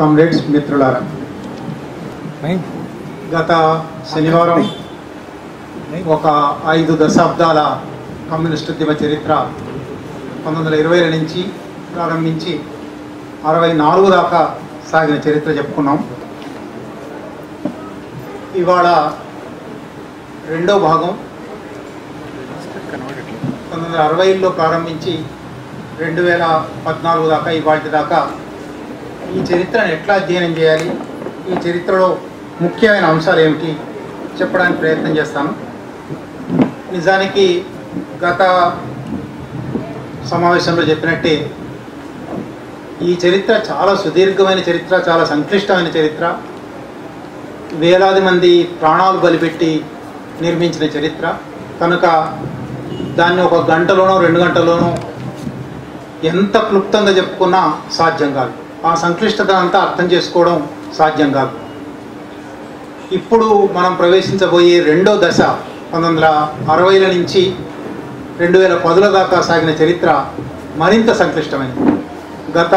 Comrades మిత్రులారా గత శనివారం ఒక ఐదు దశాబ్దాల కమ్యూనిస్ట్ ఉద్యమ చరిత్ర పంతొమ్మిది వందల ఇరవైల నుంచి ప్రారంభించి అరవై నాలుగు దాకా సాగిన చరిత్ర చెప్పుకున్నాం ఇవాళ రెండో భాగం పంతొమ్మిది వందల అరవైలో ప్రారంభించి రెండు వేల పద్నాలుగు దాకా ఇవాటి దాకా ఈ చరిత్రను ఎట్లా అధ్యయనం చేయాలి ఈ చరిత్రలో ముఖ్యమైన అంశాలు ఏమిటి చెప్పడానికి ప్రయత్నం చేస్తాను నిజానికి గత సమావేశంలో చెప్పినట్టే ఈ చరిత్ర చాలా సుదీర్ఘమైన చరిత్ర చాలా సంక్లిష్టమైన చరిత్ర వేలాది మంది ప్రాణాలు బలిపెట్టి నిర్మించిన చరిత్ర కనుక దాన్ని ఒక గంటలోనో రెండు గంటలోనో ఎంత క్లుప్తంగా చెప్పుకున్నా సాధ్యం కాదు ఆ సంక్లిష్టత అంతా అర్థం చేసుకోవడం సాధ్యం కాదు ఇప్పుడు మనం ప్రవేశించబోయే రెండో దశ పంతొమ్మిది వందల అరవైల నుంచి రెండు వేల పదుల దాకా సాగిన చరిత్ర మరింత సంక్లిష్టమైనది గత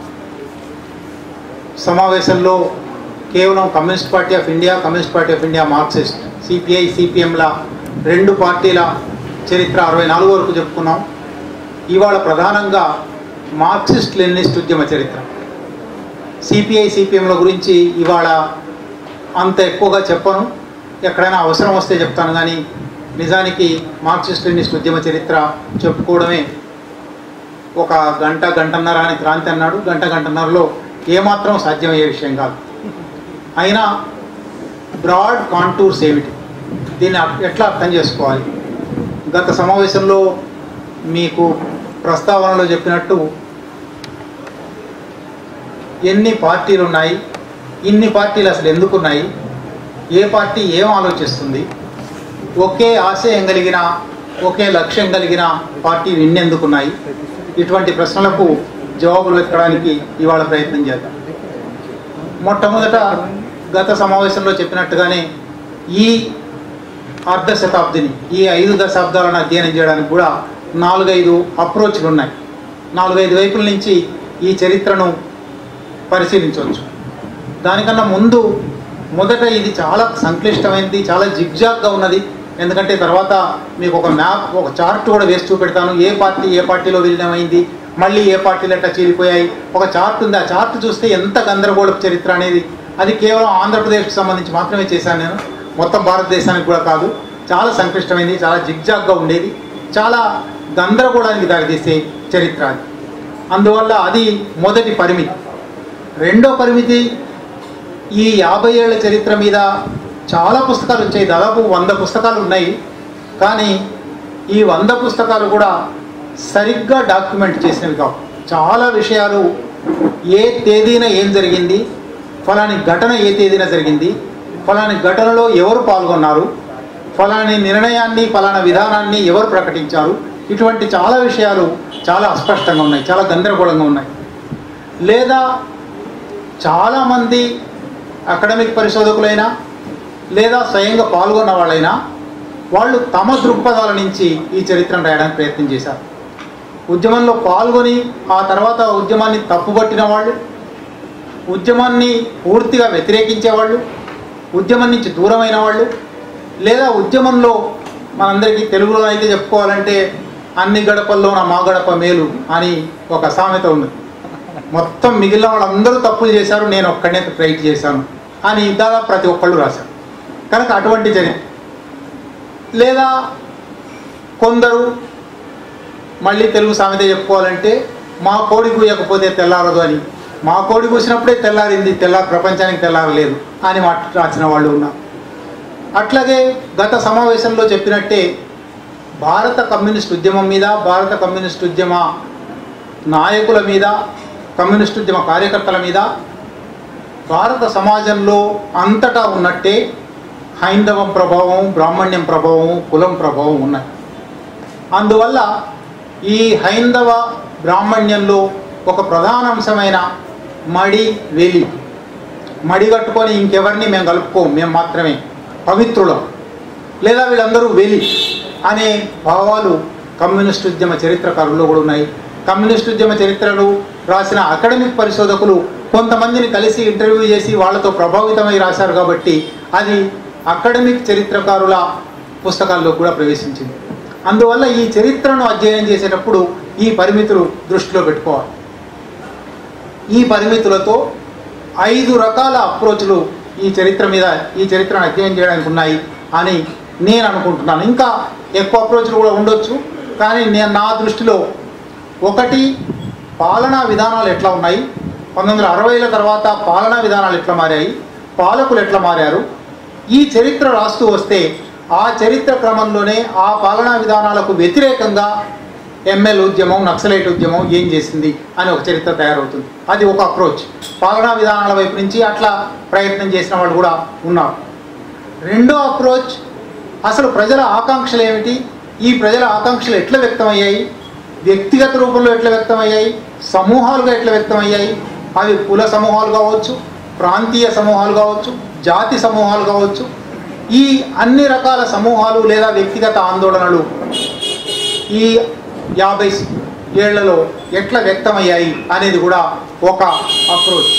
సమావేశంలో కేవలం communist party of India communist party of India Marxist CPI సిపిఎంల రెండు పార్టీల చరిత్ర అరవై నాలుగు వరకు చెప్పుకున్నాం ఇవాళ ప్రధానంగా మార్క్సిస్ట్ లెనినిస్ట్ ఉద్యమ చరిత్ర సిపిఐ సిపిఎంల గురించి ఇవాళ అంత ఎక్కువగా చెప్పను ఎక్కడైనా అవసరం వస్తే చెప్తాను కానీ నిజానికి మార్క్సిస్ట్ లెనినిస్ట్ ఉద్యమ చరిత్ర చెప్పుకోవడమే ఒక గంట గంటన్నర అని క్రాంతి అన్నాడు గంట గంటన్నరలో ఏమాత్రం సాధ్యమయ్యే విషయం కాదు అయినా బ్రాడ్ కాంటూర్స్ ఏమిటి దీన్ని అప్- ఎట్లా అర్థం చేసుకోవాలి గత సమావేశంలో మీకు ప్రస్తావనలో చెప్పినట్టు ఎన్ని పార్టీలు ఉన్నాయి ఇన్ని పార్టీలు అసలు ఎందుకు ఉన్నాయి ఏ పార్టీ ఏం ఆలోచిస్తుంది ఒకే ఆశయం కలిగిన ఒకే లక్ష్యం కలిగిన పార్టీలు ఇన్ని ఎందుకు ఉన్నాయి ఇటువంటి ప్రశ్నలకు జవాబులు వెతకడానికి ఇవాళ ప్రయత్నం చేద్దాం మొట్టమొదట గత సమావేశంలో చెప్పినట్టుగానే ఈ అర్ధ శతాబ్దిని ఈ ఐదు దశాబ్దాలను అధ్యయనం చేయడానికి కూడా నాలుగైదు అప్రోచ్లు ఉన్నాయి నాలుగైదు వైపుల నుంచి ఈ చరిత్రను పరిశీలించవచ్చు దానికన్నా ముందు మొదట ఇది చాలా సంక్లిష్టమైనది చాలా జిగ్జాగ్గా ఉన్నది ఎందుకంటే తర్వాత మీకు ఒక మ్యాప్ ఒక చార్ట్ కూడా వేసి చూపెడతాను ఏ పార్టీ ఏ పార్టీలో విలీనమైంది మళ్ళీ ఏ పార్టీలు ఎట్లా చీలిపోయాయి ఒక చార్ట్ ఉంది ఆ చార్ట్ చూస్తే ఎంత గందరగోళపు చరిత్ర అనేది అది కేవలం ఆంధ్రప్రదేశ్కి సంబంధించి మాత్రమే చేశాను నేను మొత్తం భారతదేశానికి కూడా కాదు చాలా సంక్లిష్టమైంది చాలా జిగ్జాగ్గా ఉండేది చాలా గందరగోళానికి దారితీసే చరిత్ర అది అందువల్ల అది మొదటి పరిమితి రెండో పరిమితి ఈ యాభై ఏళ్ల చరిత్ర మీద చాలా పుస్తకాలు వచ్చాయి దాదాపు వంద పుస్తకాలు ఉన్నాయి కానీ ఈ వంద పుస్తకాలు కూడా సరిగ్గా డాక్యుమెంట్ చేసినవి కావు చాలా విషయాలు ఏ తేదీన ఏం జరిగింది ఫలాని ఘటన ఏ తేదీన జరిగింది ఫలాని ఘటనలో ఎవరు పాల్గొన్నారు ఫలాని నిర్ణయాన్ని ఫలానా విధానాన్ని ఎవరు ప్రకటించారు ఇటువంటి చాలా విషయాలు చాలా అస్పష్టంగా ఉన్నాయి చాలా గందరగోళంగా ఉన్నాయి లేదా చాలామంది అకాడమిక్ పరిశోధకులైనా లేదా స్వయంగా పాల్గొన్న వాళ్ళైనా వాళ్ళు తమ దృక్పథాల నుంచి ఈ చరిత్రను రాయడానికి ప్రయత్నం చేశారు ఉద్యమంలో పాల్గొని ఆ తర్వాత ఉద్యమాన్ని తప్పుపట్టిన వాళ్ళు ఉద్యమాన్ని పూర్తిగా వ్యతిరేకించేవాళ్ళు ఉద్యమం నుంచి దూరమైన వాళ్ళు లేదా ఉద్యమంలో మనందరికీ తెలుగులో అయితే చెప్పుకోవాలంటే అన్ని గడపల్లో నా మా గడప మేలు అని ఒక సామెత ఉంది మొత్తం మిగిలిన వాళ్ళందరూ తప్పులు చేశారు నేను ఒక్కడనే రైట్ చేశాను అని దాదాపు ప్రతి ఒక్కళ్ళు రాశారు కనుక అటువంటి చరిత్ర లేదా కొందరు మళ్ళీ తెలుగు సామెత చెప్పుకోవాలంటే మా కోడి కూయకపోతే తెల్లారదు అని మా కోడి కూసినప్పుడే తెల్లారింది తెల్లారి ప్రపంచానికి తెల్లారలేదు అని మాట రాసిన వాళ్ళు ఉన్నారు అట్లాగే గత సమావేశంలో చెప్పినట్టే భారత కమ్యూనిస్ట్ ఉద్యమం మీద భారత కమ్యూనిస్ట్ ఉద్యమ నాయకుల మీద కమ్యూనిస్ట్ ఉద్యమ కార్యకర్తల మీద భారత సమాజంలో అంతటా ఉన్నట్టే హైందవం ప్రభావం బ్రాహ్మణ్యం ప్రభావం కులం ప్రభావం ఉన్నాయి అందువల్ల ఈ హైందవ బ్రాహ్మణ్యంలో ఒక ప్రధాన అంశమైన మడి వెలి మడి కట్టుకొని ఇంకెవరిని మేము కలుపుకోము మేము మాత్రమే పవిత్రులం లేదా వీళ్ళందరూ వెలి అనే భావాలు కమ్యూనిస్ట్ ఉద్యమ చరిత్రకారుల్లో కూడా ఉన్నాయి కమ్యూనిస్ట్ ఉద్యమ చరిత్రలు రాసిన అకాడమిక్ పరిశోధకులు కొంతమందిని కలిసి ఇంటర్వ్యూ చేసి వాళ్ళతో ప్రభావితమై రాశారు కాబట్టి అది అకాడమిక్ చరిత్రకారుల పుస్తకాల్లో కూడా ప్రవేశించింది అందువల్ల ఈ చరిత్రను అధ్యయనం చేసేటప్పుడు ఈ పరిమితులు దృష్టిలో పెట్టుకోవాలి ఈ పరిమితులతో ఐదు రకాల అప్రోచ్లు ఈ చరిత్ర మీద ఈ చరిత్రను అధ్యయనం చేయడానికి ఉన్నాయి అని నేను అనుకుంటున్నాను ఇంకా ఎక్కువ అప్రోచ్లు కూడా ఉండొచ్చు కానీ నేను నా దృష్టిలో ఒకటి పాలనా విధానాలు ఎట్లా ఉన్నాయి పంతొమ్మిది వందల అరవైల తర్వాత పాలనా విధానాలు ఎట్లా మారాయి పాలకులు ఎట్లా మారారు ఈ చరిత్ర రాస్తూ వస్తే ఆ చరిత్ర క్రమంలోనే ఆ పాలనా విధానాలకు వ్యతిరేకంగా ఎంఎల్ ఉద్యమం నక్సలైట్ ఉద్యమం ఏం చేసింది అని ఒక చరిత్ర తయారవుతుంది అది ఒక అప్రోచ్ పాలనా విధానాల వైపు నుంచి అట్లా ప్రయత్నం చేసిన వాళ్ళు కూడా ఉన్నారు రెండో అప్రోచ్ అసలు ప్రజల ఆకాంక్షలు ఏమిటి ఈ ప్రజల ఆకాంక్షలు ఎట్లా వ్యక్తమయ్యాయి వ్యక్తిగత రూపంలో ఎట్లా వ్యక్తమయ్యాయి సమూహాలుగా ఎట్లా వ్యక్తమయ్యాయి అవి కుల సమూహాలు కావచ్చు ప్రాంతీయ సమూహాలు కావచ్చు జాతి సమూహాలు కావచ్చు ఈ అన్ని రకాల సమూహాలు లేదా వ్యక్తిగత ఆందోళనలు ఈ యాభై ఏళ్లలో ఎట్లా వ్యక్తమయ్యాయి అనేది కూడా ఒక అప్రోచ్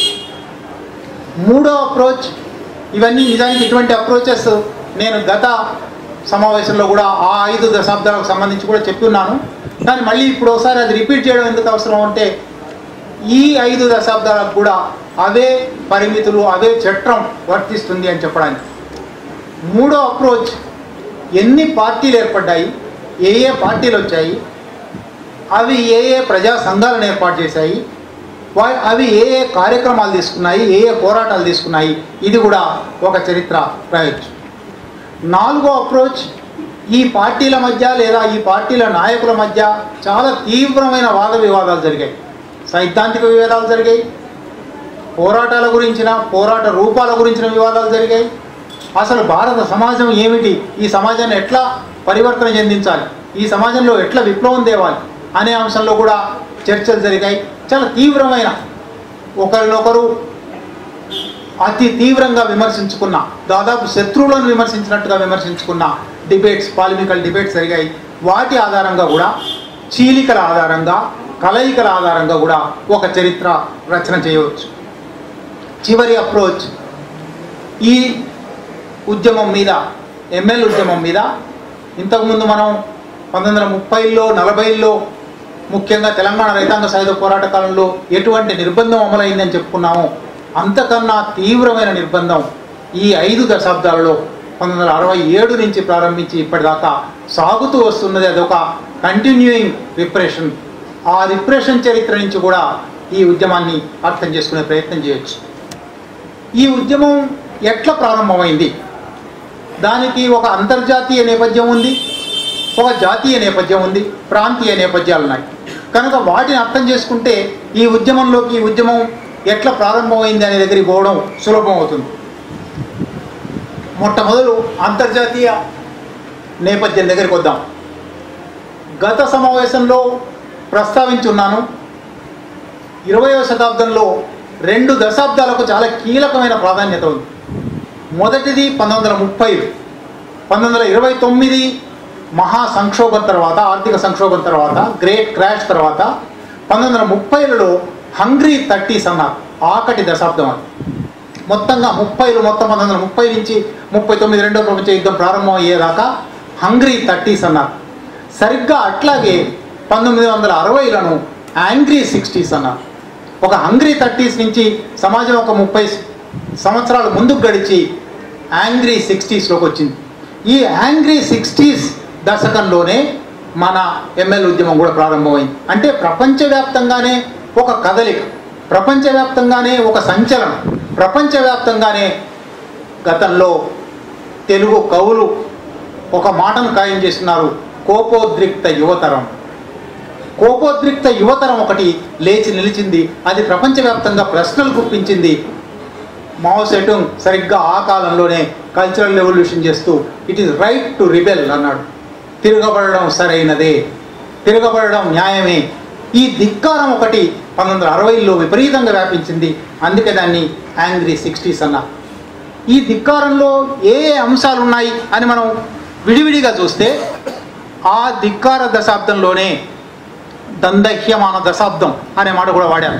మూడో అప్రోచ్ ఇవన్నీ నిజానికి ఇటువంటి అప్రోచెస్ నేను గత సమావేశంలో కూడా ఆ ఐదు దశాబ్దాలకు సంబంధించి కూడా చెప్పి ఉన్నాను కానీ మళ్ళీ ఇప్పుడు ఒకసారి అది రిపీట్ చేయడం ఎందుకు అవసరం అంటే ఈ ఐదు దశాబ్దాలకు కూడా అవే పరిమితులు అవే చట్టం వర్తిస్తుంది అని చెప్పడానికి మూడో అప్రోచ్ ఎన్ని పార్టీలు ఏర్పడ్డాయి ఏ ఏ పార్టీలు వచ్చాయి అవి ఏ ఏ ప్రజా సంఘాలను ఏర్పాటు చేశాయి వా- అవి ఏ ఏ కార్యక్రమాలు తీసుకున్నాయి ఏ ఏ పోరాటాలు తీసుకున్నాయి ఇది కూడా ఒక చరిత్ర రాయొచ్చు నాలుగో అప్రోచ్ ఈ పార్టీల మధ్య లేదా ఈ పార్టీల నాయకుల మధ్య చాలా తీవ్రమైన వాద వివాదాలు జరిగాయి సైద్ధాంతిక వివాదాలు జరిగాయి పోరాటాల గురించిన పోరాట రూపాల గురించిన వివాదాలు జరిగాయి అసలు భారత సమాజం ఏమిటి ఈ సమాజాన్ని ఎట్లా పరివర్తన చెందించాలి ఈ సమాజంలో ఎట్లా విప్లవం తేవాలి అనే అంశంలో కూడా చర్చలు జరిగాయి చాలా తీవ్రమైన ఒకరినొకరు అతి తీవ్రంగా విమర్శించుకున్న దాదాపు శత్రువులను విమర్శించినట్టుగా విమర్శించుకున్న డిబేట్స్ పాలిమికల్ డిబేట్స్ జరిగాయి వాటి ఆధారంగా కూడా చీలికల ఆధారంగా కలయికల ఆధారంగా కూడా ఒక చరిత్ర రచన చేయవచ్చు చివరి అప్రోచ్ ఈ ఉద్యమం మీద ఎంఎల్ ఉద్యమం మీద ఇంతకుముందు మనం పంతొమ్మిది వందల ముప్పైలో నలభైలో ముఖ్యంగా తెలంగాణ రైతాంగ సాయుధ పోరాట కాలంలో ఎటువంటి నిర్బంధం అమలైందని చెప్పుకున్నామో అంతకన్నా తీవ్రమైన నిర్బంధం ఈ ఐదు దశాబ్దాలలో పంతొమ్మిది వందల అరవై ఏడు నుంచి ప్రారంభించి ఇప్పటిదాకా సాగుతూ వస్తున్నది అదొక కంటిన్యూయింగ్ రిప్రెషన్ ఆ రిప్రెషన్ చరిత్ర నుంచి కూడా ఈ ఉద్యమాన్ని అర్థం చేసుకునే ప్రయత్నం చేయొచ్చు ఈ ఉద్యమం ఎట్లా ప్రారంభమైంది దానికి ఒక అంతర్జాతీయ నేపథ్యం ఉంది ఒక జాతీయ నేపథ్యం ఉంది ప్రాంతీయ నేపథ్యాలు ఉన్నాయి కనుక వాటిని అర్థం చేసుకుంటే ఈ ఉద్యమంలోకి ఈ ఉద్యమం ఎట్లా ప్రారంభమైంది అనే దగ్గరికి పోవడం సులభం అవుతుంది మొట్టమొదలు అంతర్జాతీయ నేపథ్యం దగ్గరికి వద్దాం గత సమావేశంలో ప్రస్తావించున్నాను ఇరవయవ శతాబ్దంలో రెండు దశాబ్దాలకు చాలా కీలకమైన ప్రాధాన్యత ఉంది మొదటిది పంతొమ్మిది వందల ముప్పై పంతొమ్మిది వందల ఇరవై తొమ్మిది మహా సంక్షోభం తర్వాత ఆర్థిక సంక్షోభం తర్వాత గ్రేట్ క్రాష్ తర్వాత పంతొమ్మిది వందల ముప్పైలలో హంగ్రీ థర్టీస్ అన్నారు ఆకటి దశాబ్దం అది మొత్తంగా ముప్పైలు మొత్తం పంతొమ్మిది వందల ముప్పై నుంచి ముప్పై తొమ్మిది రెండో ప్రపంచ యుద్ధం ప్రారంభం అయ్యేదాకా హంగ్రీ థర్టీస్ అన్నారు సరిగ్గా అట్లాగే పంతొమ్మిది వందల అరవైలను యాంగ్రీ సిక్స్టీస్ అన్నారు ఒక హంగ్రీ థర్టీస్ నుంచి సమాజం ఒక ముప్పై సంవత్సరాలు ముందుకు గడిచి యాంగ్రీ సిక్స్టీస్లోకి వచ్చింది ఈ యాంగ్రీ సిక్స్టీస్ దశకంలోనే మన ఎంఎల్ ఉద్యమం కూడా ప్రారంభమైంది అంటే ప్రపంచవ్యాప్తంగానే ఒక కదలిక ప్రపంచవ్యాప్తంగానే ఒక సంచలనం ప్రపంచవ్యాప్తంగానే గతంలో తెలుగు కవులు ఒక మాటను ఖాయం చేస్తున్నారు కోపోద్రిక్త యువతరం కోపోద్రిక్త యువతరం ఒకటి లేచి నిలిచింది అది ప్రపంచవ్యాప్తంగా ప్రశ్నలు గుప్పించింది మావో సెటుంగ్ సరిగ్గా ఆ కాలంలోనే కల్చరల్ రెవల్యూషన్ చేస్తూ it is right to rebel అన్నాడు తిరగబడడం సరైనదే తిరగబడడం న్యాయమే ఈ ధిక్కారం ఒకటి పంతొమ్మిది వందల అరవైలో విపరీతంగా వ్యాపించింది అందుకే దాన్ని యాంగ్రీ సిక్స్టీస్ అన్నా ఈ ధిక్కారంలో ఏ ఏ అంశాలు ఉన్నాయి అని మనం విడివిడిగా చూస్తే ఆ ధిక్కార దశాబ్దంలోనే దందహ్యమాన దశాబ్దం అనే మాట కూడా వాడాను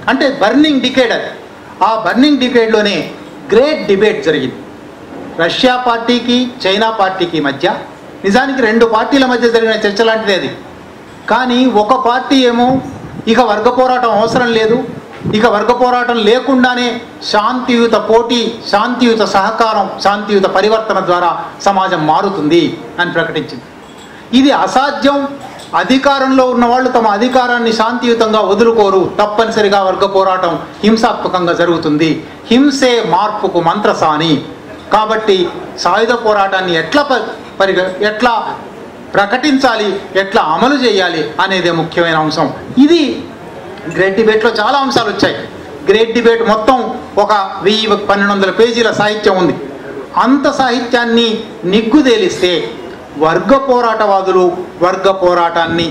అంటే బర్నింగ్ డికేడ్ అది ఆ బర్నింగ్ డికేడ్లోనే గ్రేట్ డిబేట్ జరిగింది రష్యా పార్టీకి చైనా పార్టీకి మధ్య నిజానికి రెండు పార్టీల మధ్య జరిగిన చర్చ లాంటిది అది కానీ ఒక పార్టీ ఏమో ఇక వర్గ పోరాటం అవసరం లేదు ఇక వర్గ పోరాటం లేకుండానే శాంతియుత పోటీ శాంతియుత సహకారం శాంతియుత పరివర్తన ద్వారా సమాజం మారుతుంది అని ప్రకటించింది ఇది అసాధ్యం అధికారంలో ఉన్న వాళ్ళు తమ అధికారాన్ని శాంతియుతంగా వదులుకోరు తప్పనిసరిగా వర్గ పోరాటం హింసాత్మకంగా జరుగుతుంది హింసే మార్పుకు మంత్రసాని కాబట్టి సాయుధ పోరాటాన్ని ఎట్లా ప- పరిగ ఎట్లా ప్రకటించాలి ఎట్లా అమలు చేయాలి అనేదే ముఖ్యమైన అంశం ఇది గ్రేట్ డిబేట్లో చాలా అంశాలు వచ్చాయి గ్రేట్ డిబేట్ మొత్తం ఒక వెయ్యి పన్నెండు వందల పేజీల సాహిత్యం ఉంది అంత సాహిత్యాన్ని నిగ్గుదేలిస్తే వర్గ పోరాటవాదులు వర్గ పోరాటాన్ని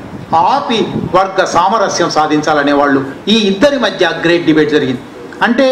ఆపి వర్గ సామరస్యం సాధించాలనే వాళ్ళు ఈ ఇద్దరి మధ్య గ్రేట్ డిబేట్ జరిగింది అంటే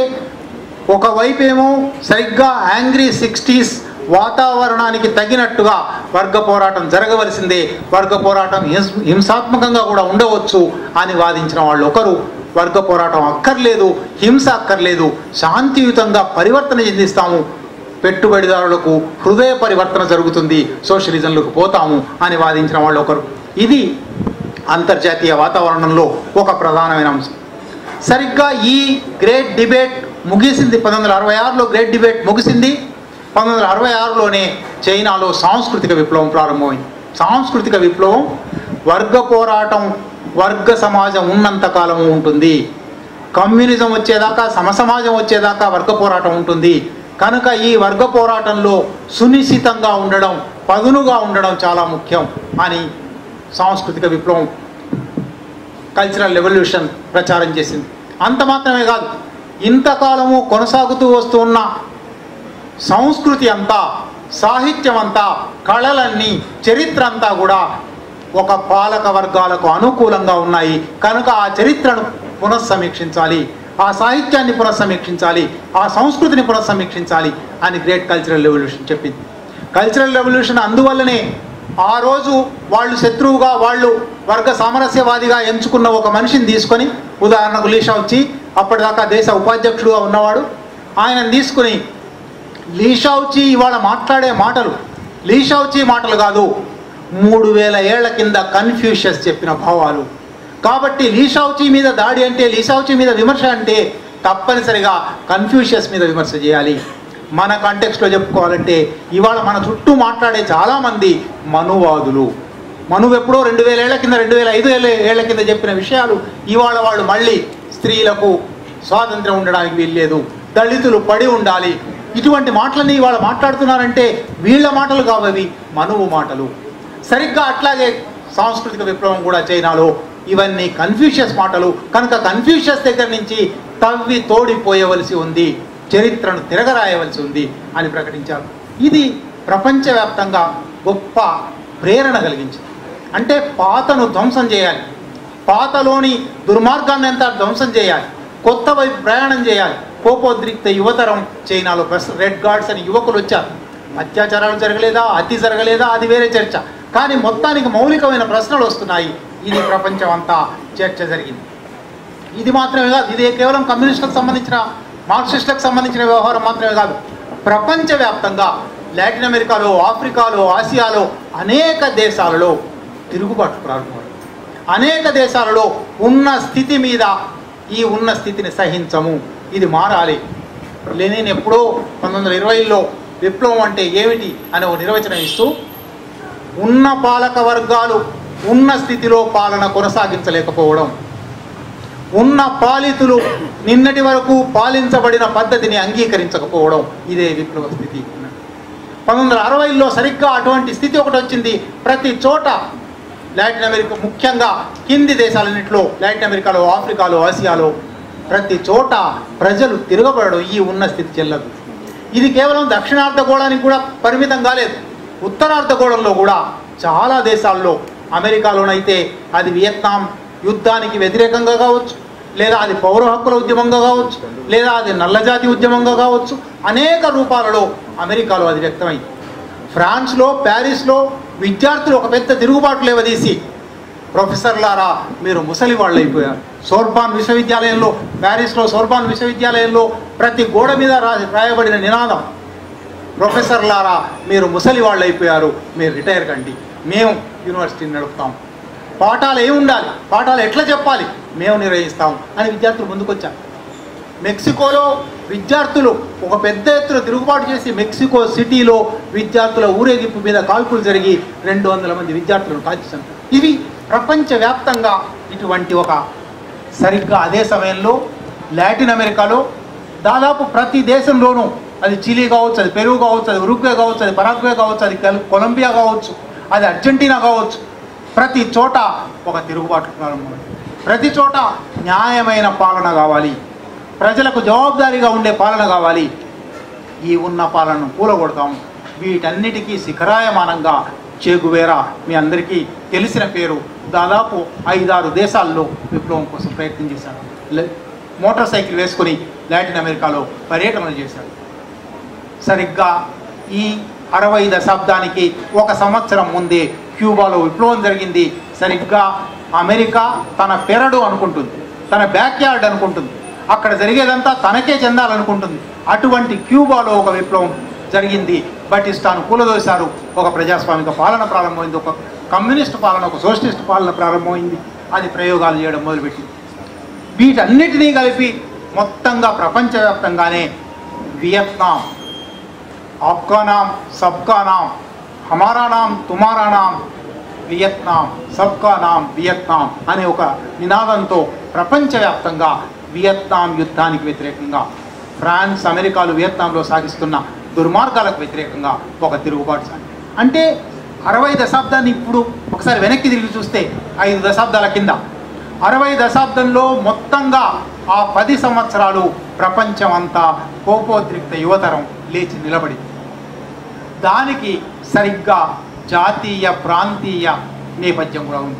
ఒకవైపేమో సరిగ్గా యాంగ్రీ సిక్స్టీస్ వాతావరణానికి తగినట్టుగా వర్గ పోరాటం జరగవలసిందే వర్గ పోరాటం హింస- హింసాత్మకంగా కూడా ఉండవచ్చు అని వాదించిన వాళ్ళు ఒకరు వర్గ పోరాటం అక్కర్లేదు హింస అక్కర్లేదు శాంతియుతంగా పరివర్తన చెందిస్తాము పెట్టుబడిదారులకు హృదయ పరివర్తన జరుగుతుంది సోషలిజంలోకి పోతాము అని వాదించిన వాళ్ళు ఒకరు ఇది అంతర్జాతీయ వాతావరణంలో ఒక ప్రధానమైన అంశం సరిగ్గా ఈ గ్రేట్ డిబేట్ ముగిసింది పంతొమ్మిది వందల అరవై ఆరులో గ్రేట్ డిబేట్ ముగిసింది పంతొమ్మిది వందల అరవై ఆరులోనే చైనాలో సాంస్కృతిక విప్లవం ప్రారంభమైంది సాంస్కృతిక విప్లవం వర్గ పోరాటం వర్గ సమాజం ఉన్నంత కాలం ఉంటుంది కమ్యూనిజం వచ్చేదాకా సమసమాజం వచ్చేదాకా వర్గ పోరాటం ఉంటుంది కనుక ఈ వర్గ పోరాటంలో సునిశ్చితంగా ఉండడం పదునుగా ఉండడం చాలా ముఖ్యం అని సాంస్కృతిక విప్లవం కల్చరల్ రెవల్యూషన్ ప్రచారం చేసింది అంత మాత్రమే కాదు ఇంతకాలము కొనసాగుతూ వస్తున్న సంస్కృతి అంతా సాహిత్యం అంతా కళలన్నీ చరిత్ర అంతా కూడా ఒక పాలక వర్గాలకు అనుకూలంగా ఉన్నాయి కనుక ఆ చరిత్రను పునఃసమీక్షించాలి ఆ సాహిత్యాన్ని పునఃసమీక్షించాలి ఆ సంస్కృతిని పునఃసమీక్షించాలి అని గ్రేట్ కల్చరల్ రెవల్యూషన్ చెప్పింది కల్చరల్ రెవల్యూషన్ అందువల్లనే ఆ రోజు వాళ్ళు శత్రువుగా వాళ్ళు వర్గ సామరస్యవాదిగా ఎంచుకున్న ఒక మనిషిని తీసుకొని ఉదాహరణకు లీషా వచ్చి అప్పటిదాకా దేశ ఉపాధ్యక్షుడుగా ఉన్నవాడు ఆయనను తీసుకుని లీషావుచి ఇవాళ మాట్లాడే మాటలు లీషావుచి మాటలు కాదు మూడు వేల ఏళ్ల కింద కన్ఫ్యూషస్ చెప్పిన భావాలు కాబట్టి లీషావుచి మీద దాడి అంటే లీషావుచి మీద విమర్శ అంటే తప్పనిసరిగా కన్ఫ్యూషస్ మీద విమర్శ చేయాలి మన కాంటెక్స్ట్లో చెప్పుకోవాలంటే ఇవాళ మన చుట్టూ మాట్లాడే చాలామంది మనువాదులు మనువు ఎప్పుడో రెండు వేల ఏళ్ల కింద రెండు వేల ఐదు ఏళ్ళ ఏళ్ల కింద చెప్పిన విషయాలు ఇవాళ వాళ్ళు మళ్ళీ స్త్రీలకు స్వాతంత్రం ఉండడానికి వీల్లేదు దళితులు పడి ఉండాలి ఇటువంటి మాటలన్నీ ఇవాళ మాట్లాడుతున్నారంటే వీళ్ళ మాటలు కావవి మనువు మాటలు సరిగ్గా అట్లాగే సాంస్కృతిక విప్లవం కూడా చైనాలో ఇవన్నీ కన్ఫ్యూషియస్ మాటలు కనుక కన్ఫ్యూషియస్ దగ్గర నుంచి తవ్వి తోడిపోయవలసి ఉంది చరిత్రను తిరగరాయవలసి ఉంది అని ప్రకటించారు ఇది ప్రపంచవ్యాప్తంగా గొప్ప ప్రేరణ కలిగించింది అంటే పాతను ధ్వంసం చేయాలి పాతలోని దుర్మార్గాన్ని అంతా ధ్వంసం చేయాలి కొత్త వైపు ప్రయాణం చేయాలి కోపోద్రిక్త యువతరం చైనాలో ప్రస్ రెడ్ గార్డ్స్ అని యువకులు వచ్చారు అత్యాచారాలు జరగలేదా అతి జరగలేదా అది వేరే చర్చ కానీ మొత్తానికి మౌలికమైన ప్రశ్నలు వస్తున్నాయి ఇది ప్రపంచం అంతా చర్చ జరిగింది ఇది మాత్రమే కాదు ఇది కేవలం కమ్యూనిస్టులకు సంబంధించిన మార్క్సిస్టులకు సంబంధించిన వ్యవహారం మాత్రమే కాదు ప్రపంచవ్యాప్తంగా లాటిన్ అమెరికాలో ఆఫ్రికాలో ఆసియాలో అనేక దేశాలలో తిరుగుబాటు ప్రారంభమైంది అనేక దేశాలలో ఉన్న స్థితి మీద ఈ ఉన్న స్థితిని సహించము ఇది మారాలి లెనిన్ ఎప్పుడో పంతొమ్మిది వందల ఇరవైలో విప్లవం అంటే ఏమిటి అనే ఒక నిర్వచనం ఇస్తూ ఉన్న పాలక వర్గాలు ఉన్న స్థితిలో పాలన కొనసాగించలేకపోవడం ఉన్న పాలితులు నిన్నటి వరకు పాలించబడిన పద్ధతిని అంగీకరించకపోవడం ఇదే విప్లవ స్థితి పంతొమ్మిది వందల అరవైలో సరిగ్గా అటువంటి స్థితి ఒకటి వచ్చింది ప్రతి చోట లాటిన్ అమెరికా ముఖ్యంగా కింది దేశాలన్నింటిలో లాటిన్ అమెరికాలో ఆఫ్రికాలో ఆసియాలో ప్రతి చోట ప్రజలు తిరగబడడం ఈ ఉన్న స్థితి చెల్లదు ఇది కేవలం దక్షిణార్ధగోళానికి కూడా పరిమితం కాలేదు ఉత్తరార్ధగోళంలో కూడా చాలా దేశాల్లో అమెరికాలోనైతే అది వియత్నాం యుద్ధానికి వ్యతిరేకంగా కావచ్చు లేదా అది పౌర హక్కుల ఉద్యమంగా కావచ్చు లేదా అది నల్లజాతి ఉద్యమంగా కావచ్చు అనేక రూపాలలో అమెరికాలో అది వ్యక్తమైంది ఫ్రాన్స్లో ప్యారిస్లో విద్యార్థులు ఒక పెద్ద తిరుగుబాటు లేవదీసి ప్రొఫెసర్లారా మీరు ముసలి వాళ్ళు అయిపోయారు సోర్బాన్ విశ్వవిద్యాలయంలో ప్యారిస్లో సోర్బాన్ విశ్వవిద్యాలయంలో ప్రతి గోడ మీద రా రాయబడిన నినాదం ప్రొఫెసర్లారా మీరు ముసలి వాళ్ళు అయిపోయారు మీరు రిటైర్ కండి మేము యూనివర్సిటీని నడుపుతాం పాఠాలు ఏమి ఉండాలి పాఠాలు ఎట్లా చెప్పాలి మేము నిర్వహిస్తాం అని విద్యార్థులు ముందుకొచ్చారు మెక్సికోలో విద్యార్థులు ఒక పెద్ద ఎత్తున తిరుగుబాటు చేసి మెక్సికో సిటీలో విద్యార్థుల ఊరేగింపు మీద కాల్పులు జరిగి రెండు వందల మంది విద్యార్థులను కాల్చేశారు ఇవి ప్రపంచవ్యాప్తంగా ఇటువంటి ఒక సరిగ్గా అదే సమయంలో లాటిన్ అమెరికాలో దాదాపు ప్రతి దేశంలోనూ అది చిలీ కావచ్చు అది పెరుగు కావచ్చు అది ఉరుగ్వే కావచ్చు అది పరాగ్వే కావచ్చు అది కొల- కొలంబియా కావచ్చు అది అర్జెంటీనా కావచ్చు ప్రతి చోట ఒక తిరుగుబాటు ప్రారంభమైంది ప్రతి చోట న్యాయమైన పాలన కావాలి ప్రజలకు జవాబుదారీగా ఉండే పాలన కావాలి ఈ ఉన్న పాలనను కూలగొడతాం వీటన్నిటికీ శిఖరాయమానంగా చేగువేరా మీ అందరికీ తెలిసిన పేరు దాదాపు ఐదారు దేశాల్లో విప్లవం కోసం ప్రయత్నం చేశారు లే- మోటార్ సైకిల్ వేసుకొని లాటిన్ అమెరికాలో పర్యటనలు చేశారు సరిగ్గా ఈ అరవై దశాబ్దానికి ఒక సంవత్సరం ముందే క్యూబాలో విప్లవం జరిగింది సరిగ్గా అమెరికా తన పెరడు అనుకుంటుంది తన బ్యాక్ యార్డ్ అనుకుంటుంది అక్కడ జరిగేదంతా తనకే చెందాలనుకుంటుంది అటువంటి క్యూబాలో ఒక విప్లవం జరిగింది బటిస్టాను కూలదోశారు ఒక ప్రజాస్వామిక పాలన ప్రారంభమైంది ఒక కమ్యూనిస్ట్ పాలన ఒక సోషలిస్ట్ పాలన ప్రారంభమైంది అది ప్రయోగాలు చేయడం మొదలుపెట్టింది వీటన్నిటినీ కలిపి మొత్తంగా ప్రపంచవ్యాప్తంగానే వియత్నాం आपका नाम सबका नाम हमारा नाम तुम्हारा नाम వియత్నాం సబ్కా నామ్ వియత్నాం అనే ఒక నినాదంతో ప్రపంచవ్యాప్తంగా వియత్నాం యుద్ధానికి వ్యతిరేకంగా ఫ్రాన్స్ అమెరికాలు వియత్నాంలో సాగిస్తున్న దుర్మార్గాలకు వ్యతిరేకంగా ఒక తిరుగుబాటు సాగి అంటే అరవై దశాబ్దాన్ని ఇప్పుడు ఒకసారి వెనక్కి తిరిగి చూస్తే ఐదు దశాబ్దాల కింద అరవై దశాబ్దంలో మొత్తంగా ఆ పది సంవత్సరాలు ప్రపంచం అంతా కోపోద్రిక్త యువతరం లేచి నిలబడి దానికి సరిగ్గా జాతీయ ప్రాంతీయ నేపథ్యం కూడా ఉంది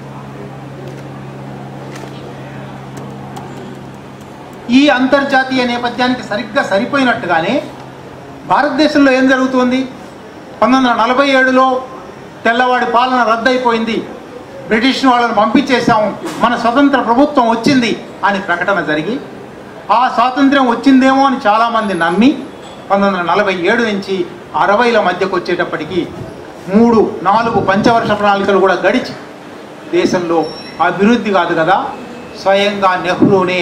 ఈ అంతర్జాతీయ నేపథ్యానికి సరిగ్గా సరిపోయినట్టుగానే భారతదేశంలో ఏం జరుగుతుంది పంతొమ్మిది వందల నలభై ఏడులో తెల్లవాడి పాలన రద్దయిపోయింది బ్రిటిష్ వాళ్ళని పంపించేశాము మన స్వతంత్ర ప్రభుత్వం వచ్చింది అని ప్రకటన జరిగి ఆ స్వాతంత్ర్యం వచ్చిందేమో అని చాలామంది నమ్మి పంతొమ్మిది వందల నలభై ఏడు నుంచి అరవైల మధ్యకు వచ్చేటప్పటికి మూడు నాలుగు పంచవర్ష ప్రణాళికలు కూడా గడిచి దేశంలో అభివృద్ధి కాదు కదా స్వయంగా నెహ్రూనే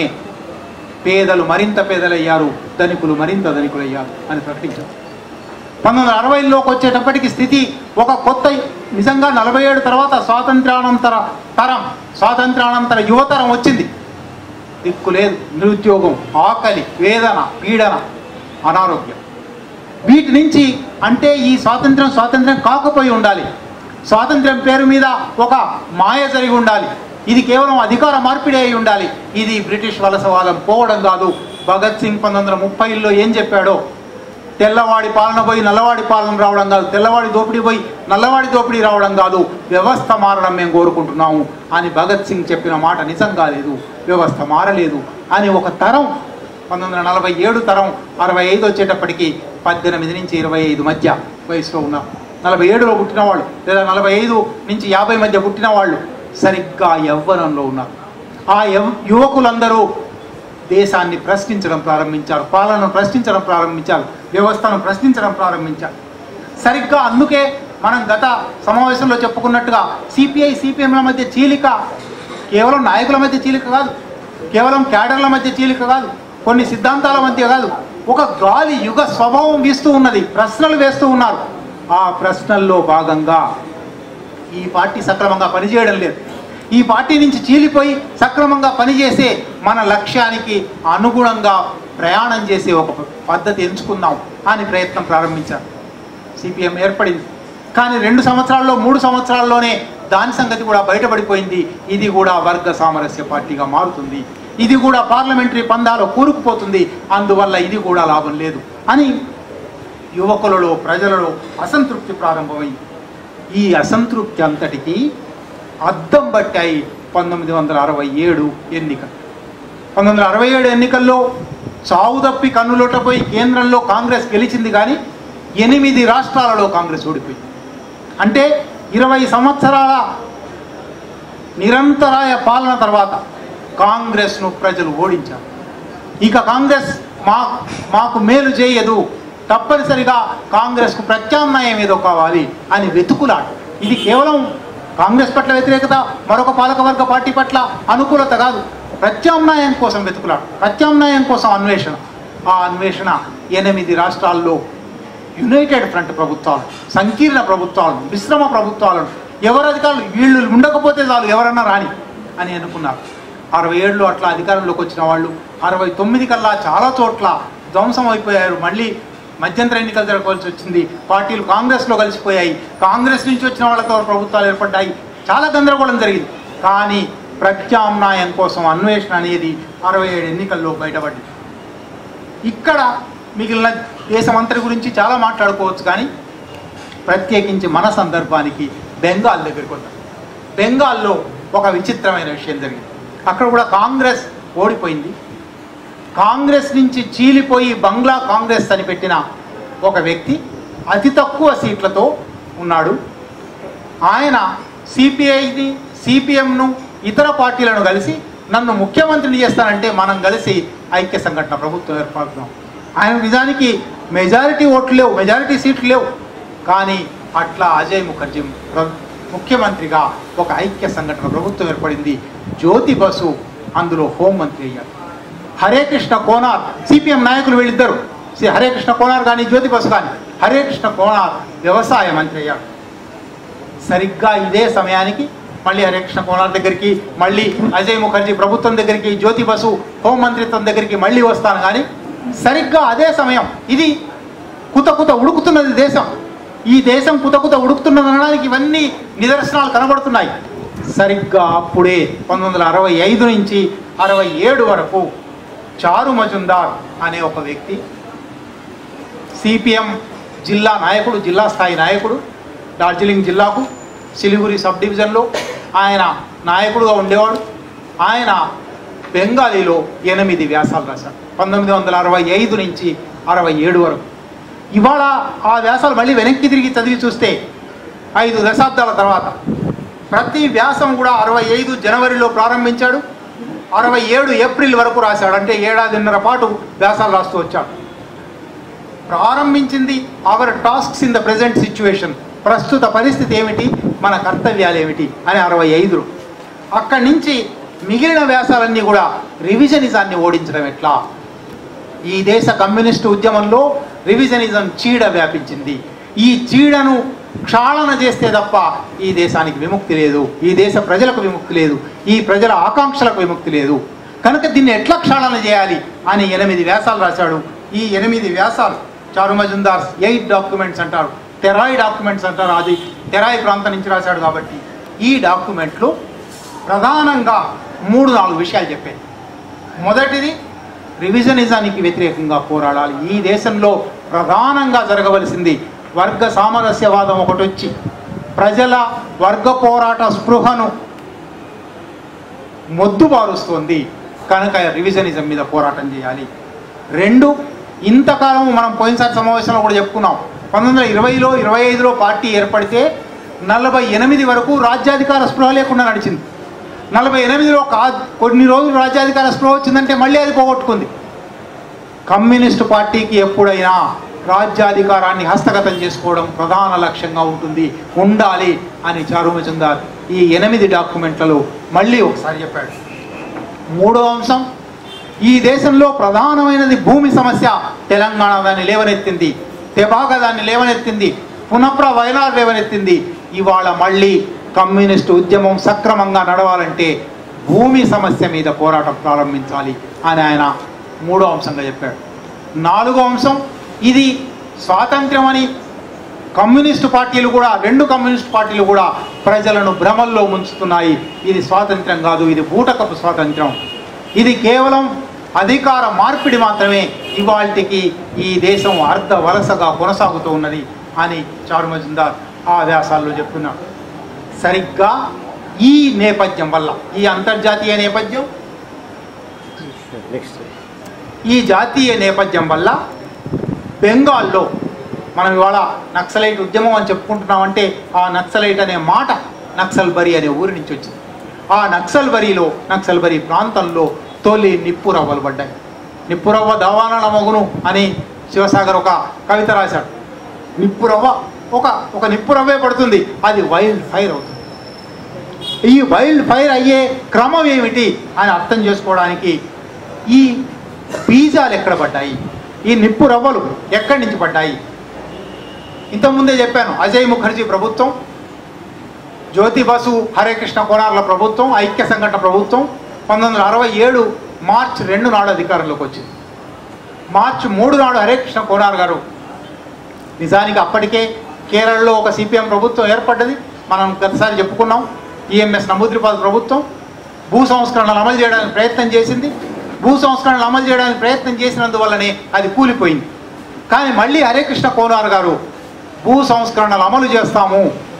పేదలు మరింత పేదలయ్యారు ధనికులు మరింత ధనికులయ్యారు అని ప్రకటించారు పంతొమ్మిది వందల అరవైలోకి వచ్చేటప్పటికి స్థితి ఒక కొత్త నిజంగా నలభై ఏడు తర్వాత స్వాతంత్రానంతర తరం స్వాతంత్రానంతర యువతరం వచ్చింది దిక్కు లేదు నిరుద్యోగం ఆకలి వేదన పీడన అనారోగ్యం వీటి నుంచి అంటే ఈ స్వాతంత్రం స్వాతంత్రం కాకపోయి ఉండాలి స్వాతంత్రం పేరు మీద ఒక మాయ జరిగి ఉండాలి ఇది కేవలం అధికార మార్పిడి అయి ఉండాలి ఇది బ్రిటిష్ వలసవాదం పోవడం కాదు భగత్ సింగ్ పంతొమ్మిది వందల ముప్పైలో ఏం చెప్పాడో తెల్లవాడి పాలన పోయి నల్లవాడి పాలన రావడం కాదు తెల్లవాడి దోపిడీ పోయి నల్లవాడి దోపిడీ రావడం కాదు వ్యవస్థ మారడం మేము కోరుకుంటున్నాము అని భగత్ సింగ్ చెప్పిన మాట నిజం కాలేదు వ్యవస్థ మారలేదు అని ఒక తరం పంతొమ్మిది వందల నలభై ఏడు తరం అరవై ఐదు వచ్చేటప్పటికి పద్దెనిమిది నుంచి ఇరవై ఐదు మధ్య వయసులో ఉన్నారు నలభై ఏడులో పుట్టిన వాళ్ళు లేదా నలభై ఐదు నుంచి యాభై మధ్య పుట్టిన వాళ్ళు సరిగ్గా యవ్వనంలో ఉన్నారు ఆ యవ్ యువకులందరూ దేశాన్ని ప్రశ్నించడం ప్రారంభించారు పాలనను ప్రశ్నించడం ప్రారంభించారు వ్యవస్థను ప్రశ్నించడం ప్రారంభించారు సరిగ్గా అందుకే మనం గత సమావేశంలో చెప్పుకున్నట్టుగా సిపిఐ సిపిఎంల మధ్య చీలిక కేవలం నాయకుల మధ్య చీలిక కాదు కేవలం క్యాడర్ల మధ్య చీలిక కాదు కొన్ని సిద్ధాంతాల మధ్య కాదు ఒక గాలి యుగ స్వభావం వీస్తూ ఉన్నది ప్రశ్నలు వేస్తూ ఉన్నారు ఆ ప్రశ్నల్లో భాగంగా ఈ పార్టీ సక్రమంగా పనిచేయడం లేదు ఈ పార్టీ నుంచి చీలిపోయి సక్రమంగా పనిచేసే మన లక్ష్యానికి అనుగుణంగా ప్రయాణం చేసే ఒక పద్ధతి ఎంచుకుందాం అని ప్రయత్నం ప్రారంభించారు సిపిఎం ఏర్పడింది కానీ రెండు సంవత్సరాల్లో మూడు సంవత్సరాల్లోనే దాని సంగతి కూడా బయటపడిపోయింది ఇది కూడా వర్గ సామరస్య పార్టీగా మారుతుంది ఇది కూడా పార్లమెంటరీ పందాలో కూరుకుపోతుంది అందువల్ల ఇది కూడా లాభం లేదు అని యువకులలో ప్రజలలో అసంతృప్తి ప్రారంభమైంది ఈ అసంతృప్తి అంతటికి అద్దం పట్టాయి పంతొమ్మిది వందల అరవై ఏడు ఎన్నికలు పంతొమ్మిది వందల అరవై ఏడు ఎన్నికల్లో చావు తప్పి కన్నులొట్టపోయి కేంద్రంలో కాంగ్రెస్ గెలిచింది కానీ ఎనిమిది రాష్ట్రాలలో కాంగ్రెస్ ఓడిపోయింది అంటే ఇరవై సంవత్సరాల నిరంతరాయ పాలన తర్వాత కాంగ్రెస్ను ప్రజలు ఓడించారు ఇక కాంగ్రెస్ మా మాకు మేలు చేయదు తప్పనిసరిగా కాంగ్రెస్కు ప్రత్యామ్నాయం ఏదో కావాలి అని వెతుకులాడు ఇది కేవలం కాంగ్రెస్ పట్ల వ్యతిరేకత మరొక పాలకవర్గ పార్టీ పట్ల అనుకూలత కాదు ప్రత్యామ్నాయం కోసం వెతుకులాడు ప్రత్యామ్నాయం కోసం అన్వేషణ ఆ అన్వేషణ ఎనిమిది రాష్ట్రాల్లో యునైటెడ్ ఫ్రంట్ ప్రభుత్వాలు సంకీర్ణ ప్రభుత్వాలను మిశ్రమ ప్రభుత్వాలను ఎవరు అధికారులు వీళ్ళు ఉండకపోతే చాలు ఎవరన్నా రాని అని అనుకున్నారు అరవై ఏడులో అట్లా అధికారంలోకి వచ్చిన వాళ్ళు అరవై తొమ్మిది కల్లా చాలా చోట్ల ధ్వంసం అయిపోయారు మళ్ళీ మధ్యంతర ఎన్నికలు జరగవలసి వచ్చింది పార్టీలు కాంగ్రెస్లో కలిసిపోయాయి కాంగ్రెస్ నుంచి వచ్చిన వాళ్ళతో ప్రభుత్వాలు ఏర్పడ్డాయి చాలా గందరగోళం జరిగింది కానీ ప్రత్యామ్నాయం కోసం అన్వేషణ అనేది అరవై ఏడు ఎన్నికల్లో బయటపడింది ఇక్కడ మిగిలిన దేశమంతటి గురించి చాలా మాట్లాడుకోవచ్చు కానీ ప్రత్యేకించి మన సందర్భానికి బెంగాల్ దగ్గరికి వద్దాం బెంగాల్లో ఒక విచిత్రమైన విషయం జరిగింది అక్కడ కూడా కాంగ్రెస్ ఓడిపోయింది కాంగ్రెస్ నుంచి చీలిపోయి బంగ్లా కాంగ్రెస్ అని పెట్టిన ఒక వ్యక్తి అతి తక్కువ సీట్లతో ఉన్నాడు ఆయన సిపిఐని సిపిఎంను ఇతర పార్టీలను కలిసి నన్ను ముఖ్యమంత్రిని చేస్తానంటే మనం కలిసి ఐక్య సంఘటన ప్రభుత్వం ఏర్పడుతున్నాం ఆయన నిజానికి మెజారిటీ ఓట్లు లేవు మెజారిటీ సీట్లు లేవు కానీ అట్లా అజయ్ ముఖర్జీ ప్ర- ముఖ్యమంత్రిగా ఒక ఐక్య సంఘటన ప్రభుత్వం ఏర్పడింది జ్యోతి బసు అందులో హోంమంత్రి అయ్యారు హరే కృష్ణ కోనార్ సిపిఎం నాయకులు వీళ్ళిద్దరు సి- హరే కృష్ణ కోనార్ కానీ జ్యోతి బసు కానీ హరే కృష్ణ కోనార్ వ్యవసాయ మంత్రి అయ్యాడు సరిగ్గా ఇదే సమయానికి మళ్ళీ హరే కృష్ణ కోనార్ దగ్గరికి మళ్ళీ అజయ్ ముఖర్జీ ప్రభుత్వం దగ్గరికి జ్యోతి బసు హోంమంత్రిత్వం దగ్గరికి మళ్ళీ వస్తాను కానీ సరిగ్గా అదే సమయం ఇది కుత కుత ఉడుకుతున్నది దేశం ఈ దేశం కుత కుత ఉడుకుతున్నది అనడానికి ఇవన్నీ నిదర్శనాలు కనబడుతున్నాయి సరిగ్గా అప్పుడే పంతొమ్మిది వందల అరవై ఐదు నుంచి అరవై ఏడు వరకు చారు మజుందార్ అనే ఒక వ్యక్తి సిపిఎం జిల్లా నాయకుడు జిల్లా స్థాయి నాయకుడు డార్జిలింగ్ జిల్లాకు సిలిగురి సబ్ డివిజన్లో ఆయన నాయకుడుగా ఉండేవాడు ఆయన బెంగాలీలో ఎనిమిది వ్యాసాలు రాశాడు పంతొమ్మిది వందల అరవై ఐదు నుంచి అరవై ఏడు వరకు ఇవాళ ఆ వ్యాసాలు మళ్ళీ వెనక్కి తిరిగి చదివి చూస్తే ఐదు దశాబ్దాల తర్వాత ప్రతి వ్యాసం కూడా అరవై ఐదు జనవరిలో ప్రారంభించాడు అరవై ఏడు ఏప్రిల్ వరకు రాశాడు అంటే ఏడాదిన్నర పాటు వ్యాసాలు రాస్తూ వచ్చాడు ప్రారంభించింది our tasks in the present situation ప్రస్తుత పరిస్థితి ఏమిటి మన కర్తవ్యాలు ఏమిటి అని అరవై ఐదులో అక్కడి నుంచి మిగిలిన వ్యాసాలన్నీ కూడా రివిజనిజాన్ని ఓడించడం ఎట్లా ఈ దేశ కమ్యూనిస్టు ఉద్యమంలో రివిజనిజం చీడ వ్యాపించింది ఈ చీడను క్షాళన చేస్తే తప్ప ఈ దేశానికి విముక్తి లేదు ఈ దేశ ప్రజలకు విముక్తి లేదు ఈ ప్రజల ఆకాంక్షలకు విముక్తి లేదు కనుక దీన్ని ఎట్లా క్షాళన చేయాలి అని ఎనిమిది వ్యాసాలు రాశాడు ఈ ఎనిమిది వ్యాసాలు చారు మజుందార్స్ ఎయిట్ డాక్యుమెంట్స్ అంటారు తెరాయి డాక్యుమెంట్స్ అంటారు అది తెరాయి ప్రాంతం నుంచి రాశాడు కాబట్టి ఈ డాక్యుమెంట్లు ప్రధానంగా మూడు నాలుగు విషయాలు చెప్పాయి మొదటిది రివిజనిజానికి వ్యతిరేకంగా పోరాడాలి ఈ దేశంలో ప్రధానంగా జరగవలసింది వర్గ సామరస్యవాదం ఒకటి వచ్చి ప్రజల వర్గ పోరాట స్పృహను మొద్దుబారుస్తోంది కనుక రివిజనిజం మీద పోరాటం చేయాలి రెండు ఇంతకాలం మనం పోయినసారి సమావేశంలో కూడా చెప్పుకున్నాం పంతొమ్మిది వందల ఇరవైలో ఇరవై ఐదులో పార్టీ ఏర్పడితే నలభై ఎనిమిది వరకు రాజ్యాధికార స్పృహ లేకుండా నడిచింది నలభై ఎనిమిదిలో కా కొన్ని రోజులు రాజ్యాధికార స్పృహ వచ్చిందంటే మళ్ళీ అది పోగొట్టుకుంది కమ్యూనిస్టు పార్టీకి ఎప్పుడైనా రాజ్యాధికారాన్ని హస్తగతం చేసుకోవడం ప్రధాన లక్ష్యంగా ఉంటుంది ఉండాలి అని చారు మజుందార్ ఈ ఎనిమిది డాక్యుమెంట్లలో మళ్ళీ ఒకసారి చెప్పాడు మూడో అంశం ఈ దేశంలో ప్రధానమైనది భూమి సమస్య తెలంగాణ దాన్ని లేవనెత్తింది తెబాగ దాన్ని లేవనెత్తింది పునఃప్ర వయనాడ్ లేవనెత్తింది ఇవాళ మళ్ళీ కమ్యూనిస్టు ఉద్యమం సక్రమంగా నడవాలంటే భూమి సమస్య మీద పోరాటం ప్రారంభించాలి అని ఆయన మూడో అంశంగా చెప్పాడు నాలుగో అంశం ఇది స్వాతంత్ర్యం అని కమ్యూనిస్టు పార్టీలు కూడా రెండు కమ్యూనిస్ట్ పార్టీలు కూడా ప్రజలను భ్రమల్లో ముంచుతున్నాయి ఇది స్వాతంత్ర్యం కాదు ఇది బూటకపు స్వాతంత్ర్యం ఇది కేవలం అధికార మార్పిడి మాత్రమే ఇవాళకి ఈ దేశం అర్ధ వలసగా కొనసాగుతూ ఉన్నది అని చారు మజుందార్ ఆ వ్యాసాల్లో చెప్తున్నాడు సరిగ్గా ఈ నేపథ్యం వల్ల ఈ అంతర్జాతీయ నేపథ్యం నెక్స్ట్ ఈ జాతీయ నేపథ్యం వల్ల బెంగాల్లో మనం ఇవాళ నక్సలైట్ ఉద్యమం అని చెప్పుకుంటున్నామంటే ఆ నక్సలైట్ అనే మాట నక్సల్ బరి అనే ఊరి నుంచి వచ్చింది ఆ నక్సల్బరీలో నక్సల్బరీ ప్రాంతంలో తొలి నిప్పురవ్వలు పడ్డాయి నిప్పురవ్వ దవానల మగును అని శివసాగర్ ఒక కవిత రాశాడు నిప్పురవ్వ ఒక ఒక నిప్పురవ్వే పడుతుంది అది వైల్డ్ ఫైర్ అవుతుంది ఈ వైల్డ్ ఫైర్ అయ్యే క్రమం ఏమిటి అని అర్థం చేసుకోవడానికి ఈ బీజాలు ఎక్కడ పడ్డాయి ఈ నిప్పు రవ్వలు ఎక్కడి నుంచి పడ్డాయి ఇంతకుముందే చెప్పాను అజయ్ ముఖర్జీ ప్రభుత్వం జ్యోతి బసు హరే కృష్ణ కోనార్ల ప్రభుత్వం ఐక్య సంఘటన ప్రభుత్వం పంతొమ్మిది వందల అరవై ఏడు మార్చ్ రెండు నాడు అధికారంలోకి వచ్చింది మార్చి మూడు నాడు హరే కృష్ణ కోనార్ గారు నిజానికి అప్పటికే కేరళలో ఒక సిపిఎం ప్రభుత్వం ఏర్పడ్డది మనం గతసారి చెప్పుకున్నాం ఈఎంఎస్ నమూద్రిపాద ప్రభుత్వం భూ సంస్కరణలు అమలు చేయడానికి ప్రయత్నం చేసింది భూ సంస్కరణలు అమలు చేయడానికి ప్రయత్నం చేసినందువల్లనే అది కూలిపోయింది కానీ మళ్ళీ హరే కృష్ణ కోనార్ గారు భూ సంస్కరణలు అమలు చేస్తాము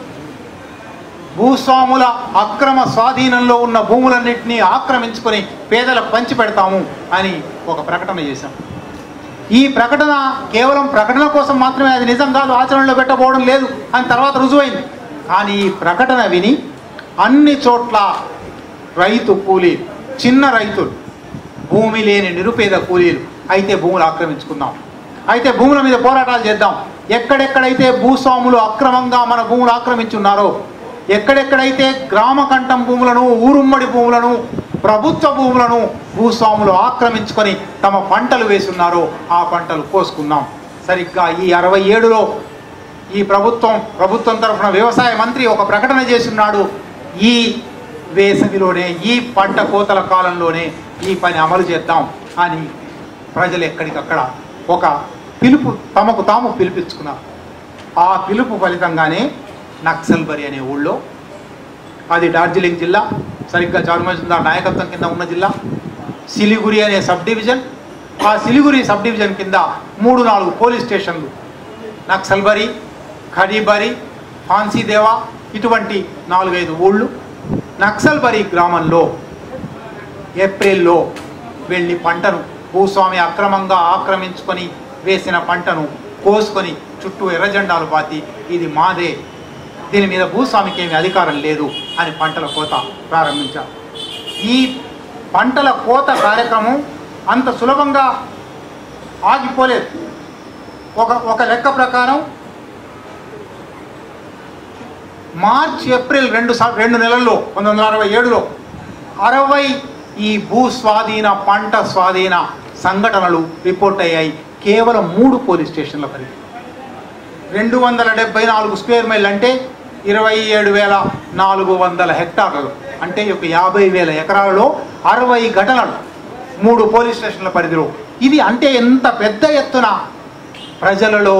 భూస్వాముల అక్రమ స్వాధీనంలో ఉన్న భూములన్నింటినీ ఆక్రమించుకొని పేదలకు పంచి పెడతాము అని ఒక ప్రకటన చేశాం ఈ ప్రకటన కేవలం ప్రకటన కోసం మాత్రమే అది నిజం కాదు ఆచరణలో పెట్టబోవడం లేదు అని తర్వాత రుజువైంది కానీ ఈ ప్రకటన విని అన్ని చోట్ల రైతు కూలీ చిన్న రైతులు భూమి లేని నిరుపేద కూలీలు అయితే భూములు ఆక్రమించుకుందాం అయితే భూముల మీద పోరాటాలు చేద్దాం ఎక్కడెక్కడైతే భూస్వాములు అక్రమంగా మన భూములు ఆక్రమించున్నారో ఎక్కడెక్కడైతే గ్రామ కంఠం భూములను ఊరుమ్మడి భూములను ప్రభుత్వ భూములను భూస్వాములు ఆక్రమించుకొని తమ పంటలు వేసున్నారో ఆ పంటలు కోసుకుందాం సరిగ్గా ఈ అరవై ఏడులో ఈ ప్రభుత్వం ప్రభుత్వం తరఫున వ్యవసాయ మంత్రి ఒక ప్రకటన చేస్తున్నాడు ఈ వేసవిలోనే ఈ పంట కోతల కాలంలోనే ఈ పని అమలు చేద్దాం అని ప్రజలు ఎక్కడికక్కడ ఒక పిలుపు తమకు తాము పిలిపించుకున్నారు ఆ పిలుపు ఫలితంగానే నక్సల్బరి అనే ఊళ్ళో అది డార్జిలింగ్ జిల్లా సరిగ్గా చారుమజుందార్ నాయకత్వం కింద ఉన్న జిల్లా సిలిగురి అనే సబ్ డివిజన్ ఆ సిలిగురి సబ్ డివిజన్ కింద మూడు నాలుగు పోలీస్ స్టేషన్లు నక్సల్బరి ఖడీబరి ఫాన్సీదేవా ఇటువంటి నాలుగైదు ఊళ్ళు నక్సల్బరి గ్రామంలో ఏప్రిల్లో వెళ్ళి పంటను భూస్వామి అక్రమంగా ఆక్రమించుకొని వేసిన పంటను కోసుకొని చుట్టూ ఎర్రజెండాలు పాతి ఇది మాదే దీని మీద భూస్వామికి ఏమి అధికారం లేదు అని పంటల కోత ప్రారంభించారు ఈ పంటల కోత కార్యక్రమం అంత సులభంగా ఆగిపోలేదు ఒక ఒక లెక్క ప్రకారం మార్చ్ ఏప్రిల్ రెండు సా- రెండు నెలల్లో పంతొమ్మిది వందల అరవై ఏడులో అరవై ఈ భూ స్వాధీన పంట స్వాధీన సంఘటనలు రిపోర్ట్ అయ్యాయి కేవలం మూడు పోలీస్ స్టేషన్ల పరిధి రెండు వందల డెబ్బై నాలుగు స్క్వేర్ మైల్ అంటే ఇరవై ఏడు వేల నాలుగు వందల హెక్టార్లలో అంటే ఒక యాభై వేల ఎకరాలలో అరవై ఘటనలు మూడు పోలీస్ స్టేషన్ల పరిధిలో ఇది అంటే ఎంత పెద్ద ఎత్తున ప్రజలలో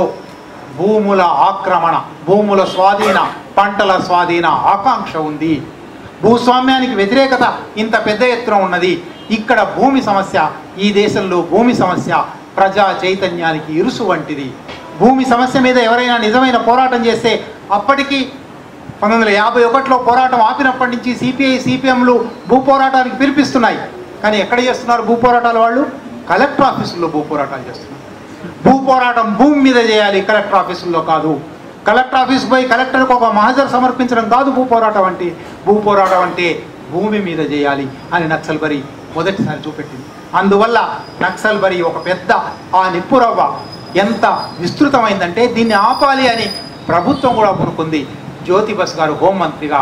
భూముల ఆక్రమణ భూముల స్వాధీన పంటల స్వాధీన ఆకాంక్ష ఉంది భూస్వామ్యానికి వ్యతిరేకత ఇంత పెద్ద ఎత్తున ఉన్నది ఇక్కడ భూమి సమస్య ఈ దేశంలో భూమి సమస్య ప్రజా చైతన్యానికి ఇరుసు వంటిది భూమి సమస్య మీద ఎవరైనా నిజమైన పోరాటం చేస్తే అప్పటికి పంతొమ్మిది వందల యాభై ఒకటిలో పోరాటం ఆపినప్పటి నుంచి సిపిఐ సిపిఎంలు భూ పోరాటానికి పిలిపిస్తున్నాయి కానీ ఎక్కడ చేస్తున్నారు భూ పోరాటాలు వాళ్ళు కలెక్టర్ ఆఫీసుల్లో భూ పోరాటాలు చేస్తున్నారు భూ పోరాటం భూమి మీద చేయాలి కలెక్టర్ ఆఫీసుల్లో కాదు కలెక్టర్ ఆఫీస్ పోయి కలెక్టర్కి ఒక మహజర్ సమర్పించడం కాదు భూ పోరాటం అంటే భూ పోరాటం అంటే భూమి మీద చేయాలి అని నక్సల్బరి మొదటిసారి చూపెట్టింది అందువల్ల నక్సల్బరి ఒక పెద్ద ఆ నిప్పురవ్వ ఎంత విస్తృతమైందంటే దీన్ని ఆపాలి అని ప్రభుత్వం కూడా కొనుక్కుంది జ్యోతి బస్ గారు హోంమంత్రిగా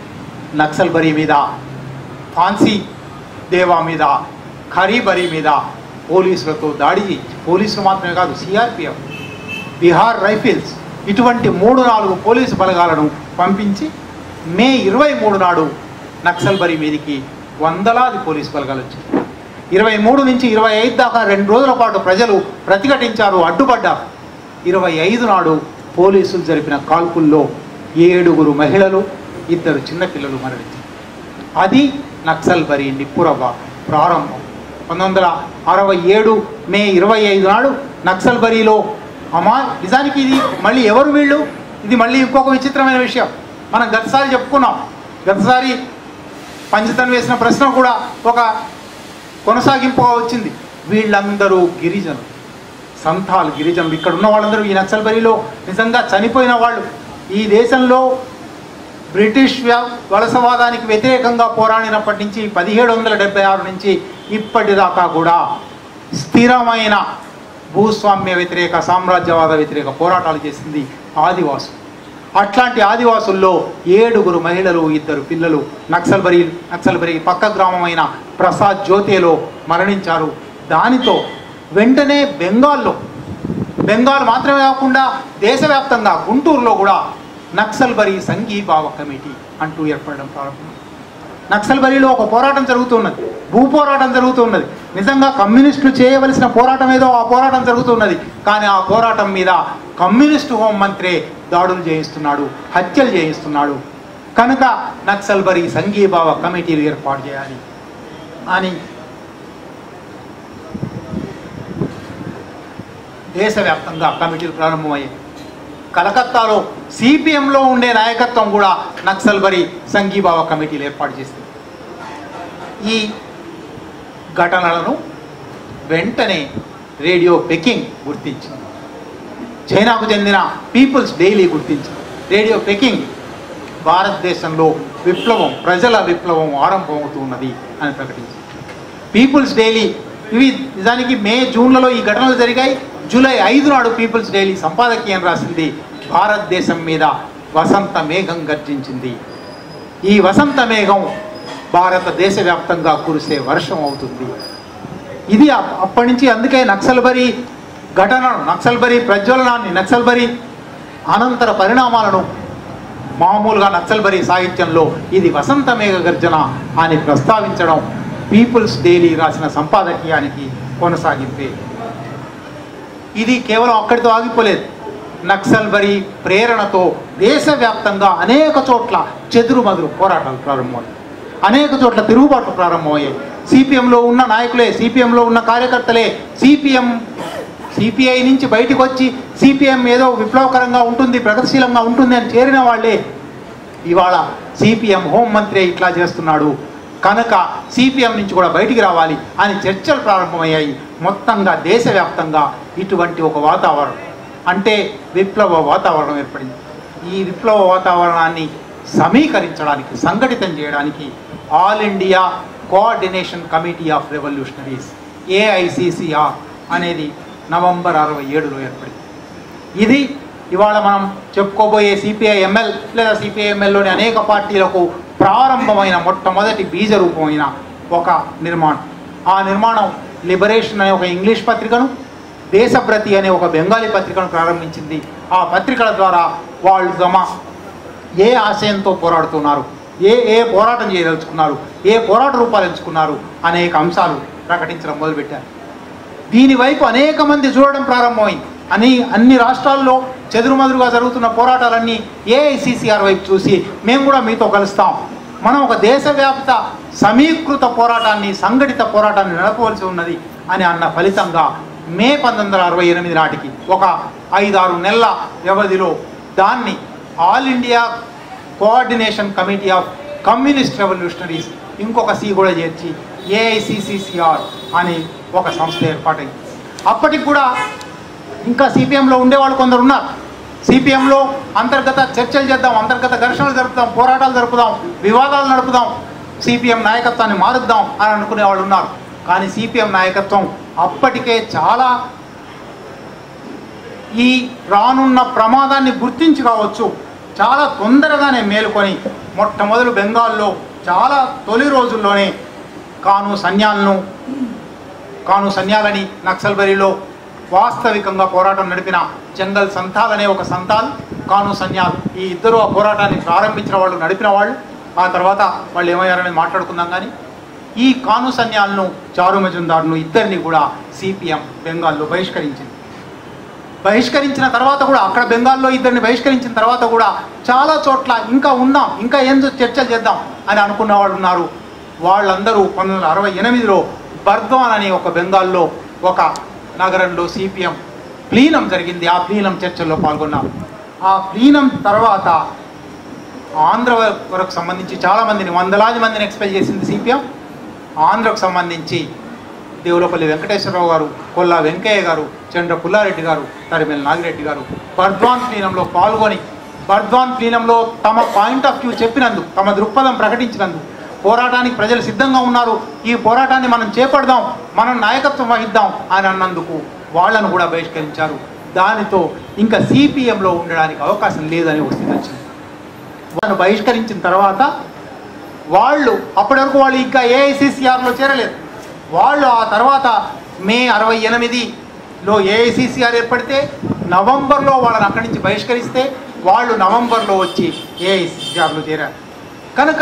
నక్సల్బరి మీద ఫాన్సీ దేవా మీద ఖరీబరి మీద పోలీసులతో దాడి చేయించి పోలీసులు మాత్రమే కాదు సిఆర్పిఎఫ్ బీహార్ రైఫిల్స్ ఇటువంటి మూడు నాలుగు పోలీసు బలగాలను పంపించి మే ఇరవై మూడు నాడు నక్సల్బరి మీదికి వందలాది పోలీసు బలగాలు వచ్చాయి ఇరవై మూడు నుంచి ఇరవై ఐదు దాకా రెండు రోజుల పాటు ప్రజలు ప్రతిఘటించారు అడ్డుపడ్డారు ఇరవై ఐదు నాడు పోలీసులు జరిపిన కాల్పుల్లో ఏడుగురు మహిళలు ఇద్దరు చిన్నపిల్లలు మరణించారు అది నక్సల్బరి నిప్పురవ్వ ప్రారంభం పంతొమ్మిది వందల అరవై ఏడు మే ఇరవై ఐదు నాడు నక్సల్బరిలో అమ్మా నిజానికి ఇది మళ్ళీ ఎవరు వీళ్ళు ఇది మళ్ళీ ఇంకొక విచిత్రమైన విషయం మనం గతసారి చెప్పుకున్నాం గతసారి పంచతన్ వేసిన ప్రశ్న కూడా ఒక కొనసాగింపుగా వచ్చింది వీళ్ళందరూ గిరిజనులు సంతాల్ గిరిజనులు ఇక్కడ ఉన్న వాళ్ళందరూ ఈ నక్సల్బరిలో నిజంగా చనిపోయిన వాళ్ళు ఈ దేశంలో బ్రిటిష్ వ్య- వలసవాదానికి వ్యతిరేకంగా పోరాడినప్పటి నుంచి పదిహేడు వందల డెబ్బై ఆరు నుంచి ఇప్పటిదాకా కూడా స్థిరమైన భూస్వామ్య వ్యతిరేక సామ్రాజ్యవాద వ్యతిరేక పోరాటాలు చేసింది ఆదివాసులు అట్లాంటి ఆదివాసుల్లో ఏడుగురు మహిళలు ఇద్దరు పిల్లలు నక్సల్బరి నక్సల్బరి పక్క గ్రామమైన ప్రసాద్ జ్యోతిలో మరణించారు దానితో వెంటనే బెంగాల్లో బెంగాల్ మాత్రమే కాకుండా దేశవ్యాప్తంగా గుంటూరులో కూడా నక్సల్బరి సంఘీభావ కమిటీ అంటూ ఏర్పడడం ప్రారంభం నక్సల్బరిలో ఒక పోరాటం జరుగుతున్నది భూ పోరాటం జరుగుతున్నది నిజంగా కమ్యూనిస్టులు చేయవలసిన పోరాటం ఏదో ఆ పోరాటం జరుగుతున్నది కానీ ఆ పోరాటం మీద కమ్యూనిస్టు హోంమంత్రి దాడులు చేయిస్తున్నాడు హత్యలు చేయిస్తున్నాడు కనుక నక్సల్బరి సంఘీభావ కమిటీలు ఏర్పాటు చేయాలి అని దేశవ్యాప్తంగా కమిటీలు ప్రారంభమయ్యాయి కలకత్తాలో సిపిఎంలో ఉండే నాయకత్వం కూడా నక్సల్బరి సంఘీభావ కమిటీలు ఏర్పాటు చేసింది ఈ ఘటనలను వెంటనే రేడియో పెకింగ్ గుర్తించింది చైనాకు చెందిన పీపుల్స్ డైలీ గుర్తించింది రేడియో పెకింగ్ భారతదేశంలో విప్లవం ప్రజల విప్లవం ఆరంభమవుతున్నది అని ప్రకటించింది పీపుల్స్ డైలీ ఇవి నిజానికి మే జూన్లలో ఈ ఘటనలు జరిగాయి జూలై ఐదు నాడు పీపుల్స్ డైలీ సంపాదకీయం రాసింది భారతదేశం మీద వసంత మేఘం గర్జించింది ఈ వసంత మేఘం భారతదేశ వ్యాప్తంగా కురిసే వర్షం అవుతుంది ఇది అప్- అప్పటి నుంచి అందుకే నక్సల్బరి ఘటనను నక్సల్బరి ప్రజ్వలనాన్ని నక్సల్బరి అనంతర పరిణామాలను మామూలుగా నక్సల్బరి సాహిత్యంలో ఇది వసంత మేఘ గర్జన అని ప్రస్తావించడం పీపుల్స్ డైలీ రాసిన సంపాదకీయానికి కొనసాగింపే ఇది కేవలం అక్కడితో ఆగిపోలేదు నక్సల్బరి ప్రేరణతో దేశవ్యాప్తంగా అనేక చోట్ల చెదురుమదురు పోరాటాలు ప్రారంభమయ్యాయి అనేక చోట్ల తిరుగుబాట్లు ప్రారంభమయ్యాయి సిపిఎంలో ఉన్న నాయకులే సిపిఎంలో ఉన్న కార్యకర్తలే సిపిఎం సిపిఐ నుంచి బయటకు వచ్చి సిపిఎం ఏదో విప్లవకరంగా ఉంటుంది ప్రగతిశీలంగా ఉంటుంది అని చేరిన వాళ్ళే ఇవాళ సిపిఎం హోంమంత్రి ఇట్లా చేస్తున్నాడు కనుక సిపిఎం నుంచి కూడా బయటికి రావాలి అని చర్చలు ప్రారంభమయ్యాయి మొత్తంగా దేశవ్యాప్తంగా ఇటువంటి ఒక వాతావరణం అంటే విప్లవ వాతావరణం ఏర్పడింది ఈ విప్లవ వాతావరణాన్ని సమీకరించడానికి సంఘటితం చేయడానికి all India coordination committee of revolutionaries AICCR అనేది నవంబర్ అరవై ఏడులో ఏర్పడింది ఇది ఇవాళ మనం చెప్పుకోబోయే సిపిఐ ఎంఎల్ లేదా సిపిఐ ఎంఎల్లోని అనేక పార్టీలకు ప్రారంభమైన మొట్టమొదటి బీజ రూపమైన ఒక నిర్మాణం ఆ నిర్మాణం లిబరేషన్ అనే ఒక ఇంగ్లీష్ పత్రికను దేశప్రతి అనే ఒక బెంగాలీ పత్రికను ప్రారంభించింది ఆ పత్రికల ద్వారా వాళ్ళు తమ ఏ ఆశయంతో పోరాడుతున్నారు ఏ ఏ పోరాటం చేయదలుచుకున్నారు ఏ పోరాట రూపాలు ఎంచుకున్నారు అనేక అంశాలు ప్రకటించడం మొదలుపెట్టారు దీని వైపు అనేక మంది చూడడం ప్రారంభమైంది అని అన్ని రాష్ట్రాల్లో చెదురుమదురుగా జరుగుతున్న పోరాటాలన్నీ ఏఐసిసిఆర్ వైపు చూసి మేము కూడా మీతో కలుస్తాం మనం ఒక దేశవ్యాప్త సమీకృత పోరాటాన్ని సంఘటిత పోరాటాన్ని నడపవలసి ఉన్నది అని అన్న ఫలితంగా మే పంతొమ్మిది వందల అరవై ఎనిమిది నాటికి ఒక ఐదారు నెలల వ్యవధిలో దాన్ని all India coordination committee of communist revolutionaries ఇంకొక సి కూడా చేర్చి ఏఐసిసిసిఆర్ అని ఒక సంస్థ ఏర్పాటైంది అప్పటికి కూడా ఇంకా సిపిఎంలో ఉండేవాళ్ళు కొందరు ఉన్నారు సిపిఎంలో అంతర్గత చర్చలు చేద్దాం అంతర్గత ఘర్షణలు జరుపుదాం పోరాటాలు జరుపుదాం వివాదాలు నడుపుదాం సిపిఎం నాయకత్వాన్ని మారుద్దాం అని అనుకునే వాళ్ళు ఉన్నారు కానీ సిపిఎం నాయకత్వం అప్పటికే చాలా ఈ రానున్న ప్రమాదాన్ని గుర్తించి కావచ్చు చాలా తొందరగానే మేలుకొని మొట్టమొదలు బెంగాల్లో చాలా తొలి రోజుల్లోనే కాను సన్యాలను కాను సన్యాలని నక్సల్బరిలో వాస్తవికంగా పోరాటం నడిపిన జంగల్ సంతాల్ అనే ఒక సంతాల్ కాను సన్యాల్ ఈ ఇద్దరు ఆ పోరాటాన్ని ప్రారంభించిన వాళ్ళు నడిపిన వాళ్ళు ఆ తర్వాత వాళ్ళు ఏమయ్యారని మాట్లాడుకుందాం కానీ ఈ కాను సన్యాలను చారు మజుందార్ను ఇద్దరిని కూడా సిపిఎం బెంగాల్లో బహిష్కరించింది బహిష్కరించిన తర్వాత కూడా అక్కడ బెంగాల్లో ఇద్దరిని బహిష్కరించిన తర్వాత కూడా చాలా చోట్ల ఇంకా ఉందాం ఇంకా ఏం చర్చలు చేద్దాం అని అనుకున్న వాళ్ళు ఉన్నారు వాళ్ళందరూ పంతొమ్మిది వందల అరవై ఎనిమిదిలో బర్ద్వాన్ అనే ఒక బెంగాల్లో ఒక నగరంలో సిపిఎం ప్లీనం జరిగింది ఆ ప్లీనం చర్చల్లో పాల్గొన్నారు ఆ ప్లీనం తర్వాత ఆంధ్ర వరకు సంబంధించి చాలా మందిని వందలాది మందిని ఎక్స్పెల్ చేసింది సిపిఎం ఆంధ్రకు సంబంధించి దేవులపల్లి వెంకటేశ్వరరావు గారు కొల్లా వెంకయ్య గారు చంద్ర పుల్లారెడ్డి గారు తరిమెల్ నాగిరెడ్డి గారు బర్ద్వాన్ ప్లీనంలో పాల్గొని బర్ద్వాన్ ప్లీనంలో తమ పాయింట్ ఆఫ్ వ్యూ చెప్పినందుకు తమ దృక్పథం ప్రకటించినందుకు పోరాటానికి ప్రజలు సిద్ధంగా ఉన్నారు ఈ పోరాటాన్ని మనం చేపడదాం మనం నాయకత్వం వహిద్దాం అని అన్నందుకు వాళ్ళను కూడా బహిష్కరించారు దానితో ఇంకా సిపిఎంలో ఉండడానికి అవకాశం లేదని ఒక స్థితి వచ్చింది వాళ్ళను బహిష్కరించిన తర్వాత వాళ్ళు అప్పటి వరకు వాళ్ళు ఇంకా ఏఐసిసిఆర్లో చేరలేదు వాళ్ళు ఆ తర్వాత మే అరవై ఎనిమిదిలో ఏఐసిసిఆర్ ఏర్పడితే నవంబర్లో వాళ్ళని అక్కడి నుంచి బహిష్కరిస్తే వాళ్ళు నవంబర్లో వచ్చి ఏఐసిసిఆర్లో చేరారు కనుక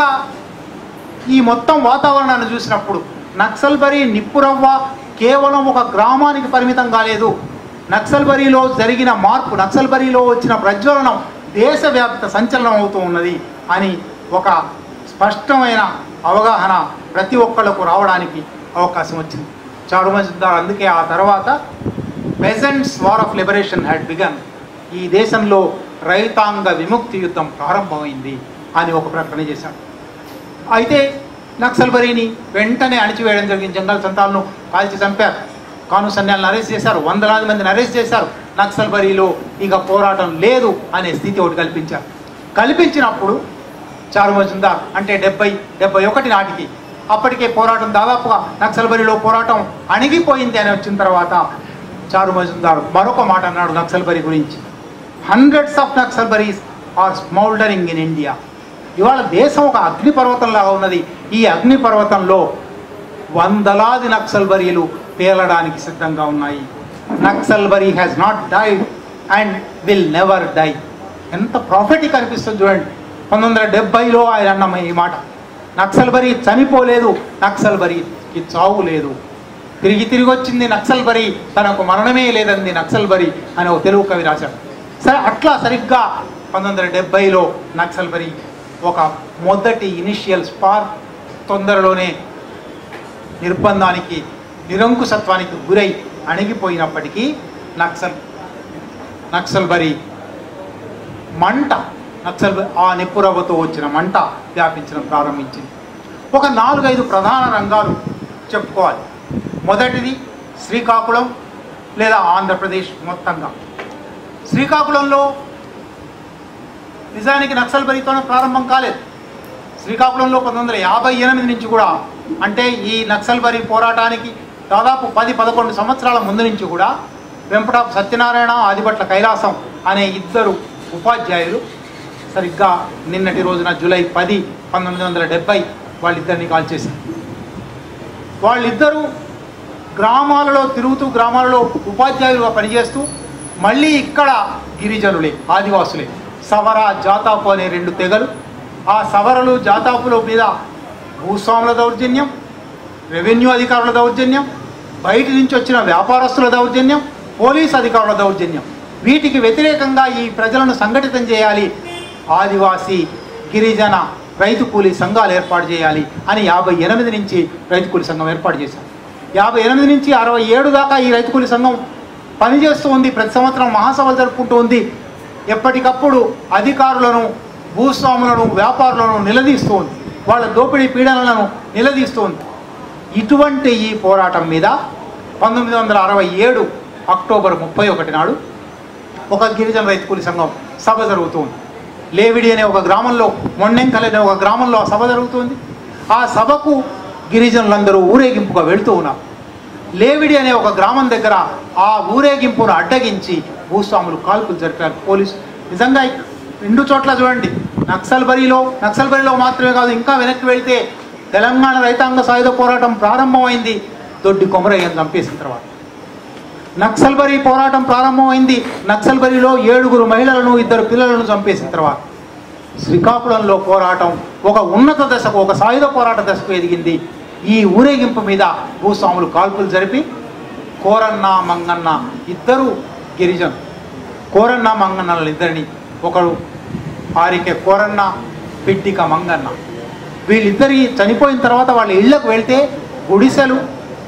ఈ మొత్తం వాతావరణాన్ని చూసినప్పుడు నక్సల్బరీ నిప్పురవ్వ కేవలం ఒక గ్రామానికి పరిమితం కాలేదు నక్సల్బరీలో జరిగిన మార్పు నక్సల్బరీలో వచ్చిన ప్రజ్వలనం దేశవ్యాప్త సంచలనం అవుతూ ఉన్నది అని ఒక స్పష్టమైన అవగాహన ప్రతి ఒక్కళ్ళకు రావడానికి అవకాశం వచ్చింది చారు మజుద్దార్ అందుకే ఆ తర్వాత peasants war of liberation had begun ఈ దేశంలో రైతాంగ విముక్తి యుద్ధం ప్రారంభమైంది అని ఒక ప్రకటన చేశాడు అయితే నక్సల్బరీని వెంటనే అణిచివేయడం జరిగింది జంగల్ సంతాలను కాల్చి చంపారు కాను సన్యాలను అరెస్ట్ చేశారు వందలాది మందిని అరెస్ట్ చేశారు నక్సల్బరీలో ఇక పోరాటం లేదు అనే స్థితి ఒకటి కల్పించారు కల్పించినప్పుడు చారు మజుందార్ అంటే డెబ్బై డెబ్బై ఒకటి నాటికి అప్పటికే పోరాటం దాదాపుగా నక్సల్బరీలో పోరాటం అణిగిపోయింది అని వచ్చిన తర్వాత చారు మజుందార్ మరొక మాట అన్నాడు నక్సల్బరీ గురించి hundreds of Naxalbaris are smouldering in India ఇవాళ దేశం ఒక అగ్నిపర్వతంలాగా ఉన్నది ఈ అగ్నిపర్వతంలో వందలాది నక్సల్బరీలు పేలడానికి సిద్ధంగా ఉన్నాయి Naxalbari has not died and will never die ఎంత ప్రాఫిటిక్ అనిపిస్తుంది చూడండి పంతొమ్మిది వందల డెబ్బైలో ఆయన అన్న ఈ మాట నక్సల్బరీ చనిపోలేదు నక్సల్బరీకి చావు లేదు తిరిగి తిరిగి వచ్చింది నక్సల్బరీ తనకు మరణమే లేదంది నక్సల్బరీ అని ఒక తెలుగు కవి రాశాడు సరే అట్లా సరిగ్గా పంతొమ్మిది వందల డెబ్బైలో నక్సల్బరీ ఒక మొదటి ఇనిషియల్ స్పార్క్ తొందరలోనే నిర్బంధానికి నిరంకుశత్వానికి గురై అణిగిపోయినప్పటికీ నక్సల్ నక్సల్బరీ మంట నక్సల్ ఆ నిప్పురవ్వతో వచ్చిన మంట వ్యాపించడం ప్రారంభించింది ఒక నాలుగైదు ప్రధాన రంగాలు చెప్పుకోవాలి మొదటిది శ్రీకాకుళం లేదా ఆంధ్రప్రదేశ్ మొత్తంగా శ్రీకాకుళంలో నిజానికి నక్సల్బరీతోనే ప్రారంభం కాలేదు శ్రీకాకుళంలో పంతొమ్మిది వందల యాభై ఎనిమిది నుంచి కూడా అంటే ఈ నక్సల్బరీ పోరాటానికి దాదాపు పది పదకొండు సంవత్సరాల ముందు నుంచి కూడా వెంపటాపు సత్యనారాయణ ఆదిపట్ల కైలాసం అనే ఇద్దరు ఉపాధ్యాయులు సరిగ్గా నిన్నటి రోజున జూలై పది పంతొమ్మిది వందల డెబ్బై వాళ్ళిద్దరిని కాల్ చేశారు వాళ్ళిద్దరూ గ్రామాలలో తిరుగుతూ గ్రామాలలో ఉపాధ్యాయులుగా పనిచేస్తూ మళ్ళీ ఇక్కడ గిరిజనులే ఆదివాసులే సవర జాతాపు అనే రెండు తెగలు ఆ సవరలు జాతాపుల మీద భూస్వాముల దౌర్జన్యం రెవెన్యూ అధికారుల దౌర్జన్యం బయట నుంచి వచ్చిన వ్యాపారస్తుల దౌర్జన్యం పోలీస్ అధికారుల దౌర్జన్యం వీటికి వ్యతిరేకంగా ఈ ప్రజలను సంఘటితం చేయాలి ఆదివాసీ గిరిజన రైతు కూలీ సంఘాలు ఏర్పాటు చేయాలి అని యాభై ఎనిమిది నుంచి రైతు కూలీ సంఘం ఏర్పాటు చేశారు యాభై ఎనిమిది నుంచి అరవై ఏడు దాకా ఈ రైతు కూలీ సంఘం పనిచేస్తూ ఉంది ప్రతి సంవత్సరం మహాసభలు జరుపుకుంటూ ఉంది ఎప్పటికప్పుడు అధికారులను భూస్వాములను వ్యాపారులను నిలదీస్తూ ఉంది వాళ్ళ దోపిడీ పీడనలను నిలదీస్తూ ఉంది ఇటువంటి ఈ పోరాటం మీద పంతొమ్మిది వందల అరవై ఏడు అక్టోబర్ ముప్పై ఒకటి నాడు ఒక గిరిజన రైతు కూలి సంఘం సభ జరుగుతుంది లేవిడి అనే ఒక గ్రామంలో మొన్నెంకల్ అనే ఒక గ్రామంలో ఆ సభ జరుగుతుంది ఆ సభకు గిరిజనులందరూ ఊరేగింపుగా వెళుతూ ఉన్నారు లేవిడి అనే ఒక గ్రామం దగ్గర ఆ ఊరేగింపును అడ్డగించి భూస్వాములు కాల్పులు జరిపారు పోలీసు నిజంగా రెండు చోట్ల చూడండి నక్సల్బరీలో నక్సల్బరీలో మాత్రమే కాదు ఇంకా వెనక్కి వెళ్తే తెలంగాణ రైతాంగ సాయుధ పోరాటం ప్రారంభమైంది దొడ్డి కొమరయ్యను చంపేసిన తర్వాత నక్సల్బరీ పోరాటం ప్రారంభమైంది నక్సల్బరీలో ఏడుగురు మహిళలను ఇద్దరు పిల్లలను చంపేసిన తర్వాత శ్రీకాకుళంలో పోరాటం ఒక ఉన్నత దశకు ఒక సాయుధ పోరాట దశకు ఎదిగింది ఈ ఊరేగింపు మీద భూస్వాములు కాల్పులు జరిపి కోరన్న మంగన్న ఇద్దరు గిరిజను కోరన్న మంగన్నల ఇద్దరిని ఒకడు ఆరికే కోరన్న పిట్టిక మంగన్న వీళ్ళిద్దరి చనిపోయిన తర్వాత వాళ్ళ ఇళ్లకు వెళ్తే గుడిసెలు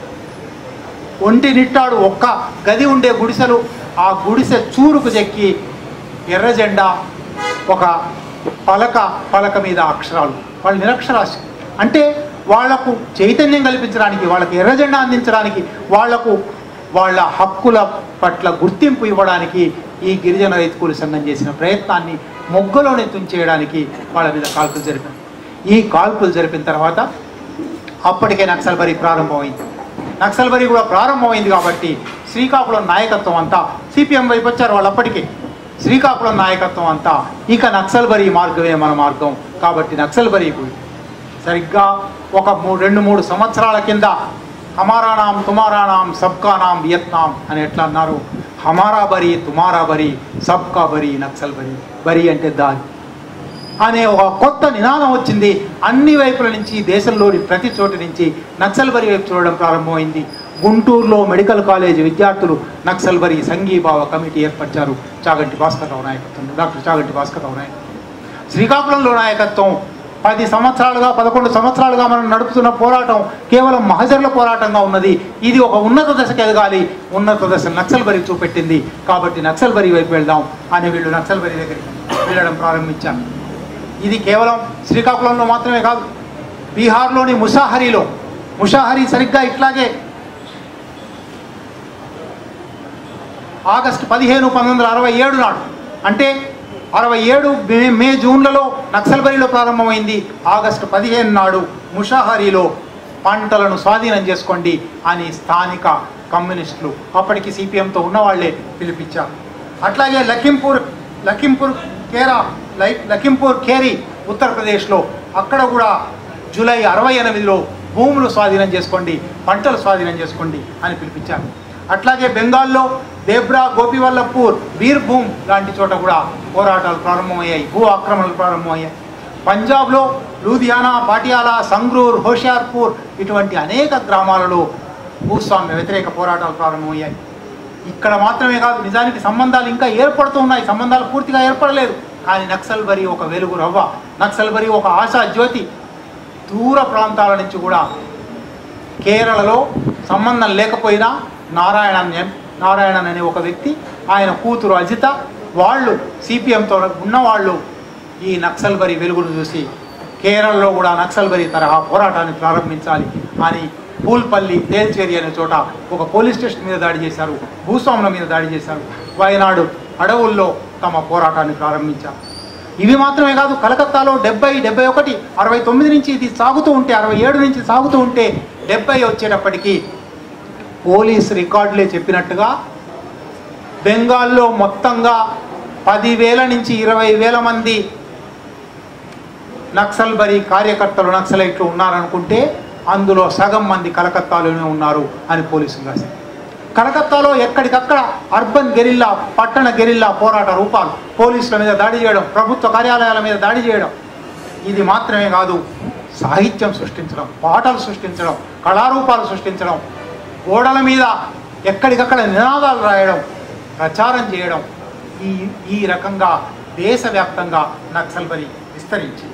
ఒంటి నిట్టాడు ఒక్క గది ఉండే గుడిసెలు ఆ గుడిసె చూరుకు చెక్కి ఎర్ర జెండా ఒక పలక పలక మీద అక్షరాలు వాళ్ళు నిరక్షరాస్యం అంటే వాళ్లకు చైతన్యం కల్పించడానికి వాళ్ళకి ఎర్ర జెండా అందించడానికి వాళ్లకు వాళ్ళ హక్కుల పట్ల గుర్తింపు ఇవ్వడానికి ఈ గిరిజన రైతు కూలి సంఘం చేసిన ప్రయత్నాన్ని మొగ్గలోనే తుంచేయడానికి వాళ్ళ మీద కాల్పులు జరిపారు ఈ కాల్పులు జరిపిన తర్వాత అప్పటికే నక్సల్బరీ ప్రారంభమైంది నక్సల్బరీ కూడా ప్రారంభమైంది కాబట్టి శ్రీకాకుళం నాయకత్వం అంతా సిపిఎం వైపు వచ్చారు వాళ్ళు అప్పటికే శ్రీకాకుళం నాయకత్వం అంతా ఇక నక్సల్బరీ మార్గమే మన మార్గం కాబట్టి నక్సల్బరీకు సరిగ్గా ఒక మూడు రెండు మూడు సంవత్సరాల కింద హమారానాం తుమారానాం సబ్కా నాం వియత్నాం అని ఎట్లా అన్నారు హమారా బరి తుమారా బరి సబ్కా బరి నక్సల్ బరి బరి అంటే దారి అనే ఒక కొత్త నినాదం వచ్చింది అన్ని వైపుల నుంచి దేశంలోని ప్రతి చోటు నుంచి నక్సల్బరి వైపు చూడడం ప్రారంభమైంది గుంటూరులో మెడికల్ కాలేజ్ విద్యార్థులు నక్సల్బరి సంఘీభావ కమిటీ ఏర్పరిచారు చాగంటి భాస్కర్రావు నాయకత్వం డాక్టర్ చాగంటి భాస్కర్రావు నాయకత్వం శ్రీకాకుళంలో నాయకత్వం పది సంవత్సరాలుగా పదకొండు సంవత్సరాలుగా మనం నడుపుతున్న పోరాటం కేవలం మహజర్ల పోరాటంగా ఉన్నది ఇది ఒక ఉన్నత దశకు ఎదగాలి ఉన్నత దశ నక్సల్బరి చూపెట్టింది కాబట్టి నక్సల్బరి వైపు వెళ్దాం అని వీళ్ళు నక్సల్బరి దగ్గరికి వెళ్ళడం ప్రారంభించారు ఇది కేవలం శ్రీకాకుళంలో మాత్రమే కాదు బీహార్లోని ముషాహరిలో ముషాహరి సరిగ్గా ఇట్లాగే ఆగస్టు పదిహేను పంతొమ్మిది వందల అరవై ఏడు నాడు అంటే అరవై ఏడు మే మే జూన్లలో నక్సల్బరిలో ప్రారంభమైంది ఆగస్టు పదిహేను నాడు ముషాహరిలో పంటలను స్వాధీనం చేసుకోండి అని స్థానిక కమ్యూనిస్టులు అప్పటికి సిపిఎంతో ఉన్నవాళ్లే పిలిపించారు అట్లాగే లఖింపూర్ లఖింపూర్ కేరా లై లఖింపూర్ ఖేరి ఉత్తరప్రదేశ్లో అక్కడ కూడా జూలై అరవై ఎనిమిదిలో భూములు స్వాధీనం చేసుకోండి పంటలు స్వాధీనం చేసుకోండి అని పిలిపించారు అట్లాగే బెంగాల్లో దేబ్రా గోపివల్లపూర్ బీర్భూమ్ లాంటి చోట కూడా పోరాటాలు ప్రారంభమయ్యాయి భూ ఆక్రమణలు ప్రారంభమయ్యాయి పంజాబ్లో లూధియానా పాటియాలా సంగ్రూర్ హోషియార్పూర్ ఇటువంటి అనేక గ్రామాలలో భూస్వామ్య వ్యతిరేక పోరాటాలు ప్రారంభమయ్యాయి ఇక్కడ మాత్రమే కాదు నిజానికి సంబంధాలు ఇంకా ఏర్పడుతూ ఉన్నాయి సంబంధాలు పూర్తిగా ఏర్పడలేదు కానీ నక్సల్బరి ఒక వెలుగు రవ్వ నక్సల్బరి ఒక ఆశా జ్యోతి దూర ప్రాంతాల నుంచి కూడా కేరళలో సంబంధం లేకపోయినా నారాయణన్ ఎం- నారాయణన్ అనే ఒక వ్యక్తి ఆయన కూతురు అజిత వాళ్ళు సిపిఎంతో ఉన్నవాళ్ళు ఈ నక్సల్బరి వెలుగును చూసి కేరళలో కూడా నక్సల్బరి తరహా పోరాటాన్ని ప్రారంభించాలి అని పూల్పల్లి తేల్చేరి అనే చోట ఒక పోలీస్ స్టేషన్ మీద దాడి చేశారు భూస్వాముల మీద దాడి చేశారు వయనాడు అడవుల్లో తమ పోరాటాన్ని ప్రారంభించారు ఇవి మాత్రమే కాదు కలకత్తాలో డెబ్బై డెబ్బై ఒకటి అరవై తొమ్మిది నుంచి ఇది సాగుతూ ఉంటే అరవై ఏడు నుంచి సాగుతూ ఉంటే డెబ్బై వచ్చేటప్పటికి పోలీస్ రికార్డులే చెప్పినట్టుగా బెంగాల్లో మొత్తంగా పదివేల నుంచి ఇరవై వేల మంది నక్సల్బరీ కార్యకర్తలు నక్సలైట్లు ఉన్నారనుకుంటే అందులో సగం మంది కలకత్తాలోనే ఉన్నారు అని పోలీసులు రాశారు కలకత్తాలో ఎక్కడికక్కడ అర్బన్ గెరిల్లా పట్టణ గెరిల్లా పోరాట రూపాలు పోలీసుల మీద దాడి చేయడం ప్రభుత్వ కార్యాలయాల మీద దాడి చేయడం ఇది మాత్రమే కాదు సాహిత్యం సృష్టించడం పాటలు సృష్టించడం కళారూపాలు సృష్టించడం గోడల మీద ఎక్కడికక్కడ నినాదాలు రాయడం ప్రచారం చేయడం ఈ ఈ రకంగా దేశవ్యాప్తంగా నక్సల్బరి విస్తరించింది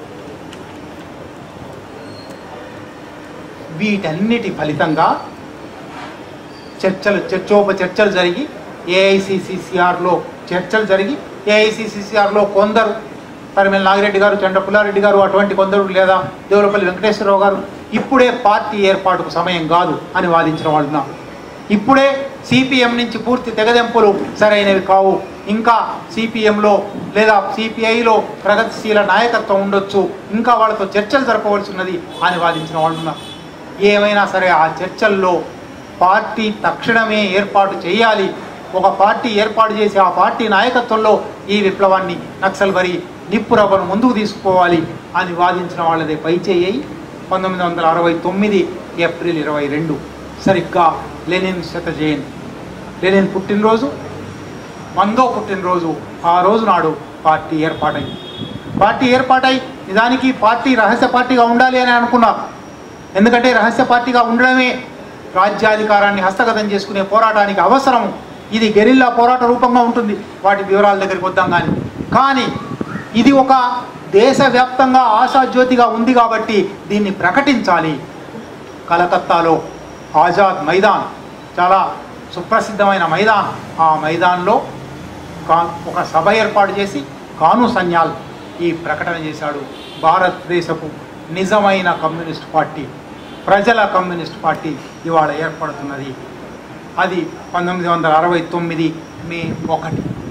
వీటన్నిటి ఫలితంగా చర్చలు చర్చోప చర్చలు జరిగి ఏఐసిసిసిఆర్లో చర్చలు జరిగి ఏఐసిసిసిఆర్లో కొందరు పరిమళ నాగిరెడ్డి గారు చంద్ర పుల్లారెడ్డి గారు అటువంటి కొందరు లేదా దేవులపల్లి వెంకటేశ్వరరావు గారు ఇప్పుడే పార్టీ ఏర్పాటుకు సమయం కాదు అని వాదించిన వాళ్ళు ఉన్నారు ఇప్పుడే సిపిఎం నుంచి పూర్తి తెగదెంపులు సరైనవి కావు ఇంకా సిపిఎంలో లేదా సిపిఐలో ప్రగతిశీల నాయకత్వం ఉండొచ్చు ఇంకా వాళ్ళతో చర్చలు జరపవలసి ఉన్నది అని వాదించిన వాళ్ళు ఉన్నారు ఏమైనా సరే ఆ చర్చల్లో పార్టీ తక్షణమే ఏర్పాటు చేయాలి ఒక పార్టీ ఏర్పాటు చేసి ఆ పార్టీ నాయకత్వంలో ఈ విప్లవాన్ని నక్సల్బరి నిప్పురవ్వను ముందుకు తీసుకుపోవాలి అని వాదించిన వాళ్ళదే పైచేయి పంతొమ్మిది వందల అరవై తొమ్మిది ఏప్రిల్ ఇరవై రెండు సరిగ్గా లెనిన్ శత జయంతి లెనిన్ పుట్టినరోజు వందో పుట్టినరోజు ఆ రోజు నాడు పార్టీ ఏర్పాటైంది పార్టీ ఏర్పాటై నిజానికి పార్టీ రహస్య పార్టీగా ఉండాలి అని అనుకున్నారు ఎందుకంటే రహస్య పార్టీగా ఉండడమే రాజ్యాధికారాన్ని హస్తగతం చేసుకునే పోరాటానికి అవసరం ఇది గెరిల్లా పోరాట రూపంగా ఉంటుంది వాటి వివరాల దగ్గరికి వద్దాం కానీ కానీ ఇది ఒక దేశవ్యాప్తంగా ఆశాజ్యోతిగా ఉంది కాబట్టి దీన్ని ప్రకటించాలి కలకత్తాలో ఆజాద్ మైదాన్ చాలా సుప్రసిద్ధమైన మైదాన్ ఆ మైదాన్లో కా ఒక సభ ఏర్పాటు చేసి కాను సన్యాల్ ఈ ప్రకటన చేశాడు భారతదేశపు నిజమైన కమ్యూనిస్ట్ పార్టీ ప్రజల కమ్యూనిస్ట్ పార్టీ ఇవాళ ఏర్పడుతున్నది అది పంతొమ్మిది వందల అరవై తొమ్మిది మే ఒకటి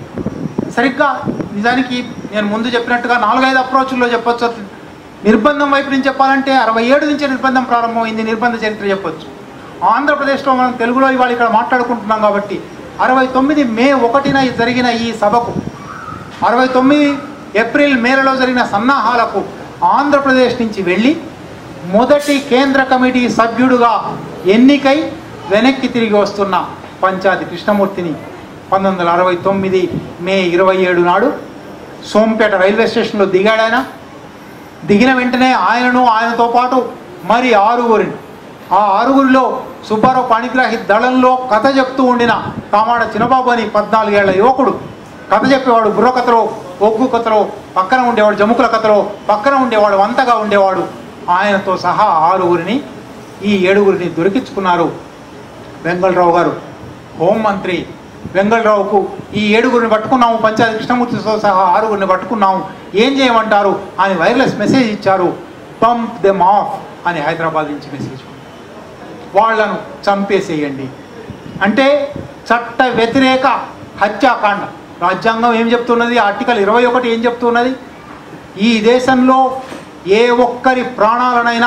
సరిగ్గా నిజానికి నేను ముందు చెప్పినట్టుగా నాలుగైదు అప్రోచ్ల్లో చెప్పొచ్చు నిర్బంధం వైపు నుంచి చెప్పాలంటే అరవై ఏడు నుంచి నిర్బంధం ప్రారంభమైంది నిర్బంధ చరిత్ర చెప్పొచ్చు ఆంధ్రప్రదేశ్లో మనం తెలుగులో ఇవాళ ఇక్కడ మాట్లాడుకుంటున్నాం కాబట్టి అరవై తొమ్మిది మే ఒకటిన జరిగిన ఈ సభకు అరవై తొమ్మిది ఏప్రిల్ మేలలో జరిగిన సన్నాహాలకు ఆంధ్రప్రదేశ్ నుంచి వెళ్ళి మొదటి కేంద్ర కమిటీ సభ్యుడుగా ఎన్నికై వెనక్కి తిరిగి వస్తున్న పంచాది కృష్ణమూర్తిని పంతొమ్మిది వందల అరవై తొమ్మిది మే ఇరవై ఏడు నాడు సోంపేట రైల్వే స్టేషన్లో దిగాడు ఆయన దిగిన వెంటనే ఆయనను ఆయనతో పాటు మరి ఆరుగురిని ఆ ఆరుగురిలో సుబ్బారావు పాణిగ్రాహి దళంలో కథ చెప్తూ ఉండిన కామాడ చిన్నబాబు అని పద్నాలుగేళ్ల యువకుడు కథ చెప్పేవాడు బుర్ర కథలో ఒగ్గు కథలో పక్కన ఉండేవాడు జముకుల కథలో పక్కన ఉండేవాడు వంతగా ఉండేవాడు ఆయనతో సహా ఆరుగురిని ఈ ఏడుగురిని దొరికించుకున్నారు వెంగళరావు గారు హోంమంత్రి వెంగళరావుకు ఈ ఏడుగురిని పట్టుకున్నాము పంచాయతీ కృష్ణమూర్తితో సహా ఆరుగురిని పట్టుకున్నాము ఏం చేయమంటారు అని వైర్లెస్ మెసేజ్ ఇచ్చారు పంప్ దెమ్ ఆఫ్ అని హైదరాబాద్ నుంచి మెసేజ్ వాళ్ళను చంపేసేయండి అంటే చట్ట వ్యతిరేక హత్యాకాండ రాజ్యాంగం ఏం చెప్తున్నది ఆర్టికల్ ఇరవై ఒకటి ఏం చెప్తున్నది ఈ దేశంలో ఏ ఒక్కరి ప్రాణాలనైనా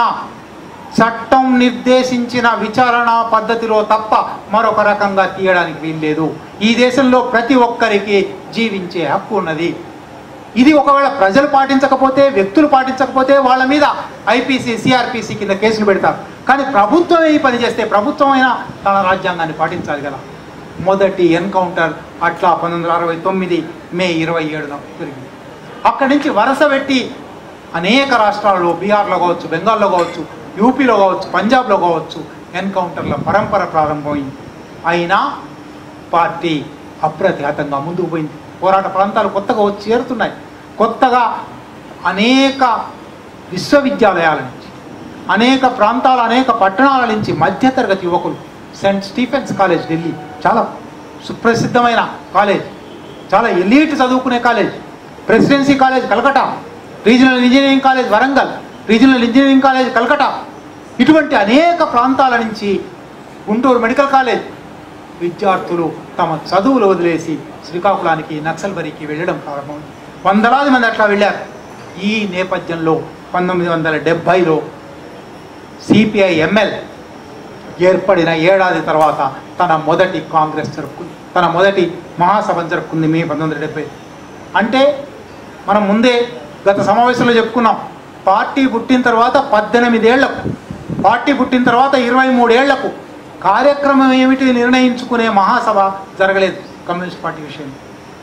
చట్టం నిర్దేశించిన విచారణ పద్ధతిలో తప్ప మరొక రకంగా తీయడానికి వీల్లేదు ఈ దేశంలో ప్రతి ఒక్కరికి జీవించే హక్కు ఉన్నది ఇది ఒకవేళ ప్రజలు పాటించకపోతే వ్యక్తులు పాటించకపోతే వాళ్ళ మీద ఐపీసీ సిఆర్పిసి కింద కేసులు పెడతారు కానీ ప్రభుత్వం ఈ పని చేస్తే ప్రభుత్వం అయినా తన రాజ్యాంగాన్ని పాటించాలి కదా మొదటి ఎన్కౌంటర్ అట్లా పంతొమ్మిది వందల అరవై తొమ్మిది మే ఇరవై ఏడున జరిగింది అక్కడి నుంచి వరుస పెట్టి అనేక రాష్ట్రాల్లో బీహార్లో కావచ్చు బెంగాల్లో కావచ్చు యూపీలో కావచ్చు పంజాబ్లో కావచ్చు ఎన్కౌంటర్ల పరంపర ప్రారంభమైంది అయినా పార్టీ అప్రతిహతంగా ముందుకు పోయింది పోరాట ప్రాంతాలు కొత్తగా వచ్చి చేరుతున్నాయి కొత్తగా అనేక విశ్వవిద్యాలయాల నుంచి అనేక ప్రాంతాల అనేక పట్టణాల నుంచి మధ్యతరగతి యువకులు సెయింట్ స్టీఫెన్స్ కాలేజ్ ఢిల్లీ చాలా సుప్రసిద్ధమైన కాలేజ్ చాలా ఎలీట్ చదువుకునే college presidency college Calcutta regional engineering college Warangal regional engineering college Calcutta ఇటువంటి అనేక ప్రాంతాల నుంచి గుంటూరు మెడికల్ కాలేజ్ విద్యార్థులు తమ చదువులు వదిలేసి శ్రీకాకుళానికి నక్సల్బరికి వెళ్ళడం ప్రారంభమైంది వందలాది మంది అట్లా వెళ్ళారు ఈ నేపథ్యంలో పంతొమ్మిది వందల డెబ్భైలో సిపిఐ ఎంఎల్ ఏర్పడిన ఏడాది తర్వాత తన మొదటి కాంగ్రెస్ జరుపుకుంది తన మొదటి మహాసభ జరుపుకుంది మే పంతొమ్మిది వందల డెబ్బై అంటే మనం ముందే గత సమావేశంలో చెప్పుకున్నాం పార్టీ పుట్టిన తర్వాత పద్దెనిమిదేళ్లకు పార్టీ పుట్టిన తర్వాత ఇరవై మూడేళ్లకు కార్యక్రమం ఏమిటి నిర్ణయించుకునే మహాసభ జరగలేదు కమ్యూనిస్ట్ పార్టీ విషయంలో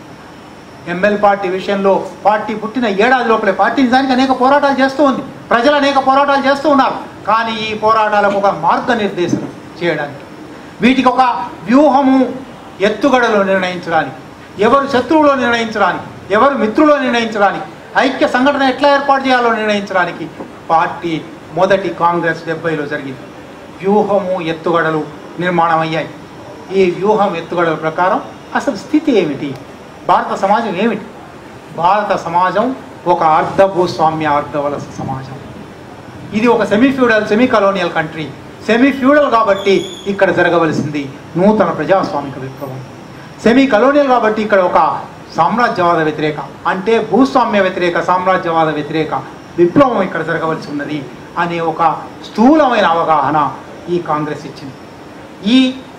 ఎంఎల్ పార్టీ విషయంలో పార్టీ పుట్టిన ఏడాది లోపలే పార్టీ నిజానికి అనేక పోరాటాలు చేస్తూ ఉంది ప్రజలు అనేక పోరాటాలు చేస్తూ ఉన్నారు కానీ ఈ పోరాటాలకు ఒక మార్గనిర్దేశం చేయడానికి వీటికి ఒక వ్యూహము ఎత్తుగడలో నిర్ణయించడానికి ఎవరు శత్రువులో నిర్ణయించడానికి ఎవరు మిత్రులో నిర్ణయించడానికి ఐక్య సంఘటన ఎట్లా ఏర్పాటు చేయాలో నిర్ణయించడానికి పార్టీ మొదటి కాంగ్రెస్ డెబ్బైలో జరిగింది వ్యూహము ఎత్తుగడలు నిర్మాణం అయ్యాయి ఈ వ్యూహం ఎత్తుగడల ప్రకారం అసలు స్థితి ఏమిటి భారత సమాజం ఏమిటి భారత సమాజం ఒక అర్ధ భూస్వామ్య అర్ధవలస సమాజం ఇది ఒక semi feudal semi colonial country semi feudal కాబట్టి ఇక్కడ జరగవలసింది నూతన ప్రజాస్వామిక విప్లవం సెమీ కలోనియల్ కాబట్టి ఇక్కడ ఒక సామ్రాజ్యవాద వ్యతిరేక అంటే భూస్వామ్య వ్యతిరేక సామ్రాజ్యవాద వ్యతిరేక విప్లవం ఇక్కడ జరగవలసి ఉన్నది అనే ఒక స్థూలమైన అవగాహన ఈ కాంగ్రెస్ ఇచ్చింది ఈ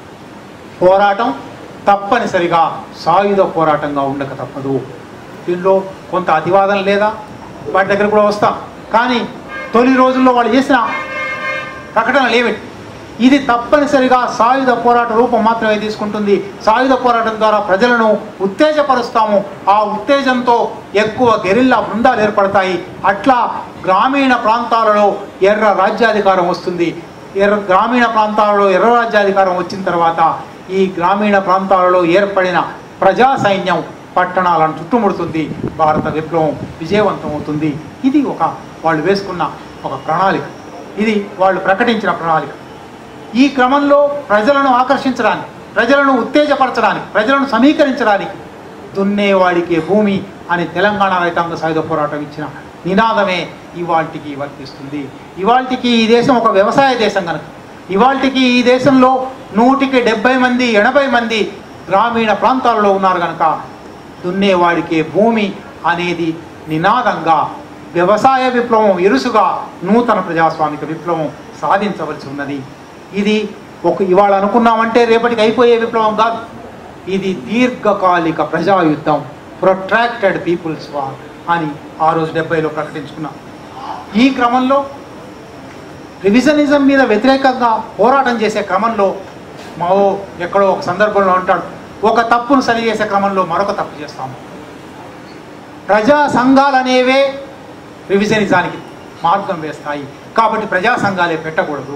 పోరాటం తప్పనిసరిగా సాయుధ పోరాటంగా ఉండక తప్పదు దీనిలో కొంత అతివాదం లేదా వాటి దగ్గర కూడా వస్తాం కానీ తొలి రోజుల్లో వాళ్ళు చేసిన ప్రకటనలు ఏమిటి ఇది తప్పనిసరిగా సాయుధ పోరాట రూపం మాత్రమే తీసుకుంటుంది సాయుధ పోరాటం ద్వారా ప్రజలను ఉత్తేజపరుస్తాము ఆ ఉత్తేజంతో ఎక్కువ గెరిల్లా బృందాలు ఏర్పడతాయి అట్లా గ్రామీణ ప్రాంతాలలో ఎర్ర రాజ్యాధికారం వస్తుంది ఎర్ర గ్రామీణ ప్రాంతాలలో ఎర్ర రాజ్యాధికారం వచ్చిన తర్వాత ఈ గ్రామీణ ప్రాంతాలలో ఏర్పడిన ప్రజా సైన్యం పట్టణాలను చుట్టుముడుతుంది భారత విప్లవం విజయవంతం అవుతుంది ఇది ఒక వాళ్ళు వేసుకున్న ఒక ప్రణాళిక ఇది వాళ్ళు ప్రకటించిన ప్రణాళిక ఈ క్రమంలో ప్రజలను ఆకర్షించడానికి ప్రజలను ఉత్తేజపరచడానికి ప్రజలను సమీకరించడానికి దున్నేవాడికి భూమి అని తెలంగాణ రైతాంగ సాయుధ పోరాటం ఇచ్చిన నినాదమే ఇవాల్టికి వర్తిస్తుంది ఇవాల్టికి ఈ దేశం ఒక వ్యవసాయ దేశం కనుక ఇవాల్టికి ఈ దేశంలో నూటికి డెబ్బై మంది ఎనభై మంది గ్రామీణ ప్రాంతాల్లో ఉన్నారు కనుక దున్నేవాడికే భూమి అనేది నినాదంగా వ్యవసాయ విప్లవం ఇరుసుగా నూతన ప్రజాస్వామిక విప్లవం సాధించవలసి ఉన్నది ఇది ఒక ఇవాళ అనుకున్నామంటే రేపటికి అయిపోయే విప్లవం కాదు ఇది దీర్ఘకాలిక ప్రజాయుద్ధం ప్రొట్రాక్టెడ్ పీపుల్స్ వార్ అని ఆ రోజు డెబ్బైలో ప్రకటించుకున్నాం ఈ క్రమంలో రివిజనిజం మీద వ్యతిరేకంగా పోరాటం చేసే క్రమంలో మావో ఎక్కడో ఒక సందర్భంలో ఉంటాడు ఒక తప్పును సరి చేసే క్రమంలో మరొక తప్పు చేస్తాము ప్రజా సంఘాలు అనేవే రివిజనిజానికి మార్గం వేస్తాయి కాబట్టి ప్రజా సంఘాలే పెట్టకూడదు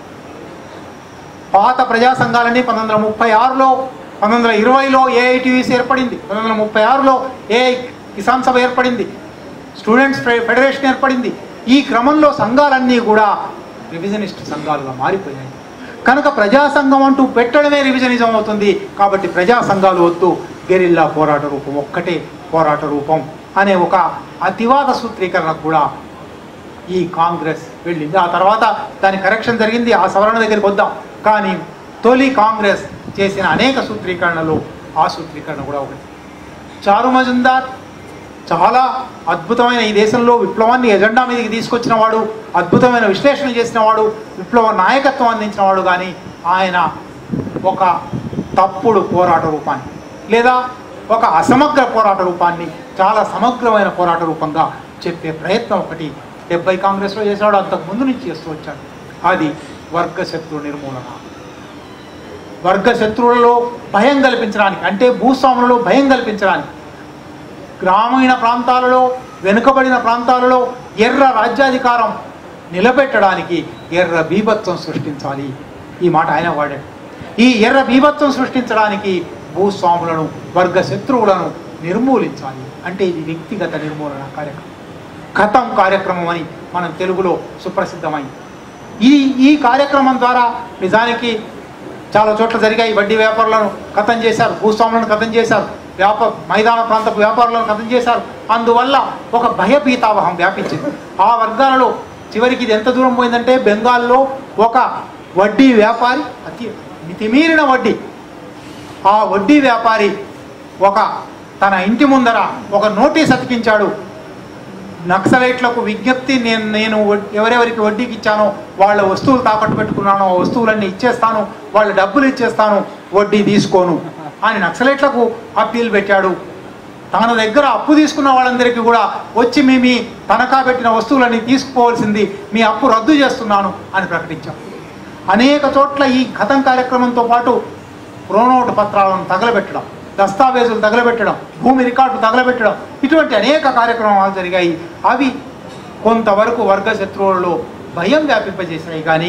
పాత ప్రజా సంఘాలన్నీ పంతొమ్మిది వందల ముప్పై ఆరులో పంతొమ్మిది వందల ఇరవైలో ఏఐటీవీసీ ఏర్పడింది పంతొమ్మిది వందల ముప్పై ఆరులో ఏఐ కిసాన్ సభ ఏర్పడింది స్టూడెంట్స్ ఫె- ఫెడరేషన్ ఏర్పడింది ఈ క్రమంలో సంఘాలన్నీ కూడా రివిజనిస్ట్ సంఘాలుగా మారిపోయాయి కనుక ప్రజా సంఘం అంటూ పెట్టడమే రివిజనిజం అవుతుంది కాబట్టి ప్రజా సంఘాలు వద్దు గెరిల్లా పోరాట రూపం ఒక్కటే పోరాట రూపం అనే ఒక అతివాద సూత్రీకరణకు కూడా ఈ కాంగ్రెస్ వెళ్ళింది ఆ తర్వాత దాని కరెక్షన్ జరిగింది ఆ సవరణ దగ్గరికి వద్దాం కానీ తొలి కాంగ్రెస్ చేసిన అనేక సూత్రీకరణలు ఆ సూత్రీకరణ కూడా ఒకటి చారు మజుందార్ చాలా అద్భుతమైన ఈ దేశంలో విప్లవాన్ని ఎజెండా మీదకి తీసుకొచ్చిన వాడు అద్భుతమైన విశ్లేషణ చేసిన వాడు విప్లవ నాయకత్వం అందించిన వాడు కానీ ఆయన ఒక తప్పుడు పోరాట రూపాన్ని లేదా ఒక అసమగ్ర పోరాట రూపాన్ని చాలా సమగ్రమైన పోరాట రూపంగా చెప్పే ప్రయత్నం ఒకటి డెబ్బై కాంగ్రెస్లో చేశాడు అంతకు ముందు నుంచి చేస్తూ వచ్చాడు అది వర్గ శత్రు నిర్మూలన వర్గ శత్రువులలో భయం కల్పించడానికి అంటే భూస్వాములలో భయం కల్పించడానికి గ్రామీణ ప్రాంతాలలో వెనుకబడిన ప్రాంతాలలో ఎర్ర రాజ్యాధికారం నిలబెట్టడానికి ఎర్ర బీభత్సం సృష్టించాలి ఈ మాట ఆయన వాడాడు ఈ ఎర్ర బీభత్సం సృష్టించడానికి భూస్వాములను వర్గ శత్రువులను నిర్మూలించాలి అంటే ఇది వ్యక్తిగత నిర్మూలన కార్యక్రమం కథం కార్యక్రమం అని మనం తెలుగులో సుప్రసిద్ధమైంది ఈ ఈ కార్యక్రమం ద్వారా నిజానికి చాలా చోట్ల జరిగాయి వడ్డీ వ్యాపారులను కథం చేశారు భూస్వాములను కథం చేశారు వ్యాప మైదాన ప్రాంతపు వ్యాపారులను కథం చేశారు అందువల్ల ఒక భయభీతావహం వ్యాపించింది ఆ వర్గాలలో చివరికి ఇది ఎంత దూరం పోయిందంటే బెంగాల్లో ఒక వడ్డీ వ్యాపారి అతి మితిమీరిన వడ్డీ ఆ వడ్డీ వ్యాపారి ఒక తన ఇంటి ముందర ఒక నోటీస్ అతికించాడు నక్సలైట్లకు విజ్ఞప్తి నేను నేను వడ్- ఎవరెవరికి వడ్డీకి ఇచ్చానో వాళ్ళ వస్తువులు తాకట్టు పెట్టుకున్నానో ఆ వస్తువులన్నీ ఇచ్చేస్తాను వాళ్ళ డబ్బులు ఇచ్చేస్తాను వడ్డీ తీసుకోను అని నక్సలైట్లకు అప్పీల్ పెట్టాడు తన దగ్గర అప్పు తీసుకున్న వాళ్ళందరికీ కూడా వచ్చి మీ మీ తనఖా పెట్టిన వస్తువులన్నీ తీసుకుపోవాల్సింది మీ అప్పు రద్దు చేస్తున్నాను అని ప్రకటించాం అనేక చోట్ల ఈ కథం కార్యక్రమంతో పాటు ప్రోనోట్ పత్రాలను తగలబెట్టడం దస్తావేజులు తగలబెట్టడం భూమి రికార్డు తగలబెట్టడం ఇటువంటి అనేక కార్యక్రమాలు జరిగాయి అవి కొంతవరకు వర్గ శత్రువులలో భయం వ్యాపింపజేసినాయి కానీ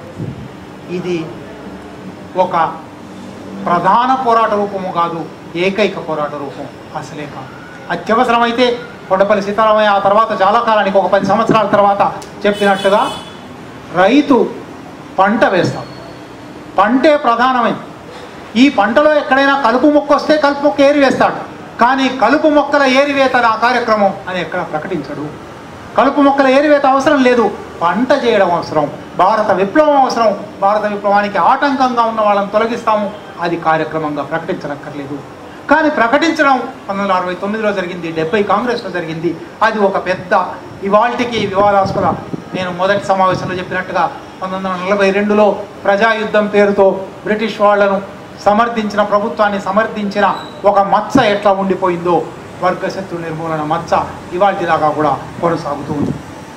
ఇది ఒక ప్రధాన పోరాట రూపము కాదు ఏకైక పోరాట రూపం అసలే కాదు అత్యవసరమైతే కొండపల్లి సీతారామయ్య ఆ తర్వాత చాలా కాలానికి ఒక పది సంవత్సరాల తర్వాత చెప్పినట్టుగా రైతు పంట వేస్తాం పంటే ప్రధానమైంది ఈ పంటలో ఎక్కడైనా కలుపు మొక్క వస్తే కలుపు మొక్క ఏరి వేస్తాడు కానీ కలుపు మొక్కల ఏరివేత నా కార్యక్రమం అని ఎక్కడ ప్రకటించడు కలుపు మొక్కల ఏరివేత అవసరం లేదు పంట చేయడం అవసరం భారత విప్లవం అవసరం భారత విప్లవానికి ఆటంకంగా ఉన్న వాళ్ళని తొలగిస్తాము అది కార్యక్రమంగా ప్రకటించనక్కర్లేదు కానీ ప్రకటించడం పంతొమ్మిది వందల అరవై తొమ్మిదిలో జరిగింది డెబ్బై కాంగ్రెస్లో జరిగింది అది ఒక పెద్ద ఇవాల్టికి వివాదాస్పద నేను మొదటి సమావేశంలో చెప్పినట్టుగా పంతొమ్మిది వందల నలభై రెండులో ప్రజాయుద్ధం పేరుతో బ్రిటిష్ వాళ్ళను సమర్థించిన ప్రభుత్వాన్ని సమర్థించిన ఒక మచ్చ ఎట్లా ఉండిపోయిందో వర్గశత్రు నిర్మూలన మచ్చ ఇవాటి దాకా కూడా కొనసాగుతూ ఉంది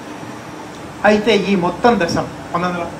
అయితే ఈ మొత్తం దశ పంతొమ్మిది వందల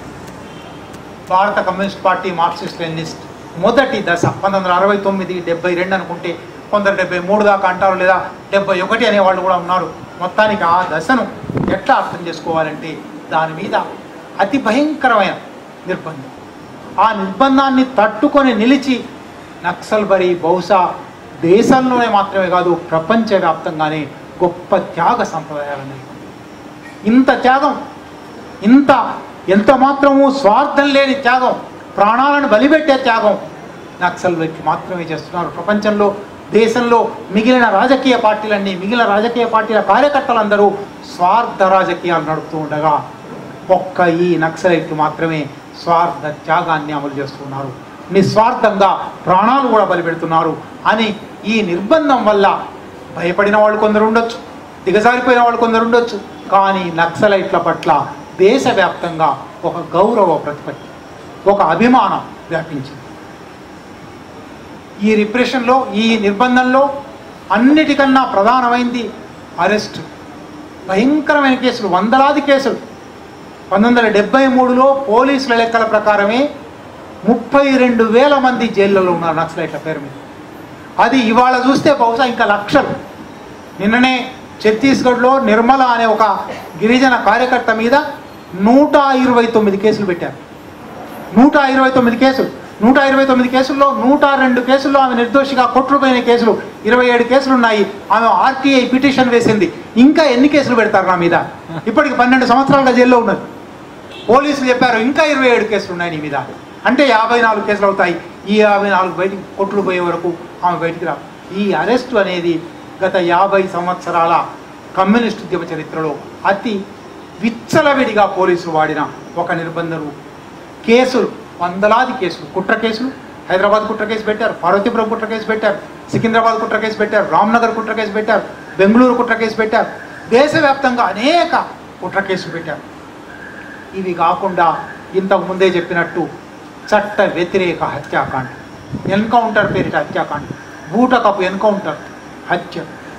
భారత కమ్యూనిస్ట్ పార్టీ మార్క్సిస్ట్ లెనిస్ట్ మొదటి దశ పంతొమ్మిది వందల అరవై తొమ్మిది డెబ్బై రెండు అనుకుంటే కొందరు డెబ్బై మూడు దాకా అంటారు లేదా డెబ్బై ఒకటి అనేవాళ్ళు కూడా ఉన్నారు మొత్తానికి ఆ దశను ఎట్లా అర్థం చేసుకోవాలంటే దాని మీద అతి భయంకరమైన నిర్బంధం ఆ నిర్బంధాన్ని తట్టుకొని నిలిచి నక్సల్బరీ బహుశా దేశంలోనే మాత్రమే కాదు ప్రపంచవ్యాప్తంగానే గొప్ప త్యాగ సంప్రదాయాలు నెలకొన్నాయి. ఇంత త్యాగం ఇంత ఎంత మాత్రము స్వార్థం లేని త్యాగం ప్రాణాలను బలిపెట్టే త్యాగం నక్సల్ వ్యక్తి మాత్రమే చేస్తున్నారు ప్రపంచంలో దేశంలో మిగిలిన రాజకీయ పార్టీలన్నీ మిగిలిన రాజకీయ పార్టీల కార్యకర్తలందరూ స్వార్థ రాజకీయాలు నడుపుతూ ఉండగా ఒక్క ఈ నక్సలైట్లు మాత్రమే స్వార్థ త్యాగాన్ని అమలు చేస్తున్నారు నిస్వార్థంగా ప్రాణాలు కూడా బలిపెడుతున్నారు అని ఈ నిర్బంధం వల్ల భయపడిన వాళ్ళు కొందరు ఉండొచ్చు దిగజారిపోయిన వాళ్ళు కొందరు ఉండొచ్చు కానీ నక్సలైట్ల పట్ల దేశవ్యాప్తంగా ఒక గౌరవ ప్రతిపత్తి ఒక అభిమానం వ్యాపించింది ఈ రిప్రెషన్లో ఈ నిర్బంధంలో అన్నిటికన్నా ప్రధానమైంది అరెస్ట్ భయంకరమైన కేసులు వందలాది కేసులు పంతొమ్మిది వందల డెబ్బై మూడులో పోలీసుల లెక్కల ప్రకారమే ముప్పై రెండు వేల మంది జైళ్ళలో ఉన్నారు నక్సలైట్ల పేరు మీద అది ఇవాళ చూస్తే బహుశా ఇంకా లక్షలు నిన్ననే ఛత్తీస్గఢ్లో నిర్మల అనే ఒక గిరిజన కార్యకర్త మీద నూట ఇరవై తొమ్మిది కేసులు పెట్టారు నూట ఇరవై తొమ్మిది కేసులు నూట ఇరవై తొమ్మిది కేసుల్లో నూట రెండు కేసుల్లో ఆమె నిర్దోషిగా కొట్టుకుపోయిన కేసులు ఇరవై ఏడు కేసులు ఉన్నాయి ఆమె ఆర్టీఐ పిటిషన్ వేసింది ఇంకా ఎన్ని కేసులు పెడతారు నా మీద ఇప్పటికి పన్నెండు సంవత్సరాలుగా జైల్లో ఉన్నది పోలీసులు చెప్పారు ఇంకా ఇరవై ఏడు కేసులు ఉన్నాయి నీ మీద అంటే యాభై నాలుగు కేసులు అవుతాయి ఈ యాభై నాలుగు బయటికి కొట్టులు పోయే వరకు ఆమె బయటికి రా ఈ అరెస్టు అనేది గత యాభై సంవత్సరాల కమ్యూనిస్ట్ ఉద్యమ చరిత్రలో అతి విచ్చలవిడిగా పోలీసులు వాడిన ఒక నిర్బంధ రూపం కేసులు వందలాది కేసులు కుట్ర కేసులు హైదరాబాద్ కుట్ర కేసు పెట్టారు పార్వతీపురం కుట్ర కేసు పెట్టారు సికింద్రాబాద్ కుట్ర కేసు పెట్టారు రామ్నగర్ కుట్ర కేసు పెట్టారు బెంగళూరు కుట్ర కేసు పెట్టారు దేశవ్యాప్తంగా అనేక కుట్ర కేసులు పెట్టారు ఇవి కాకుండా ఇంతకు ముందే చెప్పినట్టు చట్ట వ్యతిరేక హత్యాకాండ ఎన్కౌంటర్ పేరిట హత్యాకాండ బూటకపు ఎన్కౌంటర్ హత్య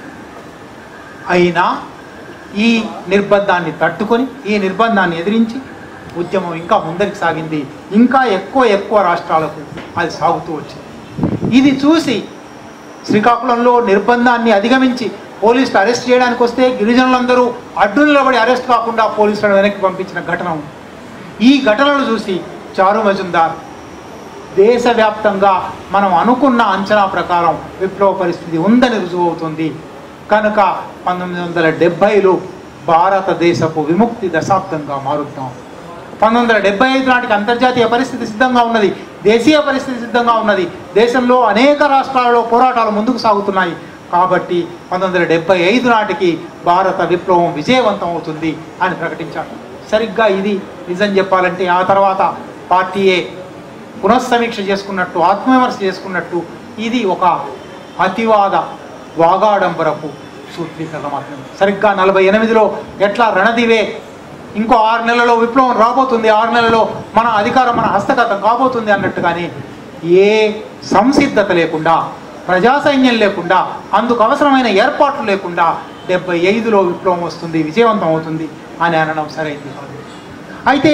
అయినా ఈ నిర్బంధాన్ని తట్టుకొని ఈ నిర్బంధాన్ని ఎదిరించి ఉద్యమం ఇంకా ముందరికి సాగింది ఇంకా ఎక్కువ ఎక్కువ రాష్ట్రాలకు అది సాగుతూ వచ్చింది ఇది చూసి శ్రీకాకుళంలో నిర్బంధాన్ని అధిగమించి పోలీసులు అరెస్ట్ చేయడానికి వస్తే గిరిజనులందరూ అడ్డు నిలబడి అరెస్ట్ కాకుండా పోలీసులను వెనక్కి పంపించిన ఘటన ఉంది ఈ ఘటనలు చూసి చారు మజుందార్ దేశవ్యాప్తంగా మనం అనుకున్న అంచనా ప్రకారం విప్లవ పరిస్థితి ఉందని రుజువవుతుంది కనుక పంతొమ్మిది వందల డెబ్భైలో భారతదేశపు విముక్తి దశాబ్దంగా మారుద్దాం పంతొమ్మిది వందల డెబ్బై ఐదు నాటికి అంతర్జాతీయ పరిస్థితి సిద్ధంగా ఉన్నది దేశీయ పరిస్థితి సిద్ధంగా ఉన్నది దేశంలో అనేక రాష్ట్రాలలో పోరాటాలు ముందుకు సాగుతున్నాయి కాబట్టి పంతొమ్మిది వందల డెబ్బై ఐదు నాటికి భారత విప్లవం విజయవంతం అవుతుంది అని ప్రకటించారు సరిగ్గా ఇది నిజం చెప్పాలంటే ఆ తర్వాత పార్టీయే పునఃసమీక్ష చేసుకున్నట్టు ఆత్మవిమర్శ చేసుకున్నట్టు ఇది ఒక అతివాద వాగాడంబరపు సూత్రీకరణ మాత్రమే సరిగ్గా నలభై ఎనిమిదిలో ఎట్లా రణదివే ఇంకో ఆరు నెలలో విప్లవం రాబోతుంది ఆరు నెలలో మన అధికారం మన హస్తగతం కాబోతుంది అన్నట్టుగానే ఏ సంసిద్ధత లేకుండా ప్రజా సైన్యం లేకుండా అందుకు అవసరమైన ఏర్పాట్లు లేకుండా డెబ్బై ఐదులో విప్లవం వస్తుంది విజయవంతం అవుతుంది అని అనడం సరైంది కాదు అయితే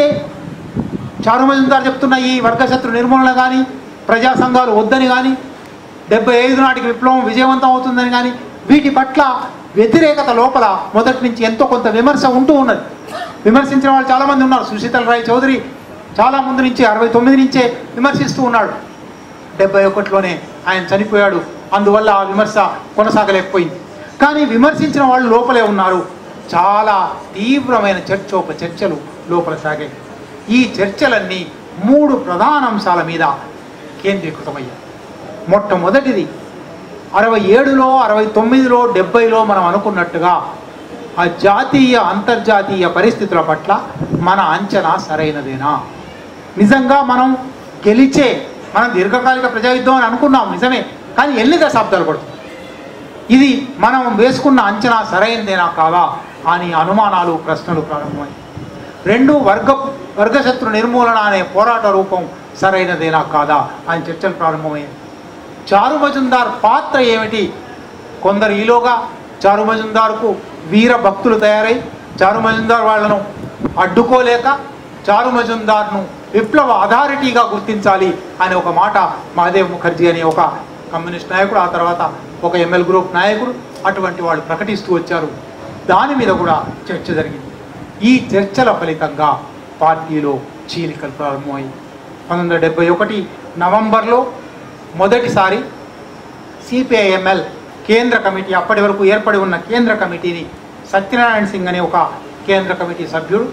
చారు మజుందార్ చెప్తున్న ఈ వర్గశత్రు నిర్మూలన కానీ ప్రజా సంఘాలు వద్దని కానీ డెబ్బై ఐదు నాటికి విప్లవం విజయవంతం అవుతుందని కానీ వీటి పట్ల వ్యతిరేకత లోపల మొదటి నుంచి ఎంతో కొంత విమర్శ ఉంటూ ఉన్నది విమర్శించిన వాళ్ళు చాలామంది ఉన్నారు సుశీతల్ రాయ్ చౌదరి చాలా ముందు నుంచి అరవై తొమ్మిది నుంచే విమర్శిస్తూ ఉన్నాడు డెబ్బై ఒకటిలోనే ఆయన చనిపోయాడు అందువల్ల ఆ విమర్శ కొనసాగలేకపోయింది కానీ విమర్శించిన వాళ్ళు లోపలే ఉన్నారు చాలా తీవ్రమైన చర్చోప చర్చలు లోపల సాగాయి ఈ చర్చలన్నీ మూడు ప్రధాన అంశాల మీద కేంద్రీకృతమయ్యాయి మొట్టమొదటిది అరవై ఏడులో అరవై తొమ్మిదిలో డెబ్బైలో మనం అనుకున్నట్టుగా ఆ జాతీయ అంతర్జాతీయ పరిస్థితుల పట్ల మన అంచనా సరైనదేనా నిజంగా మనం గెలిచే మనం దీర్ఘకాలిక ప్రజాయుద్ధం అని అనుకున్నాం నిజమే కానీ ఎన్ని దశాబ్దాలు పడుతుంది ఇది మనం వేసుకున్న అంచనా సరైనదేనా కాదా అని అనుమానాలు ప్రశ్నలు ప్రారంభమయ్యాయి రెండు వర్గ వర్గశత్రు నిర్మూలన అనే పోరాట రూపం సరైనదేనా కాదా అని చర్చలు ప్రారంభమయ్యాయి చారు మజుందార్ పాత్ర ఏమిటి కొందరు ఈలోగా చారు మజుందార్కు వీర భక్తులు తయారై చారు మజుందార్ వాళ్ళను అడ్డుకోలేక చారు మజుందార్ను విప్లవ అథారిటీగా గుర్తించాలి అనే ఒక మాట మహాదేవ్ ముఖర్జీ అనే ఒక కమ్యూనిస్ట్ నాయకుడు ఆ తర్వాత ఒక ఎంఎల్ గ్రూప్ నాయకుడు అటువంటి వాళ్ళు ప్రకటిస్తూ వచ్చారు దాని మీద కూడా చర్చ జరిగింది ఈ చర్చల ఫలితంగా పార్టీలో చీలికలు ప్రారంభమయ్యాయి పంతొమ్మిది వందల డెబ్బై ఒకటి నవంబర్లో మొదటిసారి సిపిఐఎంఎల్ కేంద్ర కమిటీ అప్పటి వరకు ఏర్పడి ఉన్న కేంద్ర కమిటీని సత్యనారాయణ సింగ్ అనే ఒక కేంద్ర కమిటీ సభ్యుడు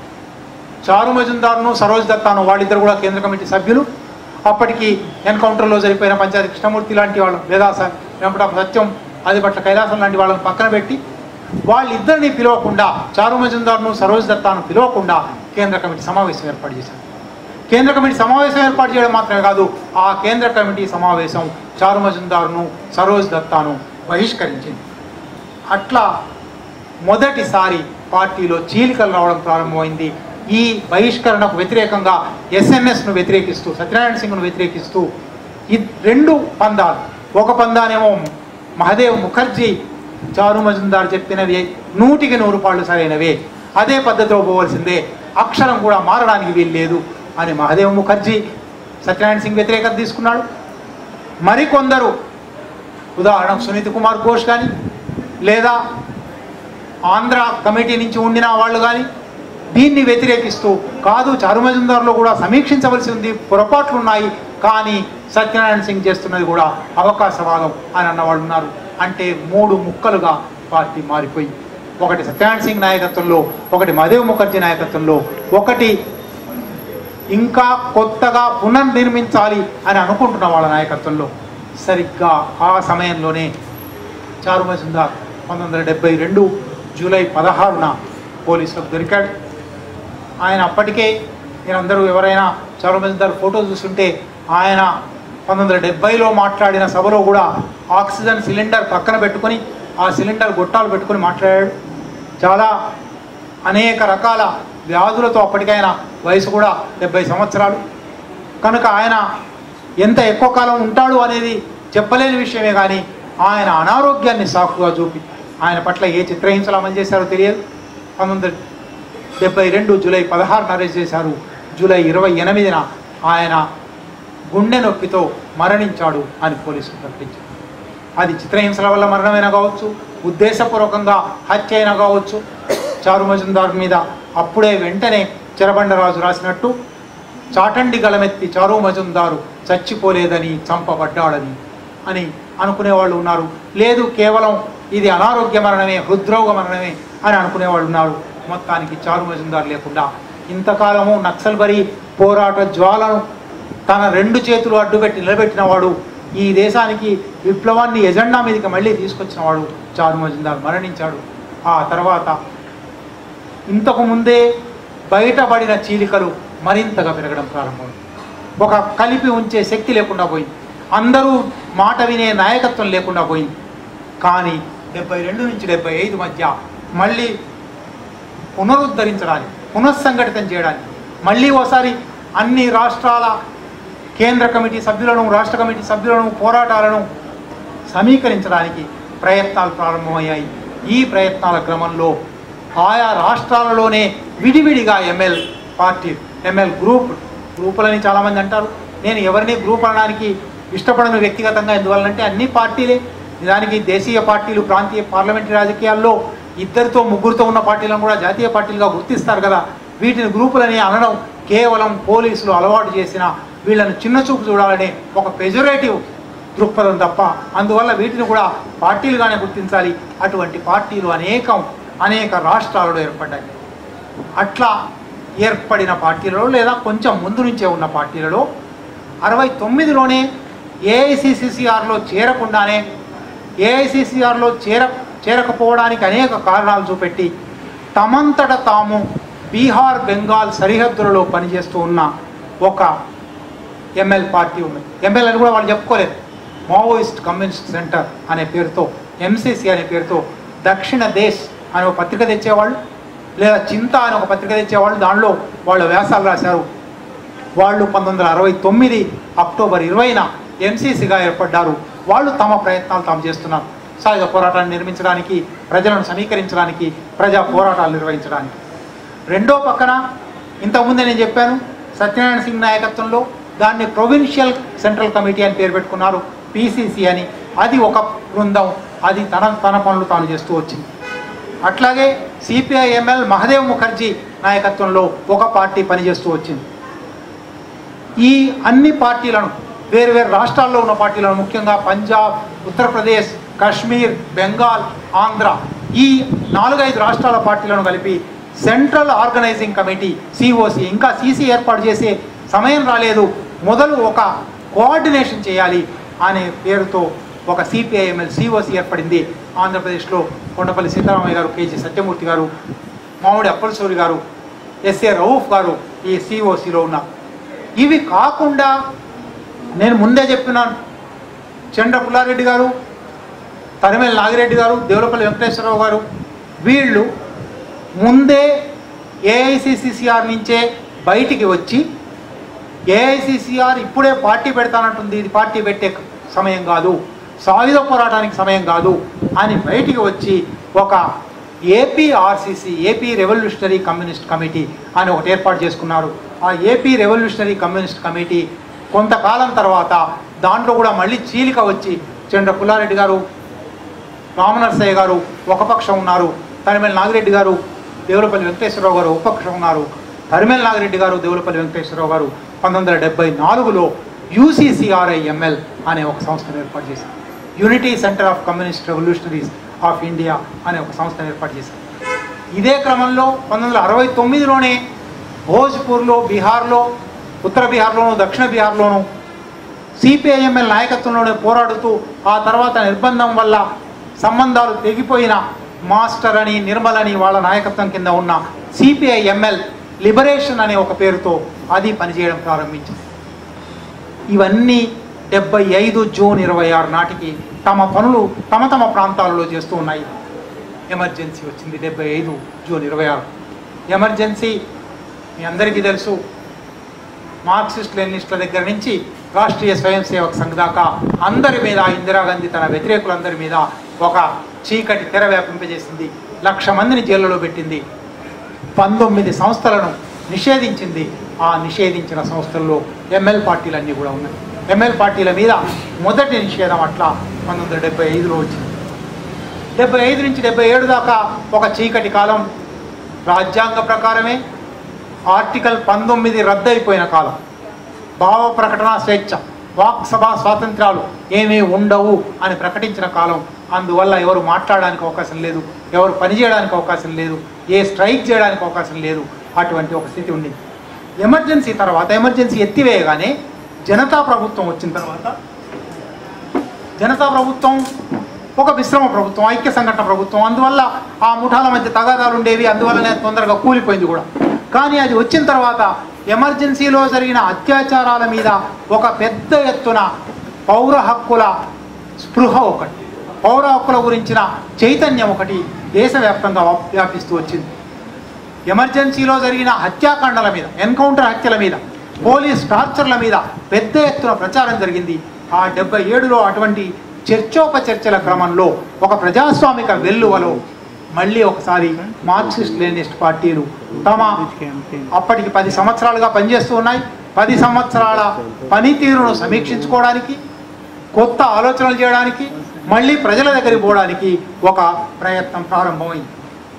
చారు మజుందార్ను సరోజ్ దత్తాను వాళ్ళిద్దరు కూడా కేంద్ర కమిటీ సభ్యులు అప్పటికి ఎన్కౌంటర్లో జరిపోయిన పంచాయతీ కృష్ణమూర్తి లాంటి వాళ్ళు వేదాస వెంపట సత్యం అది పట్ల కైలాసం లాంటి వాళ్ళని పక్కన పెట్టి వాళ్ళిద్దరిని పిలవకుండా చారు మజుందార్ను సరోజ్ దత్తాను పిలవకుండా కేంద్ర కమిటీ సమావేశం ఏర్పాటు చేశారు కేంద్ర కమిటీ సమావేశం ఏర్పాటు చేయడం మాత్రమే కాదు ఆ కేంద్ర కమిటీ సమావేశం చారు మజుందార్ను సరోజ్ దత్తాను బహిష్కరించింది అట్లా మొదటిసారి పార్టీలో చీలికలు రావడం ప్రారంభమైంది ఈ బహిష్కరణకు వ్యతిరేకంగా ఎస్ఎన్ఎస్ను వ్యతిరేకిస్తూ సత్యనారాయణ సింగ్ను వ్యతిరేకిస్తూ ఈ రెండు పందాలు ఒక పందానేమో మహదేవ్ ముఖర్జీ చారు మజుందార్ చెప్పినవి నూటికి నూరు పాళ్ళు సరైనవే అదే పద్ధతిలో పోవలసిందే అక్షరం కూడా మారడానికి వీలు లేదు అని మహదేవ్ ముఖర్జీ సత్యనారాయణ సింగ్ వ్యతిరేకత తీసుకున్నాడు మరికొందరు ఉదాహరణకు సునీత్ కుమార్ ఘోష్ కానీ లేదా ఆంధ్ర కమిటీ నుంచి ఉండిన వాళ్ళు కానీ దీన్ని వ్యతిరేకిస్తూ కాదు చారుమజుందార్లో కూడా సమీక్షించవలసి ఉంది పొరపాట్లు ఉన్నాయి కానీ సత్యనారాయణ సింగ్ చేస్తున్నది కూడా అవకాశవాదం అని అన్నవాళ్ళు ఉన్నారు అంటే మూడు ముక్కలుగా పార్టీ మారిపోయి ఒకటి సత్యనారాయణ సింగ్ నాయకత్వంలో ఒకటి మదేవ్ ముఖర్జీ నాయకత్వంలో ఒకటి ఇంకా కొత్తగా పునర్నిర్మించాలి అని అనుకుంటున్న వాళ్ళ నాయకత్వంలో సరిగ్గా ఆ సమయంలోనే చారు మజుందార్ పంతొమ్మిది వందల డెబ్బై రెండు జూలై పదహారున పోలీసులకు దొరికాడు ఆయన అప్పటికే మీరందరూ ఎవరైనా చారు మజుందార్ ఫోటో చూస్తుంటే ఆయన పంతొమ్మిది వందల డెబ్బైలో మాట్లాడిన సభలో కూడా ఆక్సిజన్ సిలిండర్ పక్కన పెట్టుకొని ఆ సిలిండర్ గొట్టాలు పెట్టుకొని మాట్లాడాడు చాలా అనేక రకాల వ్యాధులతో అప్పటికైనా వయసు కూడా డెబ్బై సంవత్సరాలు కనుక ఆయన ఎంత ఎక్కువ కాలం ఉంటాడు అనేది చెప్పలేని విషయమే కానీ ఆయన అనారోగ్యాన్ని సాకుగా చూపి ఆయన పట్ల ఏ చిత్రహింసలు అమలు చేశారో తెలియదు పంతొమ్మిది వందల డెబ్బై రెండు జూలై పదహారున అరెస్ట్ చేశారు జూలై ఇరవై ఎనిమిదిన ఆయన గుండె నొప్పితో మరణించాడు అని పోలీసులు ప్రకటించారు అది చిత్రహింసల వల్ల మరణమైనా కావచ్చు ఉద్దేశపూర్వకంగా హత్య అయినా కావచ్చు చారు మజుందార్ మీద అప్పుడే వెంటనే చెరబండరాజు రాసినట్టు చాటండి గలమెత్తి చారు మజుందారు చచ్చిపోలేదని చంపబడ్డాడని అని అనుకునేవాళ్ళు ఉన్నారు లేదు కేవలం ఇది అనారోగ్య మరణమే హృద్రోగ మరణమే అని అనుకునేవాళ్ళు ఉన్నారు మొత్తానికి చారు మజుందార్ లేకుండా ఇంతకాలము నక్సల్బరీ పోరాట జ్వాలను తన రెండు చేతులు అడ్డుపెట్టి నిలబెట్టిన వాడు ఈ దేశానికి విప్లవాన్ని ఎజెండా మీదకి మళ్ళీ తీసుకొచ్చిన వాడు చారు మజుందార్ మరణించాడు ఆ తర్వాత ఇంతకు ముందే బయటపడిన చీలికలు మరింతగా పెరగడం ప్రారంభమైంది ఒక కలిపి ఉంచే శక్తి లేకుండా పోయింది అందరూ మాట వినే నాయకత్వం లేకుండా పోయింది కానీ డెబ్బై రెండు నుంచి డెబ్బై ఐదు మధ్య మళ్ళీ పునరుద్ధరించడానికి పునఃసంఘటితం చేయడానికి మళ్ళీ ఓసారి అన్ని రాష్ట్రాల కేంద్ర కమిటీ సభ్యులను రాష్ట్ర కమిటీ సభ్యులను పోరాటాలను సమీకరించడానికి ప్రయత్నాలు ప్రారంభమయ్యాయి ఈ ప్రయత్నాల క్రమంలో ఆయా రాష్ట్రాలలోనే విడివిడిగా ఎంఎల్ పార్టీ ఎంఎల్ గ్రూప్ గ్రూపులని చాలామంది అంటారు నేను ఎవరిని గ్రూప్ అనడానికి ఇష్టపడను వ్యక్తిగతంగా ఎందువల్లంటే అన్ని పార్టీలే నిజానికి దేశీయ పార్టీలు ప్రాంతీయ పార్లమెంటరీ రాజకీయాల్లో ఇద్దరితో ముగ్గురితో ఉన్న పార్టీలను కూడా జాతీయ పార్టీలుగా గుర్తిస్తారు కదా వీటిని గ్రూపులని అనడం కేవలం పోలీసులు అలవాటు చేసిన వీళ్ళని చిన్న చూపు చూడాలనే ఒక పెజరేటివ్ దృక్పథం తప్ప అందువల్ల వీటిని కూడా పార్టీలుగానే గుర్తించాలి అటువంటి పార్టీలు అనేకం అనేక రాష్ట్రాలలో ఏర్పడ్డాయి అట్లా ఏర్పడిన పార్టీలలో లేదా కొంచెం ముందు నుంచే ఉన్న పార్టీలలో అరవై తొమ్మిదిలోనే ఏఐసిసిసిఆర్లో చేరకుండానే ఏఐసిసిఆర్లో చేర చేరకపోవడానికి అనేక కారణాలు చూపెట్టి తమంతట తాము బీహార్ బెంగాల్ సరిహద్దులలో పనిచేస్తూ ఉన్న ఒక ఎంఎల్ పార్టీ ఉంది ఎంఎల్ అని కూడా వాళ్ళు చెప్పుకోలేదు మావోయిస్ట్ కమ్యూనిస్ట్ సెంటర్ అనే పేరుతో ఎంసీసీ అనే పేరుతో దక్షిణ దేశ్ అనే ఒక పత్రిక తెచ్చేవాళ్ళు లేదా చింత అనే ఒక పత్రిక తెచ్చేవాళ్ళు దానిలో వాళ్ళు వ్యాసాలు రాశారు వాళ్ళు పంతొమ్మిది వందల అరవై తొమ్మిది అక్టోబర్ ఇరవైన ఎంసీసీగా ఏర్పడ్డారు వాళ్ళు తమ ప్రయత్నాలు తాము చేస్తున్నారు సాయుధ పోరాటాన్ని నిర్మించడానికి ప్రజలను సమీకరించడానికి ప్రజా పోరాటాలు నిర్వహించడానికి రెండో పక్కన ఇంతకుముందే నేను చెప్పాను సత్యనారాయణ సింగ్ నాయకత్వంలో దాన్ని ప్రొవిన్షియల్ సెంట్రల్ కమిటీ అని పేరు పెట్టుకున్నారు పీసీసీ అని అది ఒక బృందం అది తన తన పనులు తాను చేస్తూ వచ్చింది అట్లాగే సిపిఐఎంఎల్ మహదేవ్ ముఖర్జీ నాయకత్వంలో ఒక పార్టీ పనిచేస్తూ వచ్చింది ఈ అన్ని పార్టీలను వేరు వేరు రాష్ట్రాల్లో ఉన్న పార్టీలను ముఖ్యంగా పంజాబ్ ఉత్తరప్రదేశ్ కాశ్మీర్ బెంగాల్ ఆంధ్ర ఈ నాలుగైదు రాష్ట్రాల పార్టీలను కలిపి సెంట్రల్ ఆర్గనైజింగ్ కమిటీ సిఓసి ఇంకా సీసీ ఏర్పాటు చేసే సమయం రాలేదు మొదలు ఒక కోఆర్డినేషన్ చేయాలి అనే పేరుతో ఒక సిపిఐఎంఎల్ సిఓసి ఏర్పడింది ఆంధ్రప్రదేశ్లో కొండపల్లి సీతారామయ్య గారు కేజీ సత్యమూర్తి గారు మామిడి అప్పలసూరి గారు ఎస్ఏ రౌఫ్ గారు ఈ సిఓసిలో ఉన్నారు ఇవి కాకుండా నేను ముందే చెప్పినాను చంద్ర పుల్లారెడ్డి గారు తరిమేల నాగిరెడ్డి గారు దేవులపల్లి వెంకటేశ్వరరావు గారు వీళ్ళు ముందే ఏఐసిసిసిఆర్ నుంచే బయటికి వచ్చి ఏఐసిసిఆర్ ఇప్పుడే పార్టీ పెడతానంటుంది ఇది పార్టీ పెట్టే సమయం కాదు సాయుధ పోరాటానికి సమయం కాదు అని బయటికి వచ్చి ఒక AP RCC AP revolutionary communist committee అని ఒకటి ఏర్పాటు చేసుకున్నారు ఆ ఏపీ రెవల్యూషనరీ కమ్యూనిస్ట్ కమిటీ కొంతకాలం తర్వాత దాంట్లో కూడా మళ్ళీ చీలిక వచ్చి చంద్ర పుల్లారెడ్డి గారు రామనరసయ్య గారు ఒక పక్షం ఉన్నారు తరిమేల నాగిరెడ్డి గారు దేవులపల్లి వెంకటేశ్వరరావు గారు ఒక పక్షం ఉన్నారు తరిమేల నాగిరెడ్డి గారు దేవులపల్లి వెంకటేశ్వరరావు గారు పంతొమ్మిది వందల డెబ్బై నాలుగులో యూసీసీఆర్ఐఎంఎల్ అనే ఒక సంస్థను ఏర్పాటు చేశారు unity centre of communist revolutionaries of India అనే ఒక సంస్థను ఏర్పాటు చేశారు ఇదే క్రమంలో పంతొమ్మిది వందల అరవై తొమ్మిదిలోనే భోజ్పూర్లో బీహార్లో ఉత్తర బీహార్లోను దక్షిణ బీహార్లోను సిపిఐఎంఎల్ నాయకత్వంలోనే పోరాడుతూ ఆ తర్వాత నిర్బంధం వల్ల సంబంధాలు తెగిపోయిన మాస్టర్ అని నిర్మల్ అని వాళ్ళ నాయకత్వం కింద ఉన్న సిపిఐఎంఎల్ లిబరేషన్ అనే ఒక పేరుతో అది పనిచేయడం ప్రారంభించింది ఇవన్నీ డెబ్బై ఐదు జూన్ ఇరవై ఆరు నాటికి తమ పనులు తమ తమ ప్రాంతాలలో చేస్తూ ఉన్నాయి ఎమర్జెన్సీ వచ్చింది డెబ్బై ఐదు జూన్ ఇరవై ఆరు ఎమర్జెన్సీ మీ అందరికీ తెలుసు మార్క్సిస్ట్ లెనిస్టుల దగ్గర నుంచి రాష్ట్రీయ స్వయం సేవక్ సంఘ్ దాకా అందరి మీద ఇందిరాగాంధీ తన వ్యతిరేకులందరి మీద ఒక చీకటి తెర వ్యాపింపజేసింది లక్ష మందిని జైల్లో పెట్టింది పంతొమ్మిది సంస్థలను నిషేధించింది ఆ నిషేధించిన సంస్థల్లో ఎంఎల్ పార్టీలన్నీ కూడా ఉన్నాయి ఎంఎల్ పార్టీల మీద మొదటి నిషేధం అట్లా పంతొమ్మిది వందల డెబ్బై ఐదులో వచ్చింది డెబ్బై ఐదు నుంచి డెబ్బై ఏడు దాకా ఒక చీకటి కాలం రాజ్యాంగ ప్రకారమే ఆర్టికల్ పంతొమ్మిది రద్దయిపోయిన కాలం భావ ప్రకటన స్వేచ్ఛ వాక్ సభా స్వాతంత్రాలు ఏమీ ఉండవు అని ప్రకటించిన కాలం అందువల్ల ఎవరు మాట్లాడడానికి అవకాశం లేదు ఎవరు పనిచేయడానికి అవకాశం లేదు ఏ స్ట్రైక్ చేయడానికి అవకాశం లేదు అటువంటి ఒక స్థితి ఉంది ఎమర్జెన్సీ తర్వాత ఎమర్జెన్సీ ఎత్తివేయగానే జనతా ప్రభుత్వం వచ్చిన తర్వాత జనతా ప్రభుత్వం ఒక విశ్రమ ప్రభుత్వం ఐక్య సంఘటన ప్రభుత్వం అందువల్ల ఆ ముఠాల మధ్య తగాదాలు ఉండేవి అందువల్లనే తొందరగా కూలిపోయింది కూడా కానీ అది వచ్చిన తర్వాత ఎమర్జెన్సీలో జరిగిన అత్యాచారాల మీద ఒక పెద్ద ఎత్తున పౌర హక్కుల స్పృహ ఒకటి పౌర హక్కుల గురించిన చైతన్యం ఒకటి దేశవ్యాప్తంగా వ్యాప్- వ్యాపిస్తూ వచ్చింది ఎమర్జెన్సీలో జరిగిన హత్యాకాండల మీద ఎన్కౌంటర్ హత్యల మీద పోలీస్ టార్చర్ల మీద పెద్ద ఎత్తున ప్రచారం జరిగింది ఆ డెబ్బై ఏడులో అటువంటి చర్చోపచర్చల క్రమంలో ఒక ప్రజాస్వామిక వెల్లువలో మళ్ళీ ఒకసారి మార్క్సిస్ట్ లెనిస్ట్ పార్టీలు తమ అప్పటికి పది సంవత్సరాలుగా పనిచేస్తూ ఉన్నాయి పది సంవత్సరాల పనితీరును సమీక్షించుకోవడానికి కొత్త ఆలోచనలు చేయడానికి మళ్ళీ ప్రజల దగ్గరికి పోవడానికి ఒక ప్రయత్నం ప్రారంభమైంది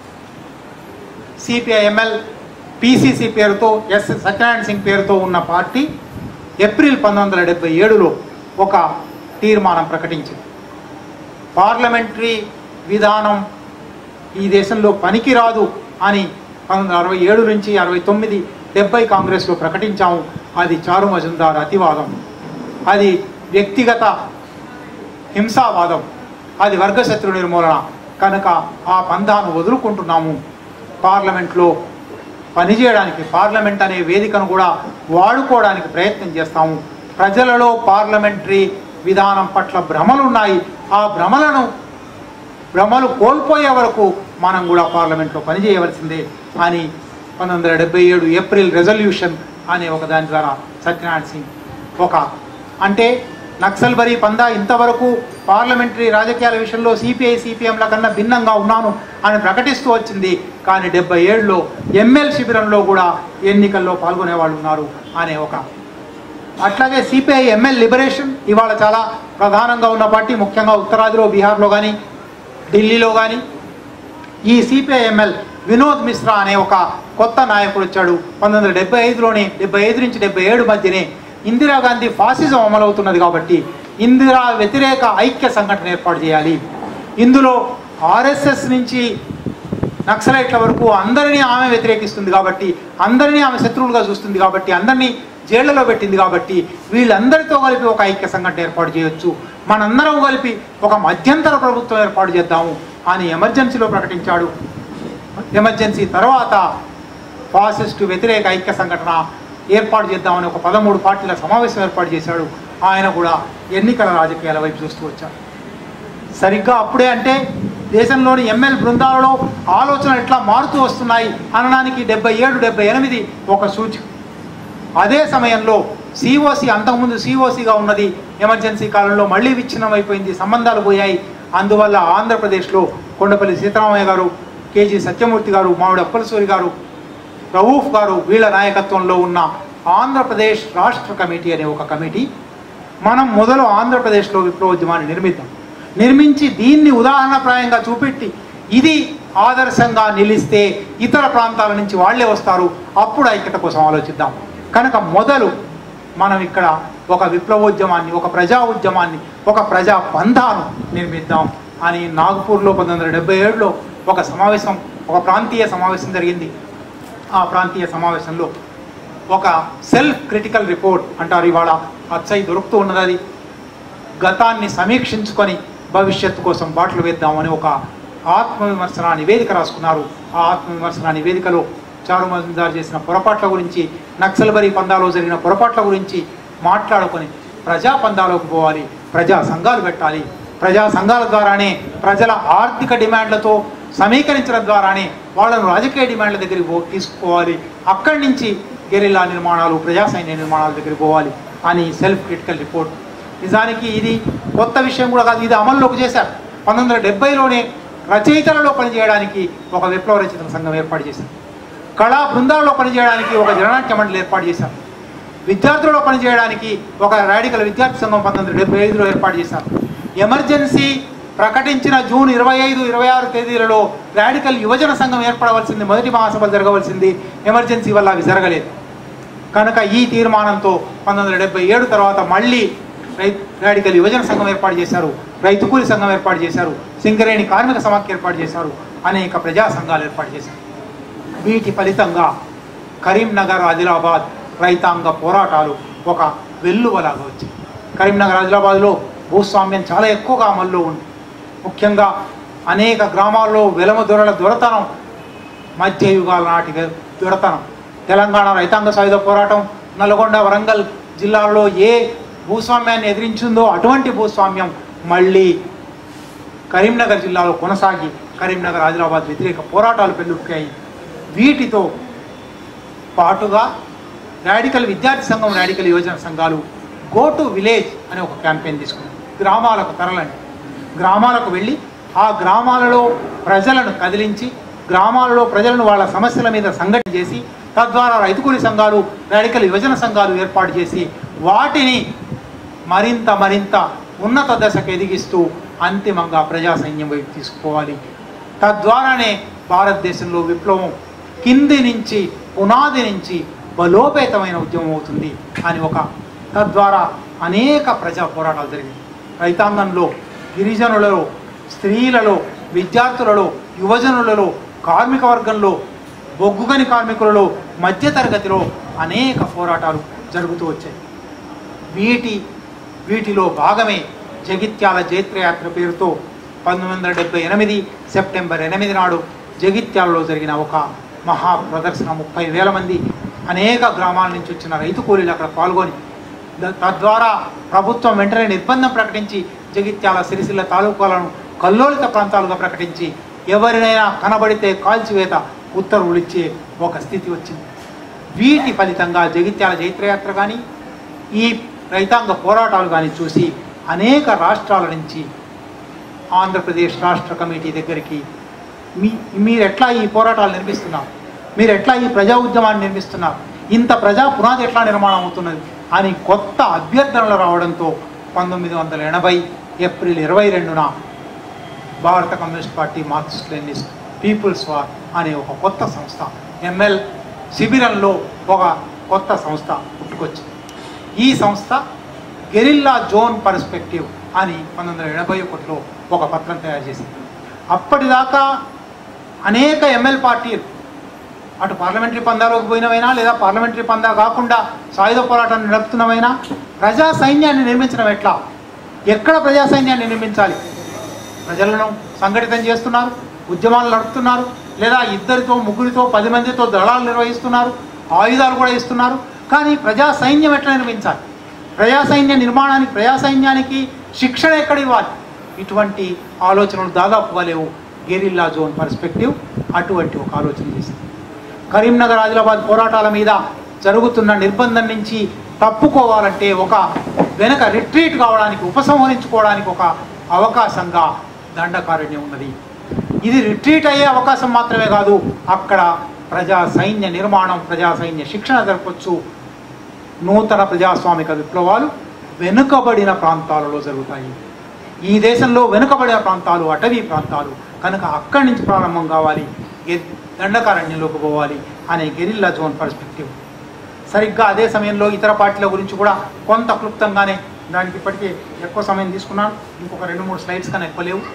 సిపిఐఎంఎల్ పిసిసి పేరుతో ఎస్ సత్యనారాయణ సింగ్ పేరుతో ఉన్న పార్టీ ఏప్రిల్ పంతొమ్మిది వందల డెబ్బై ఏడులో ఒక తీర్మానం ప్రకటించింది పార్లమెంటరీ విధానం ఈ దేశంలో పనికిరాదు అని పంతొమ్మిది వందల అరవై ఏడు నుంచి అరవై తొమ్మిది డెబ్బై కాంగ్రెస్లో ప్రకటించాము అది చారు మజుందార్ అతివాదం అది వ్యక్తిగత హింసావాదం అది వర్గశత్రు నిర్మూలన కనుక ఆ పందాను వదులుకుంటున్నాము పార్లమెంట్లో పనిచేయడానికి పార్లమెంట్ అనే వేదికను కూడా వాడుకోవడానికి ప్రయత్నం చేస్తాము ప్రజలలో పార్లమెంటరీ విధానం పట్ల భ్రమలు ఉన్నాయి ఆ భ్రమలను భ్రమలు కోల్పోయే వరకు మనం కూడా పార్లమెంట్లో పనిచేయవలసిందే అని పంతొమ్మిది వందల డెబ్బై ఏడు ఏప్రిల్ రెజల్యూషన్ అనే ఒక దాని ద్వారా సత్యనారాయణ సింగ్ ఒక అంటే నక్సల్బరీ పందా ఇంతవరకు పార్లమెంటరీ రాజకీయాల విషయంలో సిపిఐ సిపిఎంల కన్నా భిన్నంగా ఉన్నాను అని ప్రకటిస్తూ వచ్చింది కానీ డెబ్బై ఏడులో ఎంఎల్ శిబిరంలో కూడా ఎన్నికల్లో పాల్గొనే వాళ్ళు ఉన్నారు అనే ఒక అట్లాగే సిపిఐ ఎంఎల్ లిబరేషన్ ఇవాళ చాలా ప్రధానంగా ఉన్న పార్టీ ముఖ్యంగా ఉత్తరాదిలో బీహార్లో కానీ ఢిల్లీలో కానీ ఈ సిపిఐఎంఎల్ వినోద్ మిశ్రా అనే ఒక కొత్త నాయకుడు వచ్చాడు పంతొమ్మిది వందల డెబ్బై ఐదులోనే డెబ్బై ఐదు నుంచి డెబ్బై ఏడు మధ్యనే ఇందిరాగాంధీ ఫాసిజం అమలవుతున్నది కాబట్టి ఇందిరా వ్యతిరేక ఐక్య సంఘటన ఏర్పాటు చేయాలి ఇందులో ఆర్ఎస్ఎస్ నుంచి నక్సలైట్ల వరకు అందరినీ ఆమె వ్యతిరేకిస్తుంది కాబట్టి అందరినీ ఆమె శత్రువులుగా చూస్తుంది కాబట్టి అందరినీ జైళ్లలో పెట్టింది కాబట్టి వీళ్ళందరితో కలిపి ఒక ఐక్య సంఘటన ఏర్పాటు చేయొచ్చు మనందరం కలిపి ఒక మధ్యంతర ప్రభుత్వం ఏర్పాటు చేద్దాము అని ఎమర్జెన్సీలో ప్రకటించాడు ఎమర్జెన్సీ తర్వాత ఫాసిస్టు వ్యతిరేక ఐక్య సంఘటన ఏర్పాటు చేద్దామని ఒక పదమూడు పార్టీల సమావేశం ఏర్పాటు చేశాడు ఆయన కూడా ఎన్నికల రాజకీయాల వైపు చూస్తూ వచ్చాడు సరిగ్గా అప్పుడే అంటే దేశంలోని ఎంఎల్ బృందాలలో ఆలోచనలు ఎట్లా మారుతూ వస్తున్నాయి అనడానికి డెబ్బై ఏడు డెబ్బై ఎనిమిది ఒక సూచి అదే సమయంలో సిఓసి అంతకుముందు సిఓసిగా ఉన్నది ఎమర్జెన్సీ కాలంలో మళ్ళీ విచ్ఛిన్నం అయిపోయింది సంబంధాలు పోయాయి అందువల్ల ఆంధ్రప్రదేశ్లో కొండపల్లి సీతారామయ్య గారు కేజీ సత్యమూర్తి గారు మామిడి అప్పలసూరి గారు రవూఫ్ గారు వీళ్ళ నాయకత్వంలో ఉన్న ఆంధ్రప్రదేశ్ రాష్ట్ర కమిటీ అనే ఒక కమిటీ మనం మొదలు ఆంధ్రప్రదేశ్లో విప్లవోద్యమాన్ని నిర్మిద్దాం నిర్మించి దీన్ని ఉదాహరణప్రాయంగా చూపెట్టి ఇది ఆదర్శంగా నిలిస్తే ఇతర ప్రాంతాల నుంచి వాళ్ళే వస్తారు అప్పుడు ఐక్యత కోసం ఆలోచిద్దాం కనుక మొదలు మనం ఇక్కడ ఒక విప్లవోద్యమాన్ని ఒక ప్రజా ఉద్యమాన్ని ఒక ప్రజా బంధాను నిర్మిద్దాం అని నాగ్పూర్లో పంతొమ్మిది వందల డెబ్బై ఏడులో ఒక సమావేశం ఒక ప్రాంతీయ సమావేశం జరిగింది ఆ ప్రాంతీయ సమావేశంలో ఒక సెల్ఫ్ క్రిటికల్ రిపోర్ట్ అంటారు ఇవాళ అచ్చయి దొరుకుతూ ఉన్నది అది గతాన్ని సమీక్షించుకొని భవిష్యత్తు కోసం బాటలు వేద్దామని ఒక ఆత్మవిమర్శన నివేదిక రాసుకున్నారు ఆ ఆత్మవిమర్శన నివేదికలో చారు మజుందార్ చేసిన పొరపాట్ల గురించి నక్సల్బరీ పందాలో జరిగిన పొరపాట్ల గురించి మాట్లాడుకొని ప్రజా పందాలోకి పోవాలి ప్రజా సంఘాలు పెట్టాలి ప్రజా సంఘాల ద్వారానే ప్రజల ఆర్థిక డిమాండ్లతో సమీకరించడం ద్వారానే వాళ్ళను రాజకీయ డిమాండ్ల దగ్గరికి పో తీసుకోవాలి అక్కడి నుంచి గెరిల్లా నిర్మాణాలు ప్రజా సైన్య నిర్మాణాల దగ్గరికి పోవాలి అని సెల్ఫ్ క్రిటికల్ రిపోర్ట్ నిజానికి ఇది కొత్త విషయం కూడా కాదు ఇది అమల్లోకి చేశారు పంతొమ్మిది వందల డెబ్బైలోనే రచయితలలో పనిచేయడానికి ఒక విప్లవ రచయితల సంఘం ఏర్పాటు చేశారు కళా బృందాలలో పనిచేయడానికి ఒక జననాట్య మండలి ఏర్పాటు చేశారు విద్యార్థులలో పనిచేయడానికి ఒక రాడికల్ విద్యార్థి సంఘం పంతొమ్మిది వందల డెబ్బై ఐదులో ఏర్పాటు చేశారు ఎమర్జెన్సీ ప్రకటించిన జూన్ ఇరవై ఐదు ఇరవై ఆరు తేదీలలో రాడికల్ యువజన సంఘం ఏర్పడవలసింది మొదటి మహాసభ జరగవలసింది ఎమర్జెన్సీ వల్ల అవి జరగలేదు కనుక ఈ తీర్మానంతో పంతొమ్మిది వందల డెబ్బై ఏడు తర్వాత మళ్ళీ రై రాడికల్ యువజన సంఘం ఏర్పాటు చేశారు రైతు కూలి సంఘం ఏర్పాటు చేశారు సింగరేణి కార్మిక సమాఖ్య ఏర్పాటు చేశారు అనేక ప్రజా సంఘాలు ఏర్పాటు చేశారు వీటి ఫలితంగా కరీంనగర్ ఆదిలాబాద్ రైతాంగ పోరాటాలు ఒక వెల్లువలాగా వచ్చాయి కరీంనగర్ ఆదిలాబాద్లో భూస్వామ్యం చాలా ఎక్కువగా అమల్లో ఉంది ముఖ్యంగా అనేక గ్రామాల్లో వెలమ దొరల దొరతనం మధ్యయుగాల నాటి వె- దొరతనం తెలంగాణ రైతాంగ సాయుధ పోరాటం నల్గొండ వరంగల్ జిల్లాల్లో ఏ భూస్వామ్యాన్ని ఎదిరించిందో అటువంటి భూస్వామ్యం మళ్ళీ కరీంనగర్ జిల్లాలో కొనసాగి కరీంనగర్ ఆదిలాబాద్ వ్యతిరేక పోరాటాలు పెళ్ళుక్కాయి వీటితో పాటుగా రాడికల్ విద్యార్థి సంఘం రాడికల్ యువజన సంఘాలు గో టు విలేజ్ అనే ఒక క్యాంపెయిన్ తీసుకున్నాయి గ్రామాలకు తరలండి గ్రామాలకు వెళ్ళి ఆ గ్రామాలలో ప్రజలను కదిలించి గ్రామాలలో ప్రజలను వాళ్ళ సమస్యల మీద సంఘటన చేసి తద్వారా రైతు కూలి సంఘాలు రాడికల్ యువజన సంఘాలు ఏర్పాటు చేసి వాటిని మరింత మరింత ఉన్నత దశకు ఎదిగిస్తూ అంతిమంగా ప్రజా సైన్యం వైపు తీసుకుపోవాలి తద్వారానే భారతదేశంలో విప్లవం కింది నుంచి పునాది నుంచి బలోపేతమైన ఉద్యమం అవుతుంది అని ఒక తద్వారా అనేక ప్రజా పోరాటాలు జరిగాయి రైతాంగంలో గిరిజనులలో స్త్రీలలో విద్యార్థులలో యువజనులలో కార్మిక వర్గంలో బొగ్గుగని కార్మికులలో మధ్యతరగతిలో అనేక పోరాటాలు జరుగుతూ వచ్చాయి వీటి వీటిలో భాగమే జగిత్యాల జైత్రయాత్ర పేరుతో పంతొమ్మిది వందల డెబ్బై ఎనిమిది సెప్టెంబర్ ఎనిమిది నాడు జగిత్యాలలో జరిగిన ఒక మహా ప్రదర్శన ముప్పై వేల మంది అనేక గ్రామాల నుంచి వచ్చిన రైతు కూలీలు అక్కడ పాల్గొని ద- తద్వారా ప్రభుత్వం వెంటనే నిర్బంధం ప్రకటించి జగిత్యాల సిరిసిల్ల తాలూకాలను కల్లోలిత ప్రాంతాలుగా ప్రకటించి ఎవరినైనా కనబడితే కాల్చివేత ఉత్తర్వులు ఇచ్చే ఒక స్థితి వచ్చింది వీటి ఫలితంగా జగిత్యాల జైత్రయాత్ర కానీ ఈ రైతాంగ పోరాటాలు కానీ చూసి అనేక రాష్ట్రాల నుంచి ఆంధ్రప్రదేశ్ రాష్ట్ర కమిటీ దగ్గరికి మీ మీరు ఎట్లా ఈ పోరాటాలు నిర్మిస్తున్నారు మీరు ఎట్లా ఈ ప్రజా ఉద్యమాన్ని నిర్మిస్తున్నారు ఇంత ప్రజా పునాది ఎట్లా నిర్మాణం అవుతున్నది అని కొత్త అభ్యర్థనలు రావడంతో పంతొమ్మిది వందల ఎనభై ఏప్రిల్ ఇరవై రెండున భారత communist party Marxist Leninist people's war అనే ఒక కొత్త సంస్థ ఎంఎల్ శిబిరంలో ఒక కొత్త సంస్థ పుట్టుకొచ్చింది ఈ సంస్థ గెరిల్లా జోన్ పర్స్పెక్టివ్ అని పంతొమ్మిది వందల ఎనభై ఒకటిలో ఒక పత్రం తయారు చేసింది అప్పటిదాకా అనేక ఎంఎల్ పార్టీలు అటు పార్లమెంటరీ పందాలోకి పోయినవైనా లేదా పార్లమెంటరీ పందా కాకుండా సాయుధ పోరాటాన్ని నడుపుతున్నవైనా ప్రజా సైన్యాన్ని నిర్మించడం ఎట్లా ఎక్కడ ప్రజా సైన్యాన్ని నిర్మించాలి ప్రజలను సంఘటితం చేస్తున్నారు ఉద్యమాలు నడుపుతున్నారు లేదా ఇద్దరితో ముగ్గురితో పది మందితో దళాలు నిర్వహిస్తున్నారు ఆయుధాలు కూడా ఇస్తున్నారు కానీ ప్రజా సైన్యం ఎట్లా నిర్మించాలి ప్రజా సైన్య నిర్మాణానికి ప్రజా సైన్యానికి శిక్షణ ఎక్కడ ఇవ్వాలి ఇటువంటి ఆలోచనలు దాదాపుగా లేవు గెరిల్లా జోన్ పర్స్పెక్టివ్ అటువంటి ఒక ఆలోచన చేసింది కరీంనగర్ ఆదిలాబాద్ పోరాటాల మీద జరుగుతున్న నిర్బంధం నుంచి తప్పుకోవాలంటే ఒక వెనక రిట్రీట్ కావడానికి ఉపసంహరించుకోవడానికి ఒక అవకాశంగా దండకారణ్యం ఉన్నది ఇది రిట్రీట్ అయ్యే అవకాశం మాత్రమే కాదు అక్కడ ప్రజా సైన్య నిర్మాణం ప్రజా సైన్య శిక్షణ జరపచ్చు నూతన ప్రజాస్వామిక విప్లవాలు వెనుకబడిన ప్రాంతాలలో జరుగుతాయి ఈ దేశంలో వెనుకబడిన ప్రాంతాలు అటవీ ప్రాంతాలు కనుక అక్కడి నుంచి ప్రారంభం కావాలి ఎ- దండకారణ్యంలోకి పోవాలి అనే గెరిల్లా జోన్ పర్స్పెక్టివ్ సరిగ్గా అదే సమయంలో ఇతర పార్టీల గురించి కూడా కొంత క్లుప్తంగానే దానికి ఇప్పటికే ఎక్కువ సమయం తీసుకున్నాను ఇంకొక రెండు మూడు స్లైడ్స్ కన్నా ఎక్కువ లేవు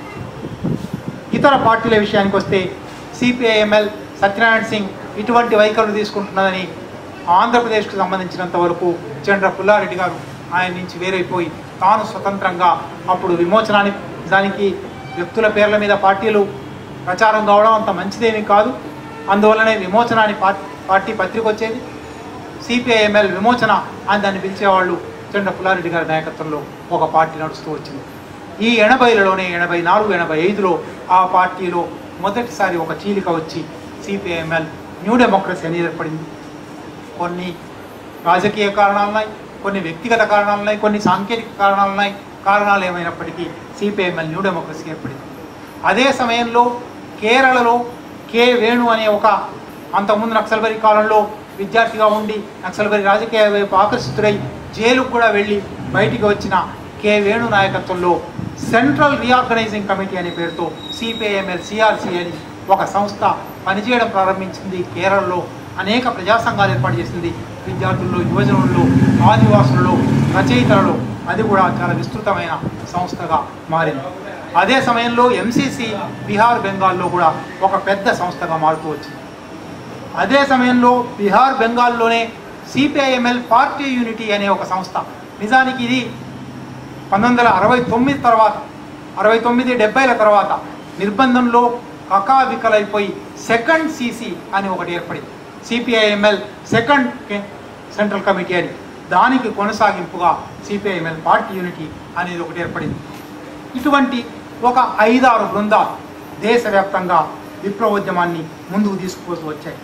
ఇతర పార్టీల విషయానికి వస్తే సిపిఐఎంఎల్ సత్యనారాయణ సింగ్ ఇటువంటి వైఖరులు తీసుకుంటున్నదని ఆంధ్రప్రదేశ్కు సంబంధించినంత వరకు చంద్ర పుల్లారెడ్డి గారు ఆయన నుంచి వేరైపోయి తాను స్వతంత్రంగా అప్పుడు విమోచనాన్ని దానికి వ్యక్తుల పేర్ల మీద పార్టీలు ప్రచారం కావడం అంత మంచిదేమీ కాదు అందువల్లనే విమోచనాన్ని పార్టీ పార్టీ పత్రిక వచ్చేది సిపిఐఎంఎల్ విమోచన అని దాన్ని పిలిచేవాళ్ళు చంద్ర పుల్లారెడ్డి గారి నాయకత్వంలో ఒక పార్టీ నడుస్తూ వచ్చింది ఈ ఎనభైలలోనే ఎనభై నాలుగు ఎనభై ఐదులో ఆ పార్టీలో మొదటిసారి ఒక చీలిక వచ్చి సిపిఐఎంఎల్ న్యూ డెమోక్రసీ అనేది ఏర్పడింది కొన్ని రాజకీయ కారణాలున్నాయి కొన్ని వ్యక్తిగత కారణాలున్నాయి కొన్ని సాంకేతిక కారణాలున్నాయి కారణాలు ఏమైనప్పటికీ సిపిఐఎంఎల్ న్యూ డెమోక్రసీ ఏర్పడింది అదే సమయంలో కేరళలో కె వేణు అనే ఒక అంతకుముందు నక్సల్బరి కాలంలో విద్యార్థిగా ఉండి నక్సల్బరి రాజకీయ వైపు ఆకర్షితుడై జైలుకు కూడా వెళ్ళి బయటికి వచ్చిన కె వేణు నాయకత్వంలో సెంట్రల్ రీఆర్గనైజింగ్ కమిటీ అనే పేరుతో సిపిఐఎంఎల్ సిఆర్సి అని ఒక సంస్థ పనిచేయడం ప్రారంభించింది కేరళలో అనేక ప్రజా సంఘాలు ఏర్పాటు చేసింది విద్యార్థుల్లో యువజనుల్లో ఆదివాసులలో రచయితలలో అది కూడా చాలా విస్తృతమైన సంస్థగా మారింది అదే సమయంలో ఎంసీసీ బీహార్ బెంగాల్లో కూడా ఒక పెద్ద సంస్థగా మారుతూ వచ్చింది అదే సమయంలో బీహార్ బెంగాల్లోనే సిపిఐఎంఎల్ పార్టీ యూనిటీ అనే ఒక సంస్థ నిజానికి ఇది పంతొమ్మిది వందల అరవై తొమ్మిది తర్వాత అరవై తొమ్మిది డెబ్బైల తర్వాత నిర్బంధంలో కకావికలైపోయి సెకండ్ సిసి అని ఒకటి ఏర్పడింది సిపిఐఎంఎల్ సెకండ్ కే- సెంట్రల్ కమిటీ అని దానికి కొనసాగింపుగా సిపిఐఎంఎల్ పార్టీ యూనిటీ అనేది ఒకటి ఏర్పడింది ఇటువంటి ఒక ఐదారు బృందాలు దేశవ్యాప్తంగా విప్లవోద్యమాన్ని ముందుకు తీసుకుపోతూ వచ్చాయి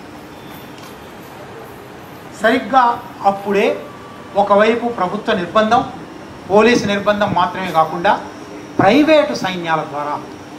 సరిగ్గా అప్పుడే ఒకవైపు ప్రభుత్వ నిర్బంధం పోలీసు నిర్బంధం మాత్రమే కాకుండా ప్రైవేటు సైన్యాల ద్వారా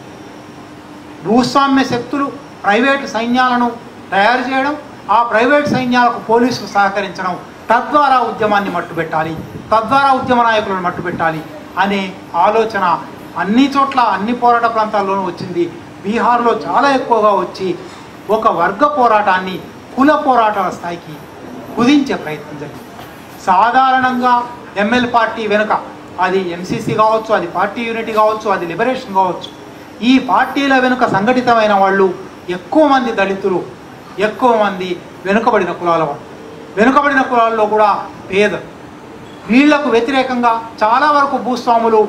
భూస్వామ్య శక్తులు ప్రైవేటు సైన్యాలను తయారు చేయడం ఆ ప్రైవేటు సైన్యాలకు పోలీసులు సహకరించడం తద్వారా ఉద్యమాన్ని మట్టుబెట్టాలి తద్వారా ఉద్యమ నాయకులను మట్టుబెట్టాలి అనే ఆలోచన అన్ని చోట్ల అన్ని పోరాట ప్రాంతాల్లోనూ వచ్చింది బీహార్లో చాలా ఎక్కువగా వచ్చి ఒక వర్గ పోరాటాన్ని కుల పోరాటాల స్థాయికి కుదించే ప్రయత్నం జరిగింది సాధారణంగా ఎంఎల్ పార్టీ వెనుక అది ఎంసీసీ కావచ్చు అది పార్టీ యూనిటీ కావచ్చు అది లిబరేషన్ కావచ్చు ఈ పార్టీల వెనుక సంఘటితమైన వాళ్ళు ఎక్కువ మంది దళితులు ఎక్కువ మంది వెనుకబడిన కులాల వాళ్ళు వెనుకబడిన కులాల్లో కూడా పేద వీళ్లకు వ్యతిరేకంగా చాలా వరకు భూస్వాములు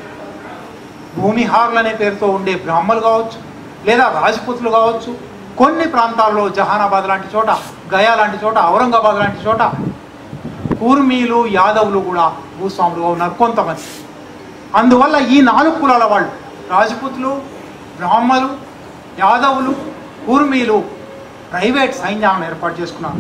భూమిహార్లు అనే పేరుతో ఉండే బ్రాహ్మలు కావచ్చు లేదా రాజపుతులు కావచ్చు కొన్ని ప్రాంతాల్లో జహానాబాద్ లాంటి చోట గయా లాంటి చోట ఔరంగాబాద్ లాంటి చోట కూర్మీలు యాదవులు కూడా భూస్వాములుగా ఉన్నారు కొంతమంది అందువల్ల ఈ నాలుగు కులాల వాళ్ళు రాజపుతులు బ్రాహ్మలు యాదవులు కూర్మీలు ప్రైవేట్ సైన్యాలను ఏర్పాటు చేసుకున్నారు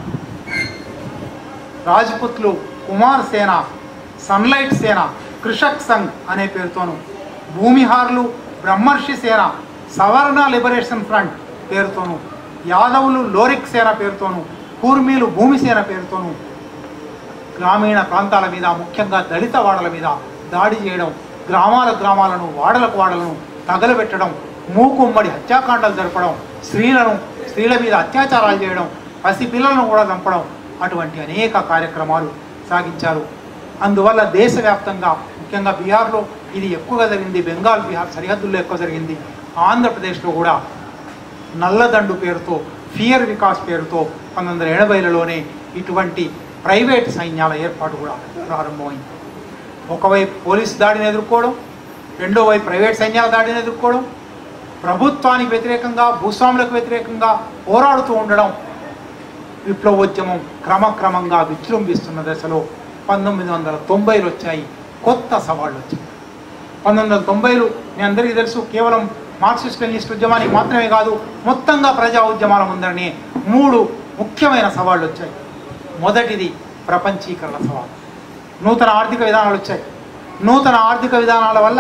రాజ్పుత్లు కుమార్ సేన సన్లైట్ సేన కృషక్ సంఘ్ అనే పేరుతోను భూమిహార్లు బ్రహ్మర్షి సేన సవర్ణ లిబరేషన్ ఫ్రంట్ పేరుతోను యాదవులు లోరిక్ సేన పేరుతోను కూర్మీలు భూమి సేన పేరుతోను గ్రామీణ ప్రాంతాల మీద ముఖ్యంగా దళిత వాడల మీద దాడి చేయడం గ్రామాల గ్రామాలను వాడలకు వాడలను తగలబెట్టడం మూకుమ్మడి హత్యాకాండాలు జరపడం స్త్రీలను స్త్రీల మీద అత్యాచారాలు చేయడం పసి పిల్లలను కూడా చంపడం అటువంటి అనేక కార్యక్రమాలు సాగించారు అందువల్ల దేశవ్యాప్తంగా ముఖ్యంగా బీహార్లో ఇది ఎక్కువగా జరిగింది బెంగాల్ బీహార్ సరిహద్దుల్లో ఎక్కువ జరిగింది ఆంధ్రప్రదేశ్లో కూడా నల్లదండు పేరుతో ఫియర్ వికాస్ పేరుతో పంతొమ్మిది వందల ఎనభైలలోనే ఇటువంటి ప్రైవేట్ సైన్యాల ఏర్పాటు కూడా ప్రారంభమైంది ఒకవైపు పోలీస్ దాడిని ఎదుర్కోవడం రెండో వైపు ప్రైవేట్ సైన్యాల దాడిని ఎదుర్కోవడం ప్రభుత్వానికి వ్యతిరేకంగా భూస్వాములకు వ్యతిరేకంగా పోరాడుతూ ఉండడం విప్లవోద్యమం క్రమక్రమంగా విజృంభిస్తున్న దశలో పంతొమ్మిది వందల తొంభైలు వచ్చాయి కొత్త సవాళ్ళు వచ్చాయి పంతొమ్మిది వందల తొంభైలు మీ అందరికీ తెలుసు కేవలం మార్క్సిస్ట్ లెనిస్ట్ ఉద్యమానికి మాత్రమే కాదు మొత్తంగా ప్రజా ఉద్యమాల ముందరనే మూడు ముఖ్యమైన సవాళ్ళు వచ్చాయి మొదటిది ప్రపంచీకరణ సవాలు నూతన ఆర్థిక విధానాలు వచ్చాయి నూతన ఆర్థిక విధానాల వల్ల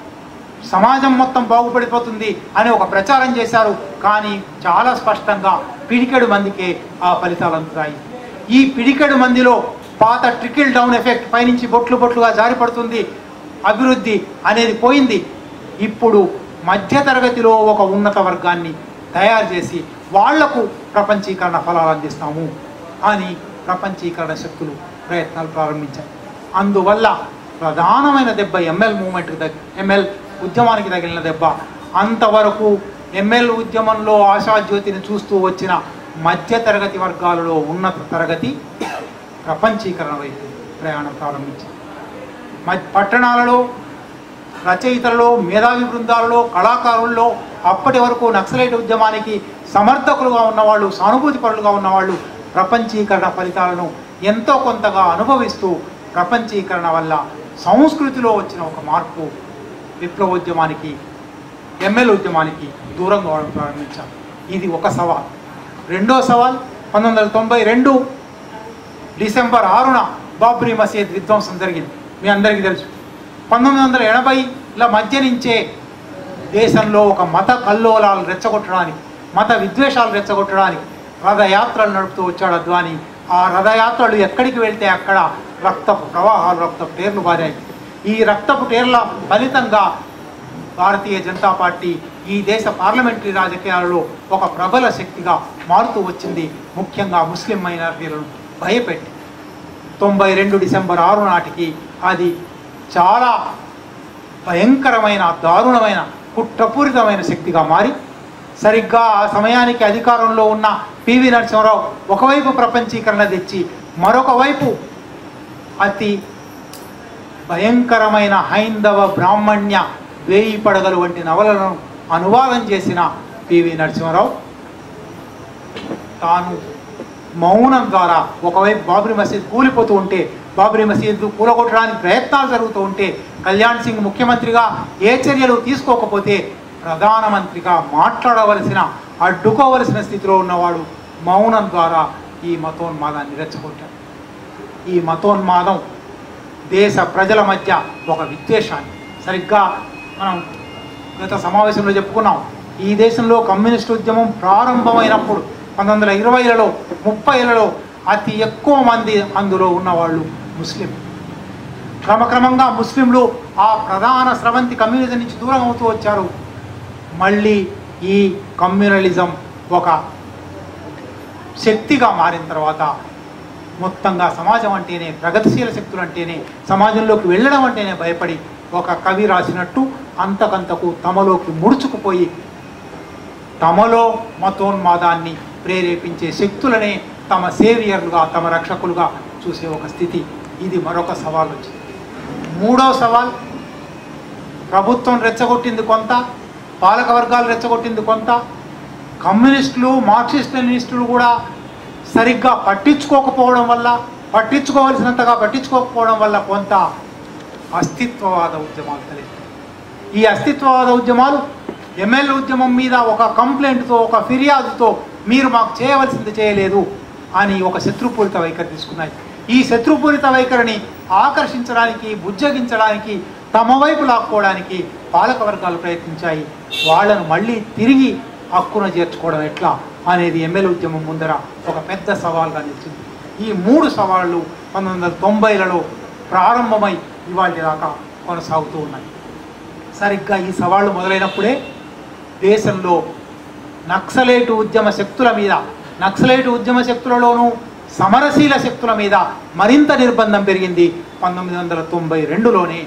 సమాజం మొత్తం బాగుపడిపోతుంది అని ఒక ప్రచారం చేశారు కానీ చాలా స్పష్టంగా పిడికెడు మందికే ఆ ఫలితాలు అందుతాయి ఈ పిడికెడు మందిలో పాత ట్రికిల్ డౌన్ ఎఫెక్ట్ పైనుంచి బొట్లు బొట్లుగా జారిపడుతుంది అభివృద్ధి అనేది పోయింది ఇప్పుడు మధ్యతరగతిలో ఒక ఉన్నత వర్గాన్ని తయారు చేసి వాళ్లకు ప్రపంచీకరణ ఫలాలు అందిస్తాము అని ప్రపంచీకరణ శక్తులు ప్రయత్నాలు ప్రారంభించాయి అందువల్ల ప్రధానమైన దెబ్బ ఎంఎల్ మూమెంట్కి దగ్గ ఎంఎల్ ఉద్యమానికి తగిలిన దెబ్బ అంతవరకు ఎంఎల్ ఉద్యమంలో ఆశాజ్యోతిని చూస్తూ వచ్చిన మధ్యతరగతి వర్గాలలో ఉన్నత తరగతి ప్రపంచీకరణ వైపు ప్రయాణం ప్రారంభించింది మ- పట్టణాలలో రచయితలలో మేధావి బృందాలలో కళాకారుల్లో అప్పటి వరకు నక్సలైట్ ఉద్యమానికి సమర్థకులుగా ఉన్నవాళ్ళు సానుభూతిపరులుగా ఉన్నవాళ్ళు ప్రపంచీకరణ ఫలితాలను ఎంతో కొంతగా అనుభవిస్తూ ప్రపంచీకరణ వల్ల సంస్కృతిలో వచ్చిన ఒక మార్పు విప్లవోద్యమానికి ఎంఎల్ ఉద్యమానికి దూరం కావడం ప్రారంభించారు ఇది ఒక సవాల్ రెండో సవాల్ పంతొమ్మిది వందల తొంభై రెండు డిసెంబర్ ఆరున బాబ్రీ మసీద్ విధ్వంసం జరిగింది మీ అందరికీ తెలుసు పంతొమ్మిది వందల ఎనభైల మధ్య నుంచే దేశంలో ఒక మత కల్లోలాలు రెచ్చగొట్టడానికి మత విద్వేషాలు రెచ్చగొట్టడానికి రథయాత్రలు నడుపుతూ వచ్చాడు అద్వాని ఆ రథయాత్రలు ఎక్కడికి వెళ్తే అక్కడ రక్తపు ప్రవాహాలు రక్తపు టేర్లు బారాయి ఈ రక్తపు టేర్ల ఫలితంగా భారతీయ జనతా పార్టీ ఈ దేశ పార్లమెంటరీ రాజకీయాలలో ఒక ప్రబల శక్తిగా మారుతూ వచ్చింది ముఖ్యంగా ముస్లిం మైనారిటీలను భయపెట్టి తొంభై రెండు డిసెంబర్ ఆరు నాటికి అది చాలా భయంకరమైన దారుణమైన కుట్రపూరితమైన శక్తిగా మారి సరిగ్గా ఆ సమయానికి అధికారంలో ఉన్న పివి నరసింహరావు ఒకవైపు ప్రపంచీకరణ తెచ్చి మరొక వైపు అతి భయంకరమైన హైందవ బ్రాహ్మణ్య వేయి పడగలు వంటి నవలను అనువాదం చేసిన పివి నరసింహారావు తాను మౌనం ద్వారా ఒకవైపు బాబ్రీ మసీద్ కూలిపోతూ ఉంటే బాబ్రీ మసీద్ కూలగొట్టడానికి ప్రయత్నాలు జరుగుతూ ఉంటే కళ్యాణ్ సింగ్ ముఖ్యమంత్రిగా ఏ చర్యలు తీసుకోకపోతే ప్రధానమంత్రిగా మాట్లాడవలసిన అడ్డుకోవలసిన స్థితిలో ఉన్నవాడు మౌనం ద్వారా ఈ మతోన్మాదాన్ని రెచ్చగొట్టాడు ఈ మతోన్మాదం దేశ ప్రజల మధ్య ఒక విద్వేషాన్ని సరిగ్గా మనం గత సమావేశంలో చెప్పుకున్నాం ఈ దేశంలో కమ్యూనిస్ట్ ఉద్యమం ప్రారంభమైనప్పుడు పంతొమ్మిది వందల ఇరవైలలో ముప్పైలలో అతి ఎక్కువ మంది అందులో ఉన్నవాళ్ళు ముస్లిం క్రమక్రమంగా ముస్లింలు ఆ ప్రధాన స్రవంతి కమ్యూనిజం నుంచి దూరం అవుతూ వచ్చారు మళ్ళీ ఈ కమ్యూనలిజం ఒక శక్తిగా మారిన తర్వాత మొత్తంగా సమాజం అంటేనే ప్రగతిశీల శక్తులు అంటేనే సమాజంలోకి వెళ్ళడం అంటేనే భయపడి ఒక కవి రాసినట్టు అంతకంతకు తమలోకి ముడుచుకుపోయి తమలో మతోన్మాదాన్ని ప్రేరేపించే శక్తులనే తమ సేవియర్లుగా తమ రక్షకులుగా చూసే ఒక స్థితి ఇది మరొక సవాల్ వచ్చింది మూడో సవాల్ ప్రభుత్వం రెచ్చగొట్టింది కొంత పాలక వర్గాలు రెచ్చగొట్టింది కొంత కమ్యూనిస్టులు మార్క్సిస్ట్ లెనినిస్టులు కూడా సరిగ్గా పట్టించుకోకపోవడం వల్ల పట్టించుకోవలసినంతగా పట్టించుకోకపోవడం వల్ల కొంత అస్తిత్వవాద ఉద్యమాలు తలెత్తాయి ఈ అస్తిత్వవాద ఉద్యమాలు ఎమ్మెల్యే ఉద్యమం మీద ఒక కంప్లైంట్తో ఒక ఫిర్యాదుతో మీరు మాకు చేయవలసింది చేయలేదు అని ఒక శత్రుపూరిత వైఖరి తీసుకున్నాయి ఈ శత్రుపూరిత వైఖరిని ఆకర్షించడానికి బుజ్జగించడానికి తమ వైపు లాక్కోవడానికి పాలక వర్గాలు ప్రయత్నించాయి వాళ్ళను మళ్ళీ తిరిగి హక్కున చేర్చుకోవడం ఎట్లా అనేది ఎమ్మెల్యే ఉద్యమం ముందర ఒక పెద్ద సవాల్గా నిలిచింది ఈ మూడు సవాళ్ళు పంతొమ్మిది వందల తొంభైలలో ప్రారంభమై ఇవాళ దాకా కొనసాగుతూ ఉన్నాయి సరిగ్గా ఈ సవాళ్ళు మొదలైనప్పుడే దేశంలో నక్సలేటు ఉద్యమ శక్తుల మీద నక్సలేటు ఉద్యమ శక్తులలోనూ సమరశీల శక్తుల మీద మరింత నిర్బంధం పెరిగింది పంతొమ్మిది వందల తొంభై రెండులోనే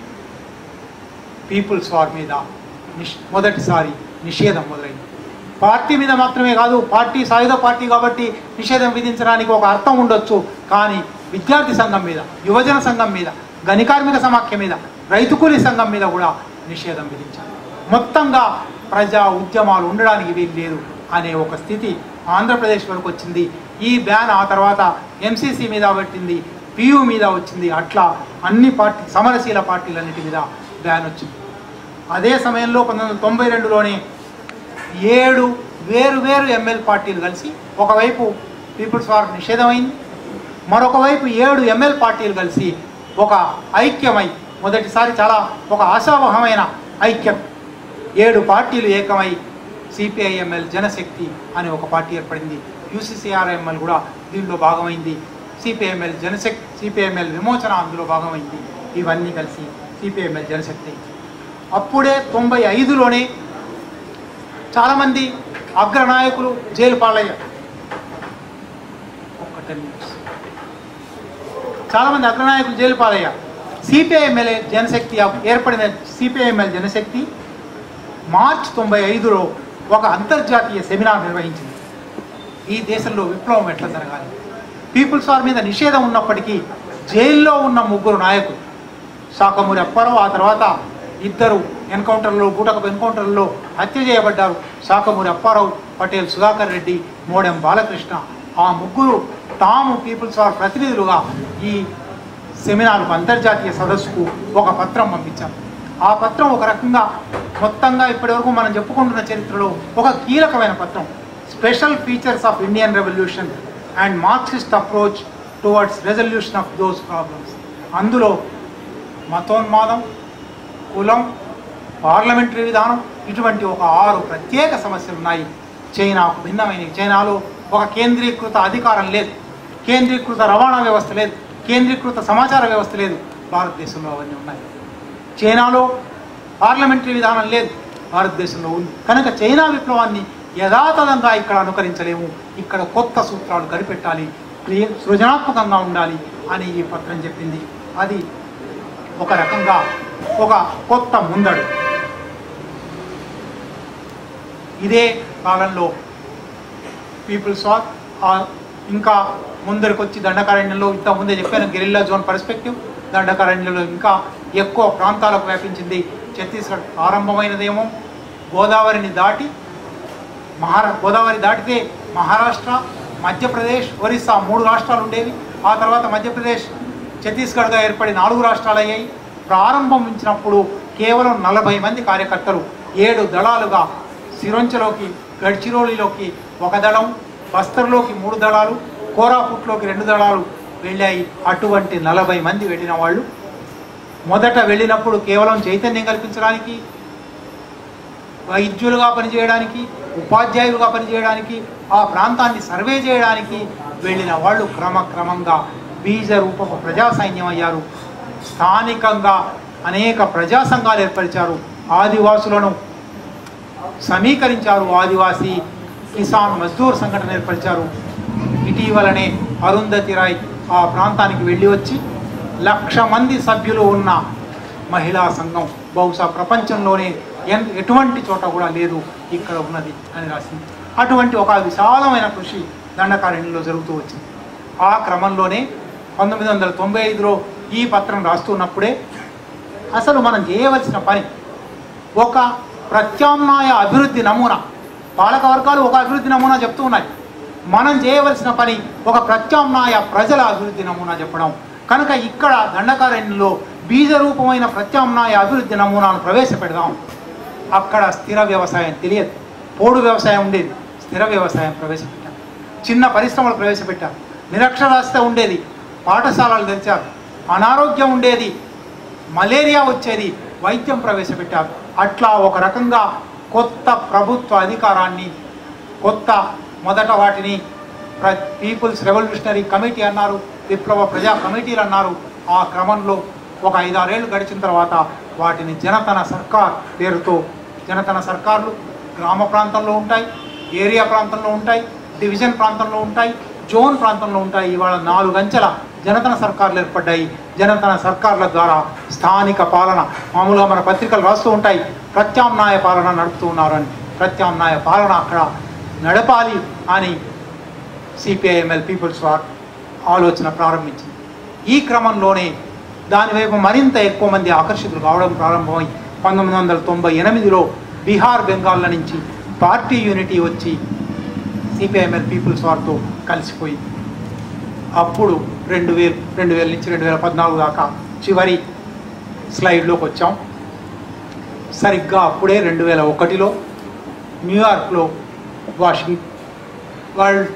పీపుల్స్ వార్ మీద నిష్ మొదటిసారి నిషేధం మొదలైంది పార్టీ మీద మాత్రమే కాదు పార్టీ సాయుధ పార్టీ కాబట్టి నిషేధం విధించడానికి ఒక అర్థం ఉండొచ్చు కానీ విద్యార్థి సంఘం మీద యువజన సంఘం మీద గని కార్మిక సమాఖ్య మీద రైతు కూలీ సంఘం మీద కూడా నిషేధం విధించారు మొత్తంగా ప్రజా ఉద్యమాలు ఉండడానికి వీలు లేదు అనే ఒక స్థితి ఆంధ్రప్రదేశ్ వరకు వచ్చింది ఈ బ్యాన్ ఆ తర్వాత ఎంసీసీ మీద పెట్టింది పియు మీద వచ్చింది అట్లా అన్ని పార్టీ సమరశీల పార్టీలన్నిటి మీద బ్యాన్ వచ్చింది అదే సమయంలో పంతొమ్మిది వందల తొంభై రెండులోనే ఏడు వేరు వేరు ఎంఎల్ పార్టీలు కలిసి ఒకవైపు పీపుల్స్ వార్ నిషేధమైంది మరొక వైపు ఏడు ఎంఎల్ పార్టీలు కలిసి ఒక ఐక్యమై మొదటిసారి చాలా ఒక ఆశావహమైన ఐక్యం ఏడు పార్టీలు ఏకమై సిపిఐఎంఎల్ జనశక్తి అనే ఒక పార్టీ ఏర్పడింది యూసీసీఆర్ఎంఎల్ కూడా దీనిలో భాగమైంది సిపిఐఎంఎల్ జనశక్తి సిపిఐఎంఎల్ విమోచన అందులో భాగమైంది ఇవన్నీ కలిసి సిపిఐఎంఎల్ జనశక్తి అప్పుడే తొంభై ఐదులోనే చాలామంది అగ్రనాయకులు జైలు పాలయ్యారు ఒక్క టెన్ మినిట్స్ చాలామంది అగ్రనాయకులు జైలు పాలయ్యారు సిపిఐఎంఎల్ఏ జనశక్తి ఏర్పడిన సిపిఐఎంఎల్ జనశక్తి మార్చ్ తొంభై ఐదులో ఒక అంతర్జాతీయ సెమినార్ నిర్వహించింది ఈ దేశంలో విప్లవం ఎట్లా జరగాలి పీపుల్స్ వార్ మీద నిషేధం ఉన్నప్పటికీ జైల్లో ఉన్న ముగ్గురు నాయకులు శాఖమూరి అప్పారావు ఆ తర్వాత ఇద్దరు ఎన్కౌంటర్లో గూటకపు ఎన్కౌంటర్లో హత్య చేయబడ్డారు శాఖమూరి అప్పారావు పటేల్ సుధాకర్ రెడ్డి మోడెం బాలకృష్ణ ఆ ముగ్గురు తాము పీపుల్స్ వార్ ప్రతినిధులుగా ఈ సెమినార్కు అంతర్జాతీయ సదస్సుకు ఒక పత్రం పంపించారు ఆ పత్రం ఒక రకంగా మొత్తంగా ఇప్పటివరకు మనం చెప్పుకుంటున్న చరిత్రలో ఒక కీలకమైన పత్రం special features of Indian revolution and Marxist approach towards resolution of those problems అందులో మతోన్మాదం కులం పార్లమెంటరీ విధానం ఇటువంటి ఒక ఆరు ప్రత్యేక సమస్యలు ఉన్నాయి చైనాకు భిన్నమైనవి చైనాలో ఒక కేంద్రీకృత అధికారం లేదు కేంద్రీకృత రవాణా వ్యవస్థ లేదు కేంద్రీకృత సమాచార వ్యవస్థ లేదు భారతదేశంలో అవన్నీ ఉన్నాయి చైనాలో పార్లమెంటరీ విధానం లేదు భారతదేశంలో ఉంది కనుక చైనా విప్లవాన్ని యథాతథంగా ఇక్కడ అనుకరించలేము ఇక్కడ కొత్త సూత్రాలు కనిపెట్టాలి క్రియ సృజనాత్మకంగా ఉండాలి అని ఈ పత్రం చెప్పింది అది ఒక రకంగా ఒక కొత్త ముందడు ఇదే కాలంలో పీపుల్స్ వార్ ఇంకా ముందరికి వచ్చి దండకారణ్యంలో ఇంత ముందే చెప్పాను గెరిల్లా జోన్ పర్స్పెక్టివ్ దండకారణ్యంలో ఇంకా ఎక్కువ ప్రాంతాలకు వ్యాపించింది ఛత్తీస్గఢ్ ప్రారంభమైనదేమో గోదావరిని దాటి మహారా గోదావరి దాటితే మహారాష్ట్ర మధ్యప్రదేశ్ ఒరిస్సా మూడు రాష్ట్రాలు ఉండేవి ఆ తర్వాత మధ్యప్రదేశ్ ఛత్తీస్గఢ్గా ఏర్పడి నాలుగు రాష్ట్రాలు అయ్యాయి ప్రారంభించినప్పుడు కేవలం నలభై మంది కార్యకర్తలు ఏడు దళాలుగా సిరొంచలోకి గడ్చిరోలిలోకి ఒక దళం బస్తర్లోకి మూడు దళాలు కోరాపుట్లోకి రెండు దళాలు వెళ్ళాయి అటువంటి నలభై మంది వెళ్ళిన వాళ్ళు మొదట వెళ్ళినప్పుడు కేవలం చైతన్యం కల్పించడానికి వైద్యులుగా పనిచేయడానికి ఉపాధ్యాయులుగా పనిచేయడానికి ఆ ప్రాంతాన్ని సర్వే చేయడానికి వెళ్ళిన వాళ్ళు క్రమక్రమంగా బీజ రూపపు ప్రజా సైన్యం అయ్యారు స్థానికంగా అనేక ప్రజా సంఘాలు ఏర్పరిచారు ఆదివాసులను సమీకరించారు ఆదివాసీ కిసాన్ మజ్దూర్ సంఘటన ఏర్పరిచారు ఇటీవలనే అరుంధతి రాయ్ ఆ ప్రాంతానికి వెళ్ళి వచ్చి లక్ష మంది సభ్యులు ఉన్న మహిళా సంఘం బహుశా ప్రపంచంలోనే ఎన్ ఎటువంటి చోట కూడా లేదు ఇక్కడ ఉన్నది అని రాసింది అటువంటి ఒక విశాలమైన కృషి దండకారణ్యంలో జరుగుతూ వచ్చింది ఆ క్రమంలోనే పంతొమ్మిది వందల తొంభై ఐదులో ఈ పత్రం రాస్తున్నప్పుడే అసలు మనం చేయవలసిన పని ఒక ప్రత్యామ్నాయ అభివృద్ధి నమూనా పాలక వర్గాలు ఒక అభివృద్ధి నమూనా చెప్తూ ఉన్నాయి మనం చేయవలసిన పని ఒక ప్రత్యామ్నాయ ప్రజల అభివృద్ధి నమూనా చెప్పడం కనుక ఇక్కడ దండకారణ్యంలో బీజరూపమైన ప్రత్యామ్నాయ అభివృద్ధి నమూనాను ప్రవేశపెడదాం అక్కడ స్థిర వ్యవసాయం తెలియదు పోడు వ్యవసాయం ఉండేది స్థిర వ్యవసాయం ప్రవేశపెట్టారు చిన్న పరిశ్రమలు ప్రవేశపెట్టారు నిరక్షరాస్యత ఉండేది పాఠశాలలు తెరిచారు అనారోగ్యం ఉండేది మలేరియా వచ్చేది వైద్యం ప్రవేశపెట్టారు అట్లా ఒక రకంగా కొత్త ప్రభుత్వ అధికారాన్ని కొత్త మొదట వాటిని ప్ర పీపుల్స్ రెవల్యూషనరీ కమిటీ అన్నారు విప్లవ ప్రజా కమిటీలు అన్నారు ఆ క్రమంలో ఒక ఐదారేళ్ళు గడిచిన తర్వాత వాటిని జనతన సర్కార్ పేరుతో జనతన సర్కార్లు గ్రామ ప్రాంతంలో ఉంటాయి ఏరియా ప్రాంతంలో ఉంటాయి డివిజన్ ప్రాంతంలో ఉంటాయి జోన్ ప్రాంతంలో ఉంటాయి ఇవాళ నాలుగు అంచెల జనతన సర్కార్లు ఏర్పడ్డాయి జనతన సర్కార్ల ద్వారా స్థానిక పాలన మామూలుగా మన పత్రికలు రాస్తూ ఉంటాయి ప్రత్యామ్నాయ పాలన నడుపుతూ ఉన్నారని ప్రత్యామ్నాయ పాలన అక్కడ నడపాలి అని సిపిఐఎంఎల్ పీపుల్స్ వార్ ఆలోచన ప్రారంభించింది ఈ క్రమంలోనే దానివైపు మరింత ఎక్కువ మంది ఆకర్షితులు కావడం ప్రారంభమై పంతొమ్మిది వందల తొంభై ఎనిమిదిలో బీహార్ బెంగాల్ల నుంచి పార్టీ యూనిటీ వచ్చి సిపిఐఎంఎల్ పీపుల్స్ వారితో కలిసిపోయింది అప్పుడు రెండు వేలు రెండు వేల నుంచి రెండు వేల పద్నాలుగు దాకా చివరి స్లైడ్లోకి వచ్చాం సరిగ్గా అప్పుడే రెండు వేల ఒకటిలో న్యూయార్క్లో వాషింగ్ వరల్డ్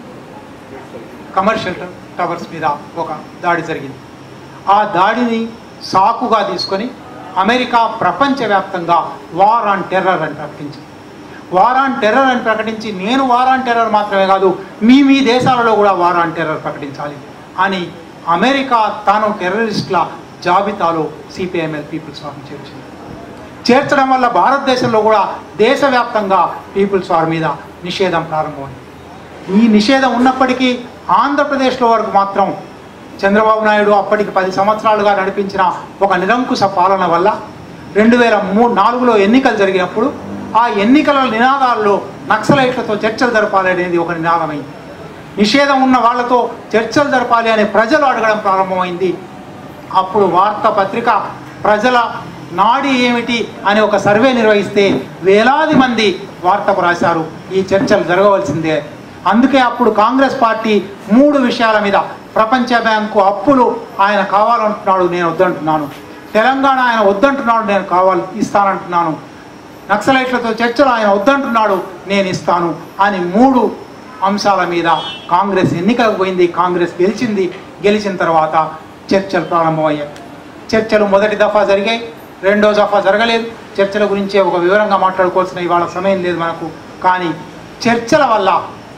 కమర్షియల్ టవర్స్ మీద ఒక దాడి జరిగింది ఆ దాడిని సాకుగా తీసుకొని అమెరికా ప్రపంచవ్యాప్తంగా వార్ ఆన్ టెర్రర్ అని ప్రకటించింది వార్ ఆన్ టెర్రర్ అని ప్రకటించి నేను వార్ ఆన్ టెర్రర్ మాత్రమే కాదు మీ మీ దేశాలలో కూడా వార్ ఆన్ టెర్రర్ ప్రకటించాలి అని అమెరికా తాను టెర్రరిస్టుల జాబితాలో సిపిఐఎంఎల్ పీపుల్స్ వార్ని చేర్చింది చేర్చడం వల్ల భారతదేశంలో కూడా దేశవ్యాప్తంగా పీపుల్స్ వార్ మీద నిషేధం ప్రారంభమైంది ఈ నిషేధం ఉన్నప్పటికీ ఆంధ్రప్రదేశ్లో వరకు మాత్రం చంద్రబాబు నాయుడు అప్పటికి పది సంవత్సరాలుగా నడిపించిన ఒక నిరంకుశ పాలన వల్ల రెండు వేల మూడు నాలుగులో ఎన్నికలు జరిగినప్పుడు ఆ ఎన్నికల నినాదాల్లో నక్సలైట్లతో చర్చలు జరపాలి అనేది ఒక నినాదమైంది నిషేధం ఉన్న వాళ్ళతో చర్చలు జరపాలి అనే ప్రజలు అడగడం ప్రారంభమైంది అప్పుడు వార్తాపత్రిక ప్రజల నాడి ఏమిటి అనే ఒక సర్వే నిర్వహిస్తే వేలాది మంది వార్తకు రాశారు ఈ చర్చలు జరగవలసిందే అందుకే అప్పుడు కాంగ్రెస్ పార్టీ మూడు విషయాల మీద ప్రపంచ బ్యాంకు అప్పులు ఆయన కావాలంటున్నాడు నేను వద్దంటున్నాను తెలంగాణ ఆయన వద్దంటున్నాడు నేను కావాలి ఇస్తానంటున్నాను నక్సలైట్లతో చర్చలు ఆయన వద్దంటున్నాడు నేను ఇస్తాను అని మూడు అంశాల మీద కాంగ్రెస్ ఎన్నికలకు పోయింది కాంగ్రెస్ గెలిచింది గెలిచిన తర్వాత చర్చలు ప్రారంభమయ్యాయి చర్చలు మొదటి దఫా జరిగాయి రెండో దఫా జరగలేదు చర్చల గురించే ఒక వివరంగా మాట్లాడుకోవాల్సిన ఇవాళ సమయం లేదు మనకు కానీ చర్చల వల్ల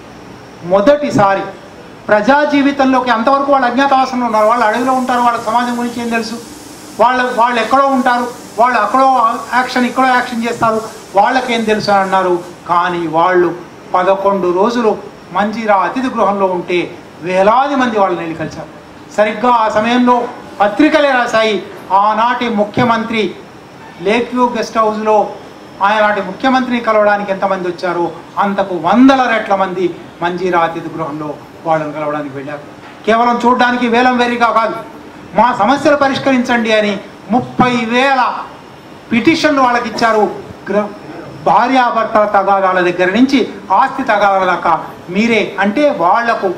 మొదటిసారి ప్రజా జీవితంలోకి అంతవరకు వాళ్ళు అజ్ఞాతవాసంలో ఉన్నారు వాళ్ళు అడవిలో ఉంటారు వాళ్ళ సమాజం గురించి ఏం తెలుసు వాళ్ళు వాళ్ళు ఎక్కడో ఉంటారు వాళ్ళు అక్కడో యాక్షన్ ఇక్కడో యాక్షన్ చేస్తారు వాళ్ళకేం తెలుసు అని అన్నారు కానీ వాళ్ళు పదకొండు రోజులు మంజీరా అతిథి గృహంలో ఉంటే వేలాది మంది వాళ్ళని వెళ్ళి కలిశారు సరిగ్గా ఆ సమయంలో పత్రికలే రాశాయి ఆనాటి ముఖ్యమంత్రి లేక్ వ్యూ గెస్ట్ హౌస్లో ఆయనాటి ముఖ్యమంత్రిని కలవడానికి ఎంతమంది వచ్చారో అంతకు వందల రెట్ల మంది మంజీరా అతిథి గృహంలో వాళ్ళని కలవడానికి వెళ్ళారు కేవలం చూడడానికి వేలం వేరిగా కాదు మా సమస్యలు పరిష్కరించండి అని ముప్పై వేల పిటిషన్లు వాళ్ళకి ఇచ్చారు గ్ర భార్యాభర్తల తగాదాల దగ్గర నుంచి ఆస్తి తగాదాల దాకా మీరే అంటే వాళ్లకు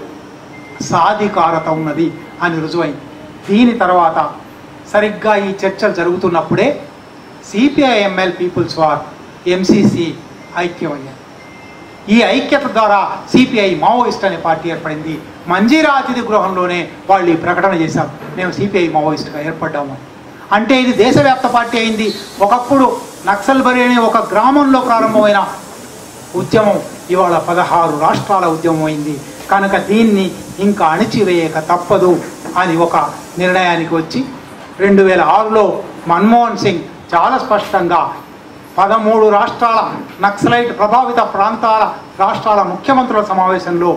సాధికారత ఉన్నది అని రుజువైంది దీని తర్వాత సరిగ్గా ఈ చర్చలు జరుగుతున్నప్పుడే సిపిఐఎంఎల్ పీపుల్స్ వార్ ఎంసీసీ ఐక్యమయ్యారు ఈ ఐక్యత ద్వారా సిపిఐ మావోయిస్ట్ అనే పార్టీ ఏర్పడింది మంజీరా అతిథి గృహంలోనే వాళ్ళు ఈ ప్రకటన చేశారు మేము సిపిఐ మావోయిస్ట్గా ఏర్పడ్డాము అంటే ఇది దేశవ్యాప్త పార్టీ అయింది ఒకప్పుడు నక్సల్ బరి అనే ఒక గ్రామంలో ప్రారంభమైన ఉద్యమం ఇవాళ పదహారు రాష్ట్రాల ఉద్యమం అయింది కనుక దీన్ని ఇంకా అణిచివేయక తప్పదు అని ఒక నిర్ణయానికి వచ్చి రెండు వేల ఆరులో మన్మోహన్ సింగ్ చాలా స్పష్టంగా పదమూడు రాష్ట్రాల నక్సలైట్ ప్రభావిత ప్రాంతాల రాష్ట్రాల ముఖ్యమంత్రుల సమావేశంలో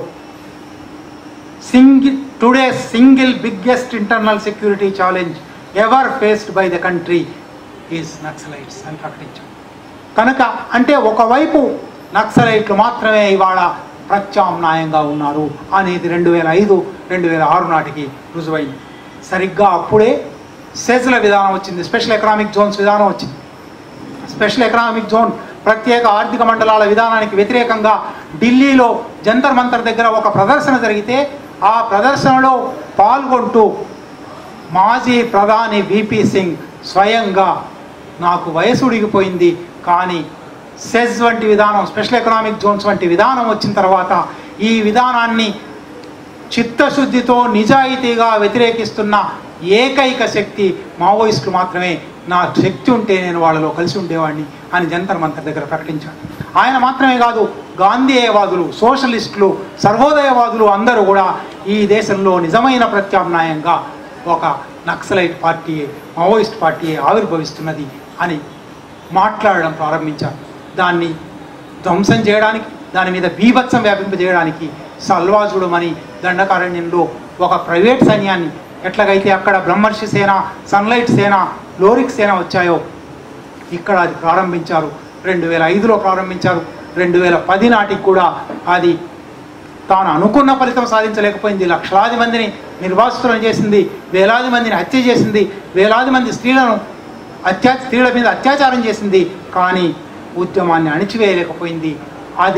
single today single biggest internal security challenge ever faced by the country is Naxalites అని ప్రకటించాం కనుక అంటే ఒకవైపు నక్సలైట్లు మాత్రమే ఇవాళ ప్రత్యామ్నాయంగా ఉన్నారు అనేది రెండు వేల ఐదు రెండు వేల ఆరు నాటికి రుజువైంది సరిగ్గా అప్పుడే సెజ్ల విధానం వచ్చింది స్పెషల్ ఎకనామిక్ జోన్స్ విధానం వచ్చింది స్పెషల్ ఎకనామిక్ జోన్ ప్రత్యేక ఆర్థిక మండలాల విధానానికి వ్యతిరేకంగా ఢిల్లీలో జంతర్ మంతర్ దగ్గర ఒక ప్రదర్శన జరిగితే ఆ ప్రదర్శనలో పాల్గొంటూ మాజీ ప్రధాని విపి సింగ్ స్వయంగా నాకు వయసు ఉడిగిపోయింది కానీ సెజ్ వంటి విధానం స్పెషల్ ఎకనామిక్ జోన్స్ వంటి విధానం వచ్చిన తర్వాత ఈ విధానాన్ని చిత్తశుద్ధితో నిజాయితీగా వ్యతిరేకిస్తున్న ఏకైక శక్తి మావోయిస్టులు మాత్రమే నా శక్తి ఉంటే నేను వాళ్ళలో కలిసి ఉండేవాడిని అని జంతర్ మంతర్ దగ్గర ప్రకటించాడు ఆయన మాత్రమే కాదు గాంధీయవాదులు సోషలిస్టులు సర్వోదయవాదులు అందరూ కూడా ఈ దేశంలో నిజమైన ప్రత్యామ్నాయంగా ఒక నక్సలైట్ పార్టీ మావోయిస్ట్ పార్టీ ఆవిర్భవిస్తున్నది అని మాట్లాడడం ప్రారంభించారు దాన్ని ధ్వంసం చేయడానికి దాని మీద బీభత్సం వ్యాపింపజేయడానికి సల్వాజుడమని దండకారణ్యంలో ఒక ప్రైవేట్ సైన్యాన్ని ఎట్లాగైతే అక్కడ బ్రహ్మర్షి సేన సన్లైట్ సేన లోరిక్ సేన వచ్చాయో ఇక్కడ అది ప్రారంభించారు రెండు వేల ఐదులో ప్రారంభించారు రెండు వేల పది నాటికి కూడా అది తాను అనుకున్న ఫలితం సాధించలేకపోయింది లక్షలాది మందిని నిర్వాసితులను చేసింది వేలాది మందిని హత్య చేసింది వేలాది మంది స్త్రీలను అత్యా స్త్రీల మీద అత్యాచారం చేసింది కానీ ఉద్యమాన్ని అణిచివేయలేకపోయింది అది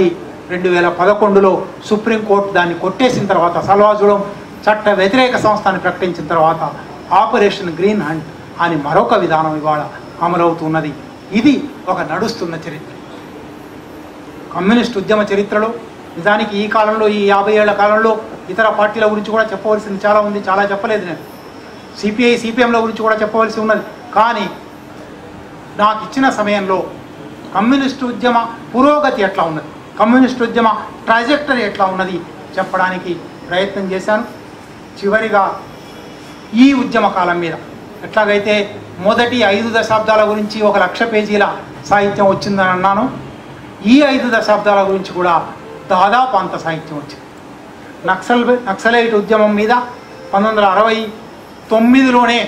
రెండు వేల పదకొండులో సుప్రీంకోర్టు దాన్ని కొట్టేసిన తర్వాత సల్వాజుడం చట్ట వ్యతిరేక సంస్థని ప్రకటించిన తర్వాత ఆపరేషన్ గ్రీన్ హంట్ అని మరొక విధానం ఇవాళ అమలవుతున్నది ఇది ఒక నడుస్తున్న చరిత్ర కమ్యూనిస్ట్ ఉద్యమ చరిత్రలో నిజానికి ఈ కాలంలో ఈ యాభై ఏళ్ల కాలంలో ఇతర పార్టీల గురించి కూడా చెప్పవలసింది చాలా ఉంది చాలా చెప్పలేదు నేను సిపిఐ సిపిఎంల గురించి కూడా చెప్పవలసి ఉన్నది కానీ నాకు ఇచ్చిన సమయంలో కమ్యూనిస్ట్ ఉద్యమ పురోగతి ఎట్లా ఉన్నది కమ్యూనిస్ట్ ఉద్యమ ట్రాజెక్టరీ ఎట్లా ఉన్నది చెప్పడానికి ప్రయత్నం చేశాను చివరిగా ఈ ఉద్యమ కాలం మీద ఎట్లాగైతే మొదటి ఐదు దశాబ్దాల గురించి ఒక లక్ష పేజీల సాహిత్యం వచ్చిందని అన్నాను ఈ ఐదు దశాబ్దాల గురించి కూడా దాదాపు అంత సాహిత్యం వచ్చింది నక్సల్ నక్సలైట్ ఉద్యమం మీద పంతొమ్మిది వందల అరవై తొమ్మిదిలోనే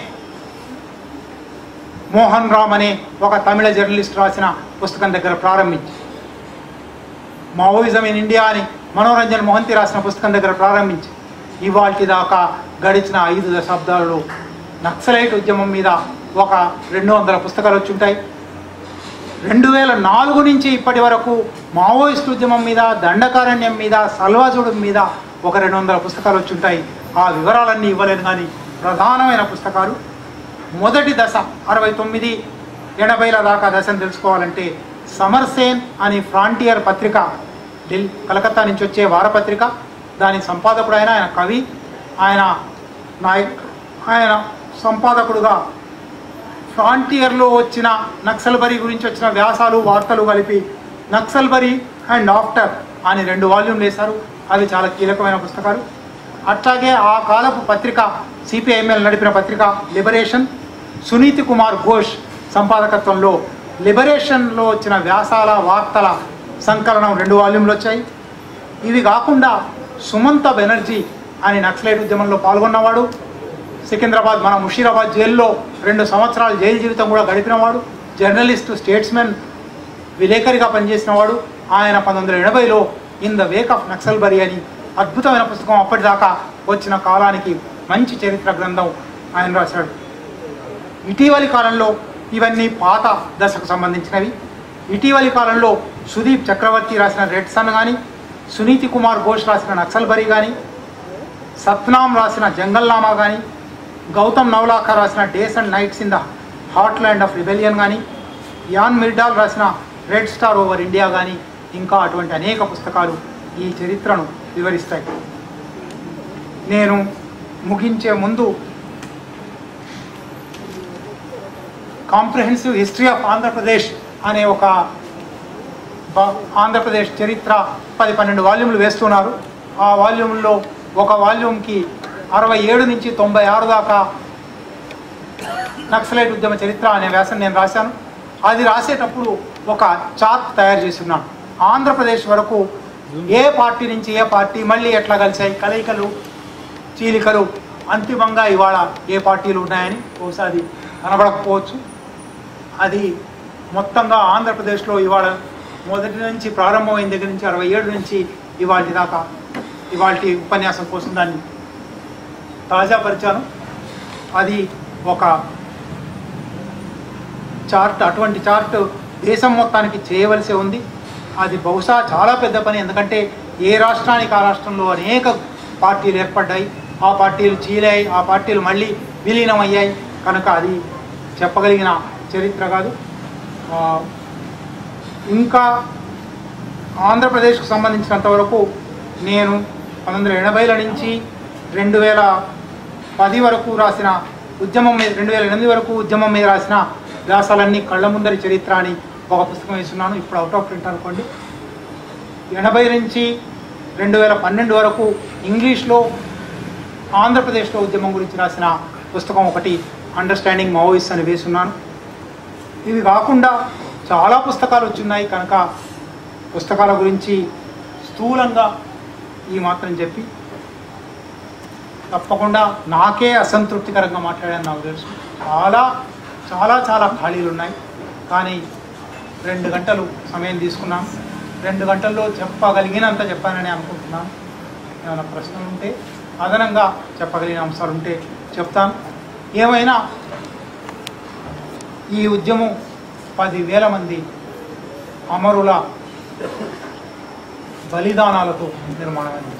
మోహన్ రామ్ అనే ఒక తమిళ జర్నలిస్ట్ రాసిన పుస్తకం దగ్గర ప్రారంభించి మావోయిజం ఇన్ ఇండియా అని మనోరంజన్ మోహంతి రాసిన పుస్తకం దగ్గర ప్రారంభించి ఇవాల్టి దాకా గడిచిన ఐదు దశాబ్దాలలో నక్సలైట్ ఉద్యమం మీద ఒక రెండు వందల పుస్తకాలు వచ్చి ఉంటాయి రెండు వేల నాలుగు నుంచి ఇప్పటి వరకు మావోయిస్ట్ ఉద్యమం మీద దండకారణ్యం మీద సల్వాజుడు మీద ఒక రెండు వందల పుస్తకాలు వచ్చి ఉంటాయి ఆ వివరాలన్నీ ఇవ్వలేను కానీ ప్రధానమైన పుస్తకాలు మొదటి దశ అరవై తొమ్మిది ఎనభైల దాకా దశను తెలుసుకోవాలంటే సమర్సేన్ అని ఫ్రాంటియర్ పత్రిక ఢిల్లీ కలకత్తా నుంచి వచ్చే వారపత్రిక దాని సంపాదకుడు ఆయన ఆయన కవి ఆయన నాయక్ ఆయన సంపాదకుడుగా ఫ్రాంటియర్లో వచ్చిన నక్సల్బరీ గురించి వచ్చిన వ్యాసాలు వార్తలు కలిపి నక్సల్బరీ అండ్ ఆఫ్టర్ అని రెండు వాల్యూమ్లు వేశారు అది చాలా కీలకమైన పుస్తకాలు అట్లాగే ఆ కాలపు పత్రిక సిపిఐఎంఎల్ నడిపిన పత్రిక లిబరేషన్ సునీతి కుమార్ ఘోష్ సంపాదకత్వంలో లిబరేషన్లో వచ్చిన వ్యాసాల వార్తల సంకలనం రెండు వాల్యూమ్లు వచ్చాయి ఇవి కాకుండా సుమంత బెనర్జీ అని నక్సలైట్ ఉద్యమంలో పాల్గొన్నవాడు సికింద్రాబాద్ మన ముషీరాబాద్ జైల్లో రెండు సంవత్సరాలు జైలు జీవితం కూడా గడిపినవాడు జర్నలిస్టు స్టేట్స్మెన్ విలేకరిగా పనిచేసినవాడు ఆయన పంతొమ్మిది వందల ఎనభైలో in the wake of Naxalbari అని అద్భుతమైన పుస్తకం అప్పటిదాకా వచ్చిన కాలానికి మంచి చరిత్ర గ్రంథం ఆయన రాశాడు ఇటీవలి కాలంలో ఇవన్నీ పాత దశకు సంబంధించినవి ఇటీవలి కాలంలో సుదీప్ చక్రవర్తి రాసిన రెడ్ సన్ కానీ సునీతి కుమార్ ఘోష్ రాసిన నక్సల్బరీ కానీ సత్నాం రాసిన జంగల్నామా కానీ గౌతమ్ నవలాఖ రాసిన days and nights in the heartland of rebellion కానీ యాన్ మిర్డాల్ రాసిన రెడ్ స్టార్ ఓవర్ ఇండియా కానీ ఇంకా అటువంటి అనేక పుస్తకాలు ఈ చరిత్రను వివరిస్తాయి నేను ముగించే ముందు కాంప్రహెన్సివ్ హిస్టరీ ఆఫ్ ఆంధ్రప్రదేశ్ అనే ఒక బ- ఆంధ్రప్రదేశ్ చరిత్ర పది పన్నెండు వాల్యూమ్లు వేస్తున్నారు ఆ వాల్యూమ్లో ఒక వాల్యూమ్కి అరవై ఏడు నుంచి తొంభై ఆరు దాకా నక్సలైట్ ఉద్యమ చరిత్ర అనే వ్యాసం నేను రాశాను అది రాసేటప్పుడు ఒక చార్ట్ తయారు చేసి ఉన్నాను ఆంధ్రప్రదేశ్ వరకు ఏ పార్టీ నుంచి ఏ పార్టీ మళ్ళీ ఎట్లా కలిసాయి కలయికలు చీలికలు అంతిమంగా ఇవాళ ఏ పార్టీలు ఉన్నాయని బహుశా అది కనబడకపోవచ్చు అది మొత్తంగా ఆంధ్రప్రదేశ్లో ఇవాళ మొదటి నుంచి ప్రారంభమైన దగ్గర నుంచి అరవై ఏడు నుంచి ఇవాళ దాకా ఇవాళ ఉపన్యాసం కోసం దాన్ని తాజాపరిచాను అది ఒక చార్ట్ అటువంటి చార్ట్ దేశం మొత్తానికి చేయవలసి ఉంది అది బహుశా చాలా పెద్ద పని ఎందుకంటే ఏ రాష్ట్రానికి ఆ రాష్ట్రంలో అనేక పార్టీలు ఏర్పడ్డాయి ఆ పార్టీలు చీలాయి ఆ పార్టీలు మళ్ళీ విలీనం అయ్యాయి కనుక అది చెప్పగలిగిన చరిత్ర కాదు ఆ, ఇంకా ఆంధ్రప్రదేశ్కు సంబంధించినంత వరకు నేను పంతొమ్మిది వందల ఎనభైల నుంచి రెండు వేల పది వరకు రాసిన ఉద్యమం మీద రెండు వేల ఎనిమిది వరకు ఉద్యమం మీద రాసిన వ్యాసాలన్నీ కళ్ళ ముందరి చరిత్ర అని ఒక పుస్తకం వేస్తున్నాను ఇప్పుడు అవుట్ ఆఫ్ ప్రింట్ అనుకోండి ఎనభై నుంచి రెండు వేల పన్నెండు వరకు ఇంగ్లీష్లో ఆంధ్రప్రదేశ్లో ఉద్యమం గురించి రాసిన పుస్తకం ఒకటి అండర్స్టాండింగ్ మావోయిస్ట్ అని వేసున్నాను ఇవి కాకుండా చాలా పుస్తకాలు వచ్చున్నాయి కనుక పుస్తకాల గురించి స్థూలంగా ఈ మాత్రం చెప్పి తప్పకుండా నాకే అసంతృప్తికరంగా మాట్లాడాను నాకు తెలుసు చాలా చాలా చాలా ఖాళీలు ఉన్నాయి కానీ రెండు గంటలు సమయం తీసుకున్నాం రెండు గంటల్లో చెప్పగలిగినంత చెప్పానని అనుకుంటున్నాను ఏమైనా ప్రశ్నలు ఉంటే అదనంగా చెప్పగలిగిన అంశాలు ఉంటే చెప్తాను ఏమైనా ఈ ఉద్యమం పదివేల మంది అమరుల బలిదానాలతో నిర్మాణమైంది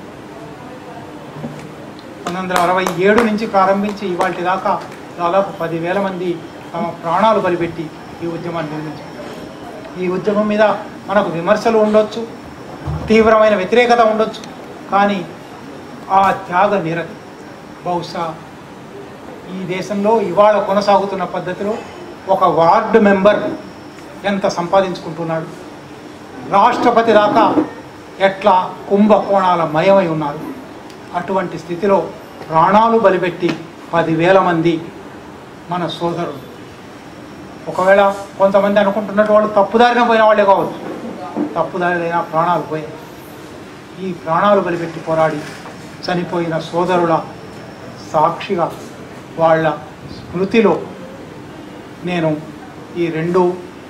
పంతొమ్మిది వందల అరవై ఏడు నుంచి ప్రారంభించి ఇవాటి దాకా దాదాపు పదివేల మంది తమ ప్రాణాలు బలిపెట్టి ఈ ఉద్యమాన్ని నిర్మించారు ఈ ఉద్యమం మీద మనకు విమర్శలు ఉండొచ్చు తీవ్రమైన వ్యతిరేకత ఉండొచ్చు కానీ ఆ త్యాగ నిరతి బహుశా ఈ దేశంలో ఇవాళ కొనసాగుతున్న పద్ధతిలో ఒక వార్డు మెంబర్ ఎంత సంపాదించుకుంటున్నాడు రాష్ట్రపతి దాకా ఎట్లా కుంభకోణాల మయమై ఉన్నారు అటువంటి స్థితిలో ప్రాణాలు బలిపెట్టి పదివేల మంది మన సోదరులు ఒకవేళ కొంతమంది అనుకుంటున్నట్టు వాళ్ళు తప్పుదారిన పోయిన వాళ్ళే కావచ్చు తప్పుదారిన ప్రాణాలు పోయాయి ఈ ప్రాణాలు బలిపెట్టి పోరాడి చనిపోయిన సోదరుల సాక్షిగా వాళ్ళ స్మృతిలో నేను ఈ రెండు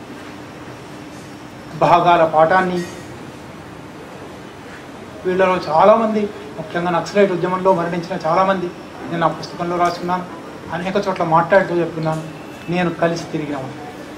భాగాల పాఠాన్ని వీళ్ళలో చాలామంది ముఖ్యంగా నక్సలైట్ ఉద్యమంలో మరణించిన చాలామంది నేను నా పుస్తకంలో రాసుకున్నాను అనేక చోట్ల మాట్లాడుతూ చెప్తున్నాను నేను కలిసి తిరిగిన వాడిని.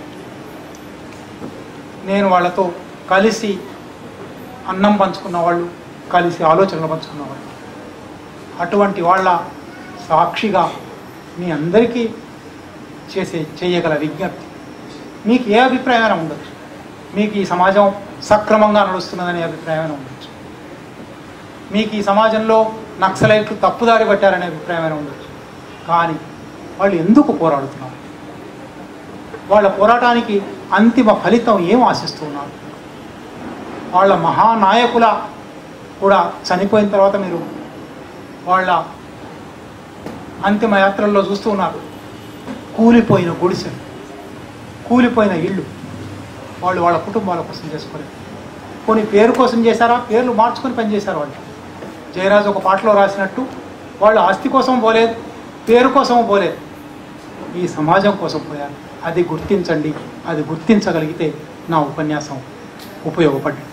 నేను వాళ్ళతో కలిసి అన్నం పంచుకున్న వాళ్ళు కలిసి ఆలోచనలు పంచుకున్న వాళ్ళు అటువంటి వాళ్ళ సాక్షిగా మీ అందరికీ చేసే చేయగల విజ్ఞప్తి మీకు ఏ అభిప్రాయమైనా ఉండొచ్చు మీకు ఈ సమాజం సక్రమంగా నడుస్తున్నదనే అభిప్రాయమైనా ఉండొచ్చు మీకు ఈ సమాజంలో నక్సలైట్లు తప్పుదారి పట్టారనే అభిప్రాయమైనా ఉండొచ్చు కానీ వాళ్ళు ఎందుకు పోరాడుతున్నారు వాళ్ళ పోరాటానికి అంతిమ ఫలితం ఏం ఆశిస్తున్నారు వాళ్ళ మహానాయకుల కూడా చనిపోయిన తర్వాత మీరు వాళ్ళ అంతిమ యాత్రల్లో చూస్తూ ఉన్నారు కూలిపోయిన గుడిసెలు కూలిపోయిన ఇళ్ళు వాళ్ళు వాళ్ళ కుటుంబాల కోసం చేసుకోలేదు కొన్ని పేరు కోసం చేశారా పేర్లు మార్చుకొని పనిచేశారు వాళ్ళు జయరాజు ఒక పాటలో రాసినట్టు వాళ్ళు ఆస్తి కోసం పోలేదు పేరు కోసం పోలేదు ఈ సమాజం కోసం పోయారు అది గుర్తించండి అది గుర్తించగలిగితే నా ఉపన్యాసం ఉపయోగపడ్డది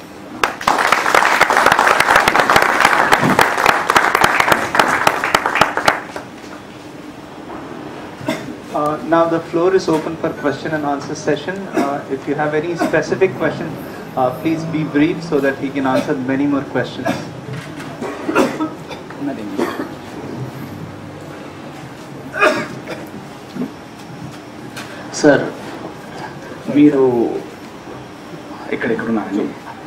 Uh, Now the floor is open for question and answer session. Uh, If you have any specific question, uh, please be brief so that he can answer many more questions. Sir మీరు ఎక్కడెక్కడున్నారండి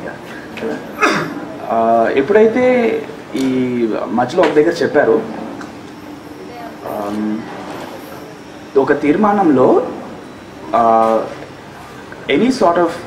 ఆ, ఎప్పుడైతే ఈ మధ్యలో ఒక దగ్గర చెప్పారు ఆమ్, ఒక తీర్మానంలో ఎనీ సార్ట్ ఆఫ్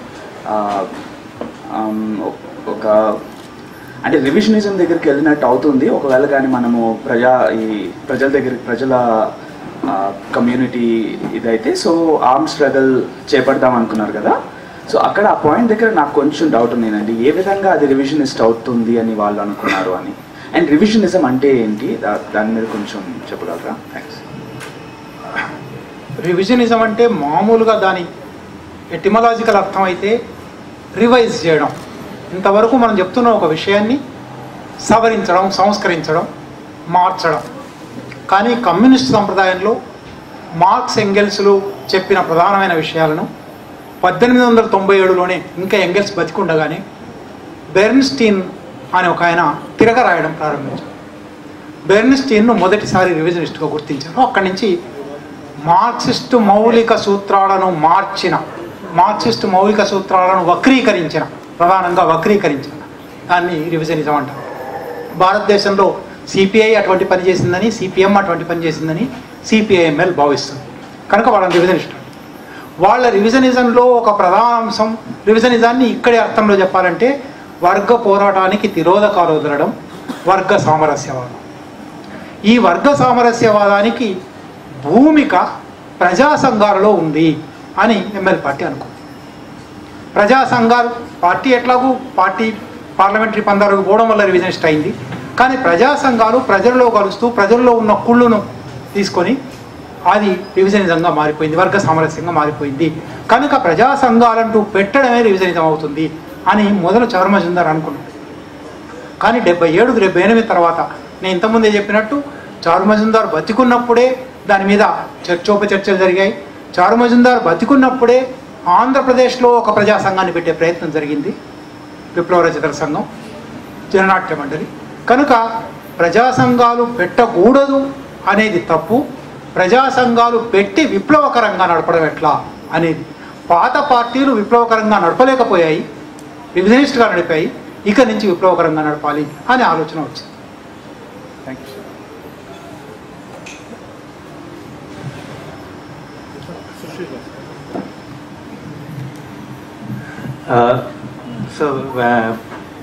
ఒక అంటే రివిజనిజం దగ్గరికి వెళ్ళినట్టు అవుతుంది ఒకవేళ కానీ మనము ప్రజా ఈ ప్రజల దగ్గర ప్రజల కమ్యూనిటీ ఇదైతే సో ఆర్మ్ స్ట్రగల్ చేపడదాం అనుకున్నారు కదా సో అక్కడ ఆ పాయింట్ దగ్గర నాకు కొంచెం డౌట్ ఉందేనండి ఏ విధంగా అది రివిజనిస్ట్ అవుతుంది అని వాళ్ళు అనుకున్నారు అని అండ్ రివిజనిజం అంటే ఏంటి దా- దాని మీద కొంచెం చెప్పగలరా థ్యాంక్స్ రివిజనిజం అంటే మామూలుగా దాని ఎటిమలాజికల్ అర్థం అయితే రివైజ్ చేయడం ఇంతవరకు మనం చెప్తున్న ఒక విషయాన్ని సవరించడం సంస్కరించడం మార్చడం కానీ కమ్యూనిస్ట్ సంప్రదాయంలో మార్క్స్ ఎంగెల్స్లు చెప్పిన ప్రధానమైన విషయాలను పద్దెనిమిది వందల తొంభై ఏడులోనే ఇంకా ఎంగెల్స్ బతికుండగానే బెర్న్స్టీన్ అనే ఒక ఆయన తిరగ రాయడం ప్రారంభించారు బెర్న్స్టీన్ను మొదటిసారి రివిజనిస్ట్గా గుర్తించారు అక్కడి నుంచి మార్క్సిస్ట్ మౌలిక సూత్రాలను మార్చిన మార్క్సిస్ట్ మౌలిక సూత్రాలను వక్రీకరించిన ప్రధానంగా వక్రీకరించిన దాన్ని రివిజనిజం అంటారు భారతదేశంలో సిపిఐ అటువంటి పని చేసిందని సిపిఎం అటువంటి పని చేసిందని సిపిఐఎంఎల్ భావిస్తుంది కనుక వాళ్ళని రివిజనిస్ట్ అంటారు. వాళ్ళ రివిజనిజంలో ఒక ప్రధాన అంశం రివిజనిజాన్ని ఇక్కడి అర్థంలో చెప్పాలంటే వర్గ పోరాటానికి తిరోధకాలు వదలడం వర్గ సామరస్యవాదం ఈ వర్గ సామరస్యవాదానికి భూమిక ప్రజా సంఘాలలో ఉంది అని ఎంఎల్ పార్టీ అనుకుంది ప్రజా సంఘాలు పార్టీ ఎట్లాగూ పార్టీ పార్లమెంటరీ పందాలకు పోవడం వల్ల రివిజనిస్ట్ అయింది కానీ ప్రజా సంఘాలు ప్రజల్లో కలుస్తూ ప్రజల్లో ఉన్న కుళ్ళును తీసుకొని అది రివిజనిజంగా మారిపోయింది వర్గ సామరస్యంగా మారిపోయింది కనుక ప్రజా సంఘాలంటూ పెట్టడమే రివిజనిజం అవుతుంది అని మొదలు చర్మజుందర్ అనుకున్నాడు కానీ డెబ్బై ఏడు డెబ్బై ఎనిమిది తర్వాత నేను ఇంతకుముందే చెప్పినట్టు చారు మజుందార్ బతికున్నప్పుడే దాని మీద చర్చోపచర్చలు జరిగాయి చారు మజుందార్ బతికున్నప్పుడే ఆంధ్రప్రదేశ్లో ఒక ప్రజా సంఘాన్ని పెట్టే ప్రయత్నం జరిగింది విప్లవ రచయితల సంఘం జననాట్య మండలి కనుక ప్రజా సంఘాలు పెట్టకూడదు అనేది తప్పు ప్రజా సంఘాలు పెట్టి విప్లవకరంగా నడపడం ఎట్లా అనేది పాత పార్టీలు విప్లవకరంగా నడపలేకపోయాయి రివిజనిస్ట్గా నడిపాయి ఇక నుంచి విప్లవకరంగా నడపాలి అనే ఆలోచన వచ్చింది Thank you. Uh, So, uh,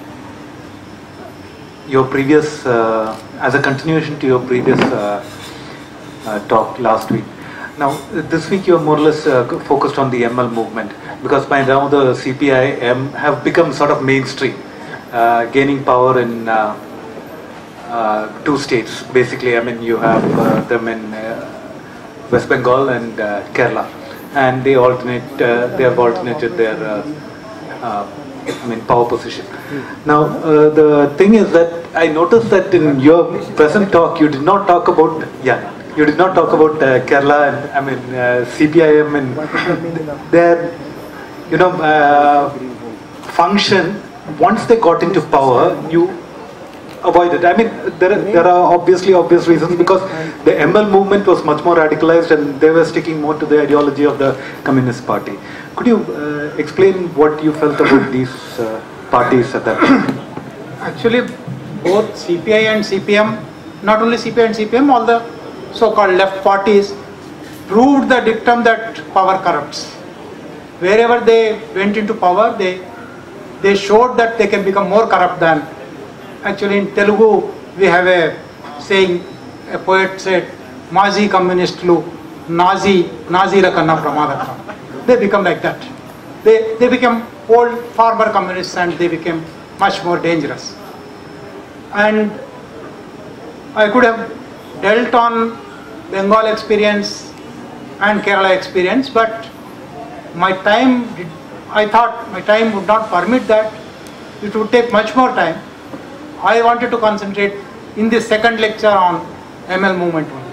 your previous, uh, as a continuation to your previous uh, uh, talk last week. Now, this week you are more or less uh, focused on the ML movement because by now the CPIM have become sort of mainstream, uh, gaining power in uh, uh, two states. Basically, I mean, you have uh, them in uh, West Bengal and uh, Kerala, and they alternate. Uh, they have alternated their, uh, uh, I mean, power position. Now, uh, the thing is that I noticed that in your present talk, you did not talk about yeah. You did not talk about uh, Kerala and I mean uh, CPIM and their you know uh, function once they got into power. You avoided. I mean, there are, there are obviously obvious reasons because the ML movement was much more radicalized and they were sticking more to the ideology of the Communist Party. Could you uh, explain what you felt about these uh, parties at that time? Actually, both CPI and CPM, not only CPI and CPM, all the so-called left parties proved the dictum that power corrupts. Wherever they went into power, they they showed that they can become more corrupt than. Actually, in Telugu, we have a saying. A poet said, "Mazi communistlu, Nazi, Nazila kanna pramadakam." They become like that. They they become old farmer communists and they became much more dangerous. And I could have dealt on Bengal experience and Kerala experience, but my time, did, I thought my time would not permit that. It would take much more time. I wanted to concentrate in this second lecture on ML movement only.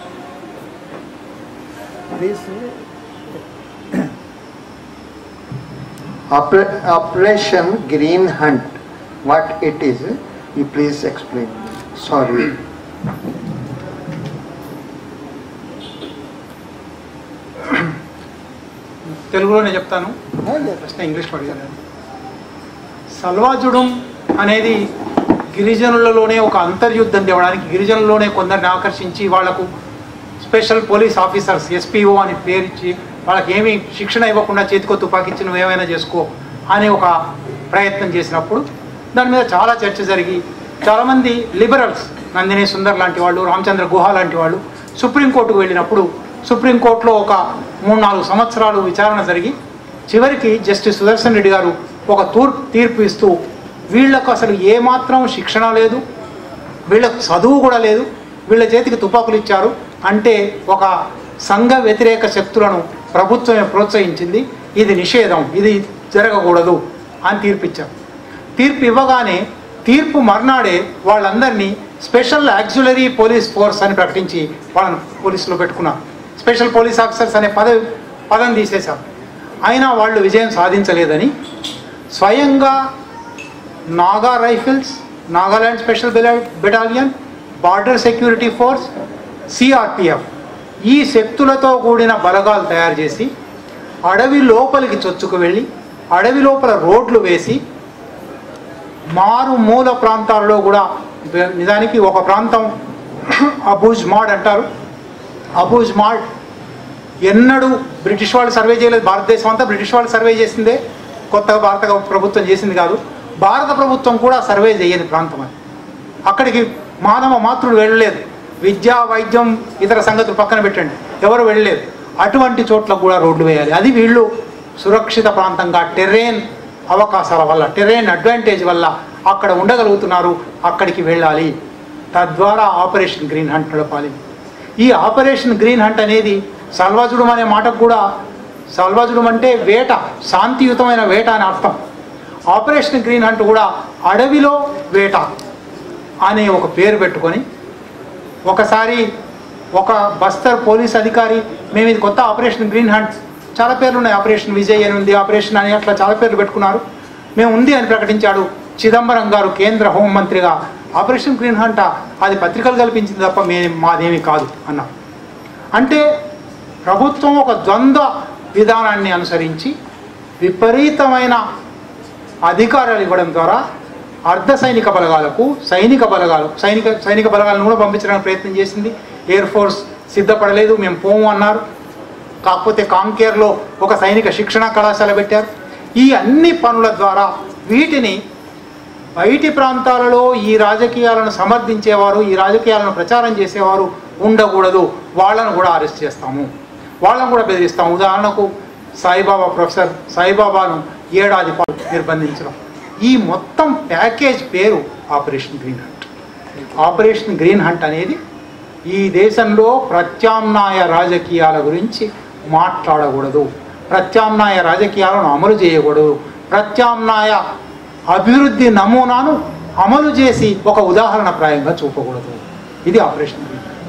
Oper- Operation Green Hunt, what it is, you please explain. Sorry. తెలుగులోనే చెప్తాను ప్రశ్న English అడిగాను సల్వాజుడం అనేది గిరిజనులలోనే ఒక అంతర్యుద్ధం తేవడానికి గిరిజనుల్లోనే కొందరిని ఆకర్షించి వాళ్లకు స్పెషల్ పోలీస్ ఆఫీసర్స్ ఎస్పీఓ అని పేరిచ్చి వాళ్ళకి ఏమీ శిక్షణ ఇవ్వకుండా చేతికో తుపాకిచ్చి నువ్వు ఏమైనా చేసుకో అనే ఒక ప్రయత్నం చేసినప్పుడు దాని మీద చాలా చర్చ జరిగి చాలామంది లిబరల్స్ నందిని సుందర్ లాంటి వాళ్ళు రామచంద్ర గుహ లాంటి వాళ్ళు సుప్రీంకోర్టుకు వెళ్ళినప్పుడు సుప్రీంకోర్టులో ఒక మూడు నాలుగు సంవత్సరాలు విచారణ జరిగి చివరికి జస్టిస్ సుదర్శన్ రెడ్డి గారు ఒక తూర్ తీర్పు ఇస్తూ వీళ్లకు అసలు ఏమాత్రం శిక్షణ లేదు వీళ్ళకు చదువు కూడా లేదు వీళ్ళ చేతికి తుపాకులు ఇచ్చారు అంటే ఒక సంఘ వ్యతిరేక శక్తులను ప్రభుత్వమే ప్రోత్సహించింది ఇది నిషేధం ఇది జరగకూడదు అని తీర్పు ఇచ్చారు తీర్పు ఇవ్వగానే తీర్పు మర్నాడే వాళ్ళందరినీ స్పెషల్ యాక్చులరీ పోలీస్ ఫోర్స్ అని ప్రకటించి వాళ్ళని పోలీసులో పెట్టుకున్నారు స్పెషల్ పోలీస్ ఆఫీసర్స్ అనే పదవి పదం తీసేశారు అయినా వాళ్ళు విజయం సాధించలేదని స్వయంగా Naga rifles Nagaland special battalion border security force CRPF ఈ శక్తులతో కూడిన బలగాలు తయారు చేసి అడవి లోపలికి చొచ్చుకు వెళ్ళి అడవి లోపల రోడ్లు వేసి మారు మూల ప్రాంతాల్లో కూడా బె- నిజానికి ఒక ప్రాంతం అబూజ్ మాడ్ అంటారు అబూజ్ మాడ్ ఎన్నడూ బ్రిటిష్ వాళ్ళు సర్వే చేయలేదు భారతదేశం అంతా బ్రిటిష్ వాళ్ళు సర్వే చేసిందే కొత్తగా భారత ప్రభుత్వం చేసింది కాదు భారత ప్రభుత్వం కూడా సర్వే చేయని ప్రాంతం అది అక్కడికి మానవ మాతృడు వెళ్ళలేదు విద్య వైద్యం ఇతర సంగతులు పక్కన పెట్టండి ఎవరు వెళ్ళలేదు అటువంటి చోట్ల కూడా రోడ్లు వేయాలి అది వీళ్ళు సురక్షిత ప్రాంతంగా టెర్రేన్ అవకాశాల వల్ల టెర్రేన్ అడ్వాంటేజ్ వల్ల అక్కడ ఉండగలుగుతున్నారు అక్కడికి వెళ్ళాలి తద్వారా ఆపరేషన్ గ్రీన్ హంట్ నడపాలి ఈ ఆపరేషన్ గ్రీన్ హంట్ అనేది సల్వాజుడం అనే మాటకు కూడా సల్వాజుడం అంటే వేట శాంతియుతమైన వేట అని అర్థం ఆపరేషన్ గ్రీన్ హంట్ కూడా అడవిలో వేట అనే ఒక పేరు పెట్టుకొని ఒకసారి ఒక బస్తర్ పోలీస్ అధికారి మేము ఇది కొత్త ఆపరేషన్ గ్రీన్ హంట్ చాలా పేర్లు ఉన్నాయి ఆపరేషన్ విజయ్ అని ఉంది ఆపరేషన్ అని అట్లా చాలా పేర్లు పెట్టుకున్నారు మేము ఉంది అని ప్రకటించాడు చిదంబరం గారు కేంద్ర హోంమంత్రిగా ఆపరేషన్ గ్రీన్ హంట అది పత్రికలు కల్పించింది తప్ప మే మాదేమీ కాదు అన్నాం అంటే ప్రభుత్వం ఒక ద్వంద్వ విధానాన్ని అనుసరించి విపరీతమైన అధికారాలు ఇవ్వడం ద్వారా అర్ధ సైనిక బలగాలకు సైనిక బలగాలు సైనిక సైనిక బలగాలను కూడా పంపించడానికి ప్రయత్నం చేసింది ఎయిర్ ఫోర్స్ సిద్ధపడలేదు మేము పోము అన్నారు కాకపోతే కాంకేర్లో ఒక సైనిక శిక్షణ కళాశాల పెట్టారు ఈ అన్ని పనుల ద్వారా వీటిని బయటి ప్రాంతాలలో ఈ రాజకీయాలను సమర్థించేవారు ఈ రాజకీయాలను ప్రచారం చేసేవారు ఉండకూడదు వాళ్ళను కూడా అరెస్ట్ చేస్తాము వాళ్ళను కూడా బెదిరిస్తాము ఉదాహరణకు సాయిబాబా ప్రొఫెసర్ సాయిబాబాను ఏడాది పాటు నిర్బంధించడం ఈ మొత్తం ప్యాకేజ్ పేరు operation green hunt operation green hunt అనేది ఈ దేశంలో ప్రత్యామ్నాయ రాజకీయాల గురించి మాట్లాడకూడదు ప్రత్యామ్నాయ రాజకీయాలను అమలు చేయకూడదు ప్రత్యామ్నాయ అభివృద్ధి నమూనాను అమలు చేసి ఒక ఉదాహరణ ప్రాయంగా చూపకూడదు ఇది operation green hunt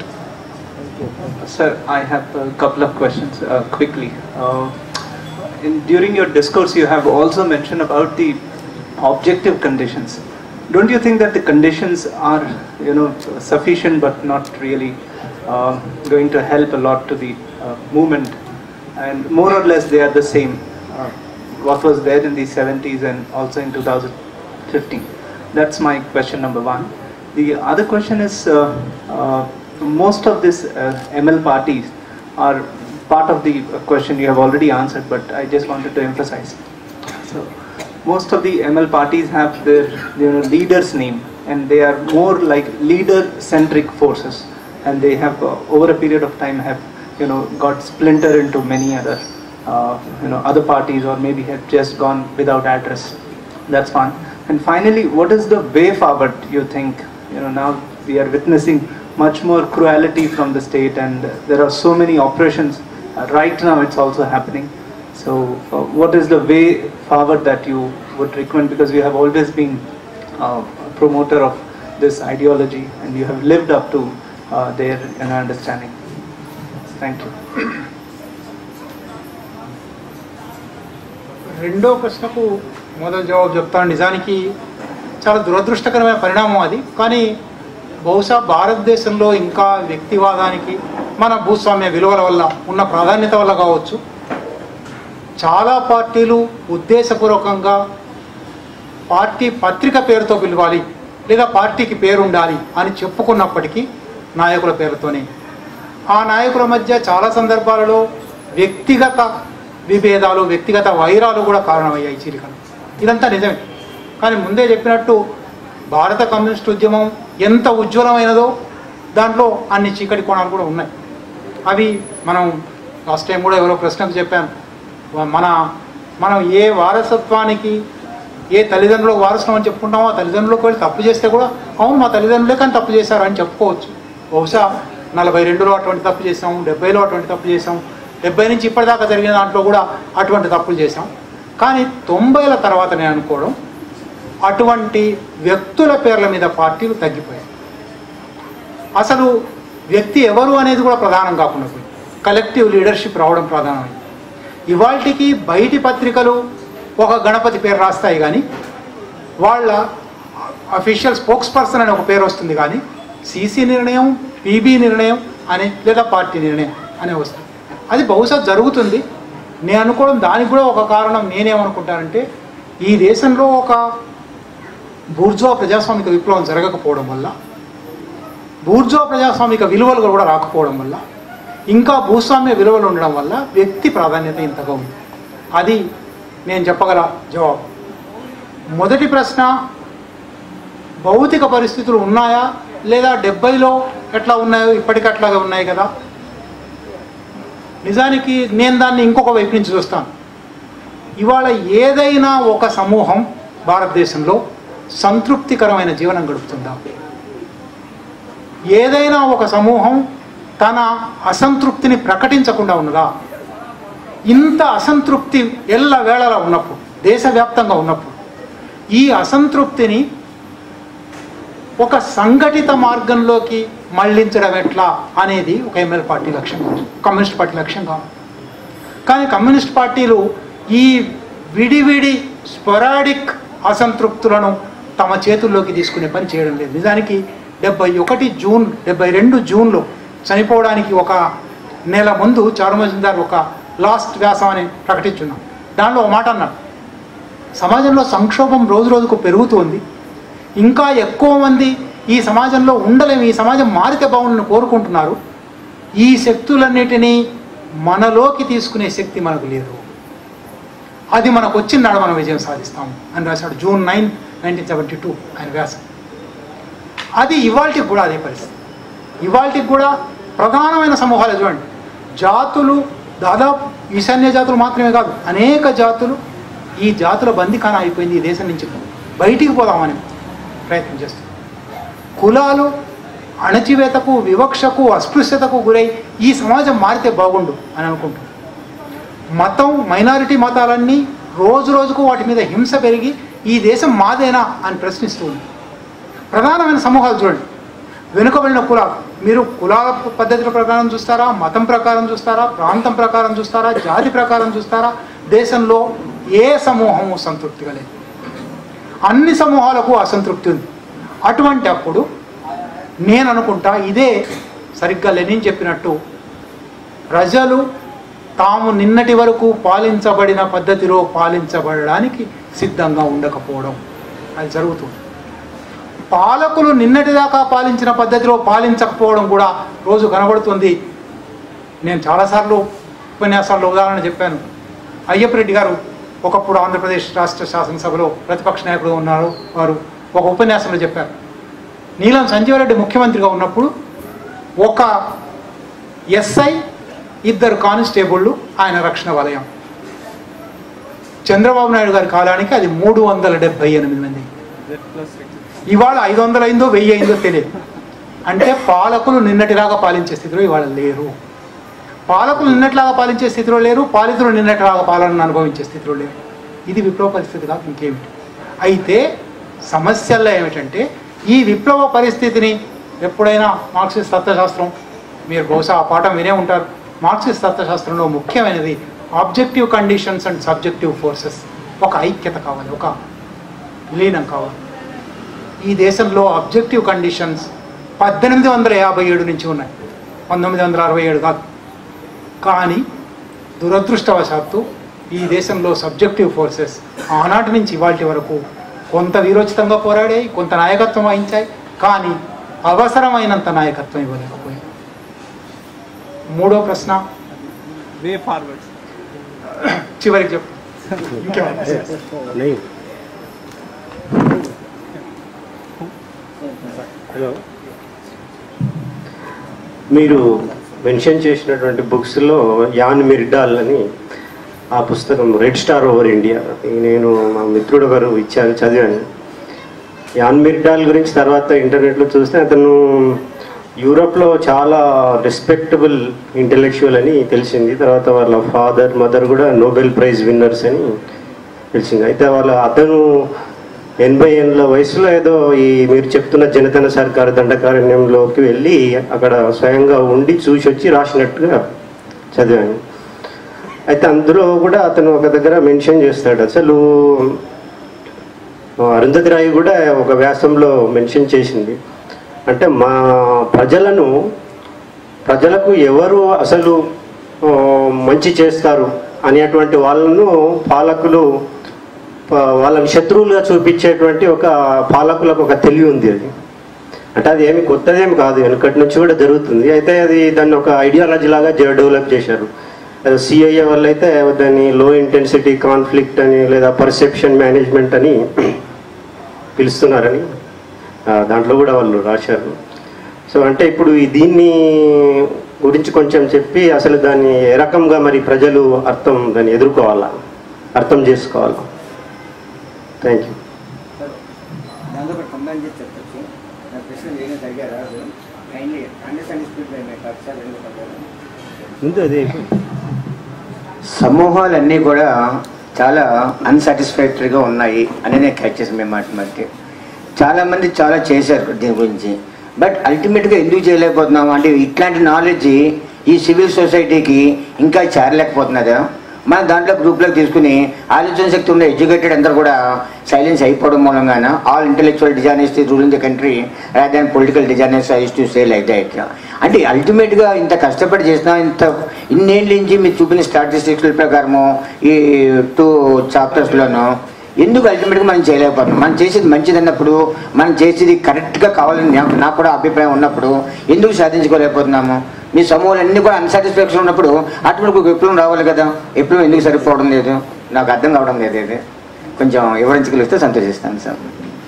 Sir, I have a couple of questions uh, quickly. Uh, in, during your discourse, you have also mentioned about the objective conditions. Don't you think that the conditions are, you know, sufficient but not really uh, going to help a lot to the uh, movement? And more or less, they are the same. Uh, what was there in the 70s and also in 2015. That's my question number one. The other question is. Uh, uh, most of these uh, ML parties are part of the question you have already answered, but I just wanted to emphasize. So, most of the ML parties have their you know, leader's name, and they are more like leader-centric forces, and they have uh, over a period of time have you know got splintered into many other uh, you know other parties, or maybe have just gone without address. That's one. And finally, what is the way forward? You think you know now we are witnessing much more cruelty from the state, and there are so many operations. Uh, right now, it's also happening. So, uh, what is the way forward that you would recommend? Because you have always been uh, a promoter of this ideology, and you have lived up to uh, their you know, understanding. Thank you. రెండో ప్రశ్నకు మొదటి జవాబు చెప్తాను నిజానికి చాలా దురదృష్టకరమైన పరిణామం అది కానీ బహుశా భారతదేశంలో ఇంకా వ్యక్తివాదానికి మన భూస్వామ్య విలువల వల్ల ఉన్న ప్రాధాన్యత వల్ల కావచ్చు చాలా పార్టీలు ఉద్దేశపూర్వకంగా పార్టీ పత్రిక పేరుతో పిలవాలి లేదా పార్టీకి పేరు ఉండాలి అని చెప్పుకున్నప్పటికీ నాయకుల పేరుతోనే ఆ నాయకుల మధ్య చాలా సందర్భాలలో వ్యక్తిగత విభేదాలు వ్యక్తిగత వైరాలు కూడా కారణమయ్యాయి చీలికలు ఇదంతా నిజమే కానీ ముందే చెప్పినట్టు భారత కమ్యూనిస్ట్ ఉద్యమం ఎంత ఉజ్వలమైనదో దాంట్లో అన్ని చీకటి కోణాలు కూడా ఉన్నాయి అవి మనం లాస్ట్ టైం కూడా ఎవరో ప్రశ్నకు చెప్పాను మన మనం ఏ వారసత్వానికి ఏ తల్లిదండ్రులకు వారసులం అని చెప్పుకుంటామో ఆ తల్లిదండ్రులకు వెళ్ళి తప్పు చేస్తే కూడా అవును మా తల్లిదండ్రులే కానీ తప్పు చేశారు అని చెప్పుకోవచ్చు బహుశా నలభై రెండులో అటువంటి తప్పు చేసాం డెబ్బైలో అటువంటి తప్పు చేసాం డెబ్బై నుంచి ఇప్పటిదాకా జరిగిన దాంట్లో కూడా అటువంటి తప్పులు చేసాం కానీ తొంభైల తర్వాత నేను అనుకోవడం అటువంటి వ్యక్తుల పేర్ల మీద పార్టీలు తగ్గిపోయాయి అసలు వ్యక్తి ఎవరు అనేది కూడా ప్రధానం కాకుండా పోయింది కలెక్టివ్ లీడర్షిప్ రావడం ప్రధానమైంది ఇవాళకి బయటి పత్రికలు ఒక గణపతి పేరు రాస్తాయి కానీ వాళ్ళ అఫీషియల్ స్పోక్స్ పర్సన్ అనే ఒక పేరు వస్తుంది కానీ సీసీ నిర్ణయం పీబీ నిర్ణయం అని లేదా పార్టీ నిర్ణయం అనే వస్తుంది అది బహుశా జరుగుతుంది నేను అనుకోవడం దానికి కూడా ఒక కారణం నేనేమనుకుంటానంటే ఈ దేశంలో ఒక బూర్జువా ప్రజాస్వామిక విప్లవం జరగకపోవడం వల్ల బూర్జువా ప్రజాస్వామిక విలువలు కూడా రాకపోవడం వల్ల ఇంకా భూస్వామ్య విలువలు ఉండడం వల్ల వ్యక్తి ప్రాధాన్యత ఇంతగా ఉంది అది నేను చెప్పగల జవాబు మొదటి ప్రశ్న భౌతిక పరిస్థితులు ఉన్నాయా లేదా డెబ్బైలో ఎట్లా ఉన్నాయో ఇప్పటికి అట్లాగే ఉన్నాయి కదా నిజానికి నేను దాన్ని ఇంకొక వైపు నుంచి చూస్తాను ఇవాళ ఏదైనా ఒక సమూహం భారతదేశంలో సంతృప్తికరమైన జీవనం గడుపుతుందా ఏదైనా ఒక సమూహం తన అసంతృప్తిని ప్రకటించకుండా ఉన్నదా ఇంత అసంతృప్తి ఎల్ల వేళలా ఉన్నప్పుడు దేశవ్యాప్తంగా ఉన్నప్పుడు ఈ అసంతృప్తిని ఒక సంఘటిత మార్గంలోకి మళ్లించడం ఎట్లా అనేది ఒక ఎంఎల్ పార్టీ లక్ష్యం కాదు కమ్యూనిస్ట్ పార్టీ లక్ష్యం కాదు కానీ కమ్యూనిస్ట్ పార్టీలు ఈ విడివిడి స్పొరాడిక్ అసంతృప్తులను తమ చేతుల్లోకి తీసుకునే పని చేయడం లేదు నిజానికి డెబ్బై ఒకటి జూన్ డెబ్బై రెండు జూన్లో చనిపోవడానికి ఒక నెల ముందు చారుమజుందార్ ఒక లాస్ట్ వ్యాసం అని ప్రకటించున్నాం దానిలో ఒక మాట అన్నాడు సమాజంలో సంక్షోభం రోజు రోజుకు పెరుగుతోంది ఇంకా ఎక్కువ మంది ఈ సమాజంలో ఉండలేము ఈ సమాజం మారితే బాగుండని కోరుకుంటున్నారు ఈ శక్తులన్నిటినీ మనలోకి తీసుకునే శక్తి మనకు లేదు అది మనకు వచ్చినాడు మనం విజయం సాధిస్తాము అని రాశాడు June nine nineteen seventy two ఆయన వ్యాసం అది ఇవాళకి కూడా అదే పరిస్థితి ఇవాళకి కూడా ప్రధానమైన సమూహాలు చూడండి జాతులు దాదాపు ఈశాన్య జాతులు మాత్రమే కాదు అనేక జాతులు ఈ జాతుల బందికాన అయిపోయింది ఈ దేశం నుంచి బయటికి పోదామని ప్రయత్నం చేస్తుంది కులాలు అణచివేతకు వివక్షకు అస్పృశ్యతకు గురై ఈ సమాజం మారితే బాగుండు అని అనుకుంటున్నాను మతం మైనారిటీ మతాలన్నీ రోజు రోజుకు వాటి మీద హింస పెరిగి ఈ దేశం మాదేనా అని ప్రశ్నిస్తూ ఉంది ప్రధానమైన సమూహాలు చూడండి వెనుకబడిన కులాలు మీరు కులాల పద్ధతుల ప్రకారం చూస్తారా మతం ప్రకారం చూస్తారా ప్రాంతం ప్రకారం చూస్తారా జాతి ప్రకారం చూస్తారా దేశంలో ఏ సమూహము సంతృప్తిగా లేదు అన్ని సమూహాలకు అసంతృప్తి ఉంది అటువంటి అప్పుడు నేను అనుకుంటా ఇదే సరిగ్గా లెనిన్ చెప్పినట్టు ప్రజలు తాము నిన్నటి వరకు పాలించబడిన పద్ధతిలో పాలించబడడానికి సిద్ధంగా ఉండకపోవడం అది జరుగుతుంది పాలకులు నిన్నటిదాకా పాలించిన పద్ధతిలో పాలించకపోవడం కూడా రోజు కనబడుతుంది నేను చాలాసార్లు ఉపన్యాసాల్లో ఉదాహరణ చెప్పాను అయ్యప్పరెడ్డి గారు ఒకప్పుడు ఆంధ్రప్రదేశ్ రాష్ట్ర శాసనసభలో ప్రతిపక్ష నాయకుడు ఉన్నారు వారు ఒక ఉపన్యాసంలో చెప్పారు నీలం సంజీవరెడ్డి ముఖ్యమంత్రిగా ఉన్నప్పుడు ఒక ఎస్ఐ ఇద్దరు కానిస్టేబుళ్ళు ఆయన రక్షణ వలయం చంద్రబాబు నాయుడు గారి కాలానికి అది మూడు వందల డెబ్బై ఎనిమిది మంది ఇవాళ ఐదు వందలు అయిందో వెయ్యి అయిందో తెలియదు అంటే పాలకులు నిన్నటిలాగా పాలించే స్థితిలో ఇవాళ లేరు పాలకులు నిన్నట్లాగా పాలించే స్థితిలో లేరు పాలితులు నిన్నటిలాగా పాలనను అనుభవించే స్థితిలో లేరు ఇది విప్లవ పరిస్థితి కాదు ఇంకేమిటి అయితే సమస్యల్లో ఏమిటంటే ఈ విప్లవ పరిస్థితిని ఎప్పుడైనా మార్క్సిస్ట్ తత్వశాస్త్రం మీరు బహుశా ఆ పాఠం వినే ఉంటారు మార్క్సిస్ట్ తత్వశాస్త్రంలో ముఖ్యమైనది objective conditions and subjective forces ఒక ఐక్యత కావాలి ఒక విలీనం కావాలి ఈ దేశంలో అబ్జెక్టివ్ కండిషన్స్ పద్దెనిమిది వందల యాభై ఏడు నుంచి ఉన్నాయి పంతొమ్మిది వందల అరవై ఏడు కాదు కానీ దురదృష్టవశాత్తు ఈ దేశంలో సబ్జెక్టివ్ ఫోర్సెస్ ఆనాటి నుంచి ఇవాటి వరకు కొంత వీరోచితంగా పోరాడాయి కొంత నాయకత్వం వహించాయి కానీ అవసరమైనంత నాయకత్వం ఇవ్వలేకపోయాయి మూడో ప్రశ్న వే ఫార్వర్డ్ చివరికి చెప్పు ఇంకేమైనా नहीं హలో మీరు మెన్షన్ చేసినటువంటి బుక్స్లో యాన్ మిర్డాల్ అని ఆ పుస్తకం రెడ్ స్టార్ ఓవర్ ఇండియా నేను మా మిత్రుడు గారు ఇచ్చారు చదివాను యాన్ మిర్డాల్ గురించి తర్వాత ఇంటర్నెట్లో చూస్తే అతను యూరోప్లో చాలా రెస్పెక్టబుల్ ఇంటెలెక్చువల్ అని తెలిసింది తర్వాత వాళ్ళ ఫాదర్ మదర్ కూడా నోబెల్ ప్రైజ్ విన్నర్స్ అని తెలిసింది అయితే వాళ్ళ అతను ఎనభై ఏళ్ళ వయసులో ఏదో ఈ మీరు చెప్తున్న జనతన సర్కారు దండకారణ్యంలోకి వెళ్ళి అక్కడ స్వయంగా ఉండి చూసి వచ్చి రాసినట్టుగా చదివాను అయితే అందులో కూడా అతను ఒక దగ్గర మెన్షన్ చేస్తాడు అసలు అరుంధతి రాయి కూడా ఒక వ్యాసంలో మెన్షన్ చేసింది అంటే మా ప్రజలను ప్రజలకు ఎవరు అసలు ఆ, మంచి చేస్తారు అనేటువంటి వాళ్ళను పాలకులు ప- వాళ్ళని శత్రువులుగా చూపించేటువంటి ఒక పాలకులకు ఒక తెలివి ఉంది అది అంటే అది ఏమి కొత్తదేం కాదు వెనకటి నుంచి కూడా జరుగుతుంది అయితే అది దాన్ని ఒక ఐడియాలజీ లాగా జ- డెవలప్ చేశారు సిఐఏ వల్ల అయితే దాన్ని లో ఇంటెన్సిటీ కాన్ఫ్లిక్ట్ అని లేదా పర్సెప్షన్ మేనేజ్మెంట్ అని పిలుస్తున్నారని ఆ, దాంట్లో కూడా వాళ్ళు రాశారు సో అంటే ఇప్పుడు ఈ దీన్ని గురించి కొంచెం చెప్పి అసలు దాన్ని ఏ రకంగా మరి ప్రజలు అర్థం దాన్ని ఎదుర్కోవాలా అర్థం చేసుకోవాలా థ్యాంక్ యూ దాంతో ఒకటి కంబైన్ చేసి చెప్పచ్చు నా ప్రశ్న నేనే సరిగా రాదు kindly understand speed by my sir రెండు పదాలు ముందు అదే సమూహాలన్నీ కూడా చాలా అన్సాటిస్ఫాక్టరీగా ఉన్నాయి అని నేను క్యాచ్ చేసాను మేము మాట మధ్య చాలామంది చాలా చేశారు దీని గురించి బట్ అల్టిమేట్గా ఎందుకు చేయలేకపోతున్నాం అంటే ఇట్లాంటి నాలెడ్జ్ ఈ సివిల్ సొసైటీకి ఇంకా చేరలేకపోతున్నదా మన దాంట్లో గ్రూప్లోకి తీసుకుని ఆలోచన శక్తి ఉన్న ఎడ్యుకేటెడ్ అందరూ కూడా సైలెన్స్ అయిపోవడం మూలంగాన all intellectual designers ruling the country rather than political designers is to say like that అంటే అల్టిమేట్గా ఇంత కష్టపడి చేసిన ఇంత ఇన్నేళ్ళ నుంచి మీరు చూపిన స్టాటిస్టిక్స్ ప్రకారము ఈ టూ చాప్టర్స్లోనూ ఎందుకు అల్టిమేట్గా మనం చేయలేకపోతున్నాం మనం చేసేది మంచిది అన్నప్పుడు మనం చేసేది కరెక్ట్గా కావాలని నాకు నాకు కూడా అభిప్రాయం ఉన్నప్పుడు ఎందుకు సాధించుకోలేకపోతున్నాము మీ సమూహాలు అన్నీ కూడా అన్సాటిస్ఫాక్షన్ ఉన్నప్పుడు అటువంటి ఒక విప్లవం రావాలి కదా విప్లవం ఎందుకు సరిపోవడం లేదు నాకు అర్థం కావడం లేదు ఇది కొంచెం వివరించగలిగితే సంతోషిస్తాను సార్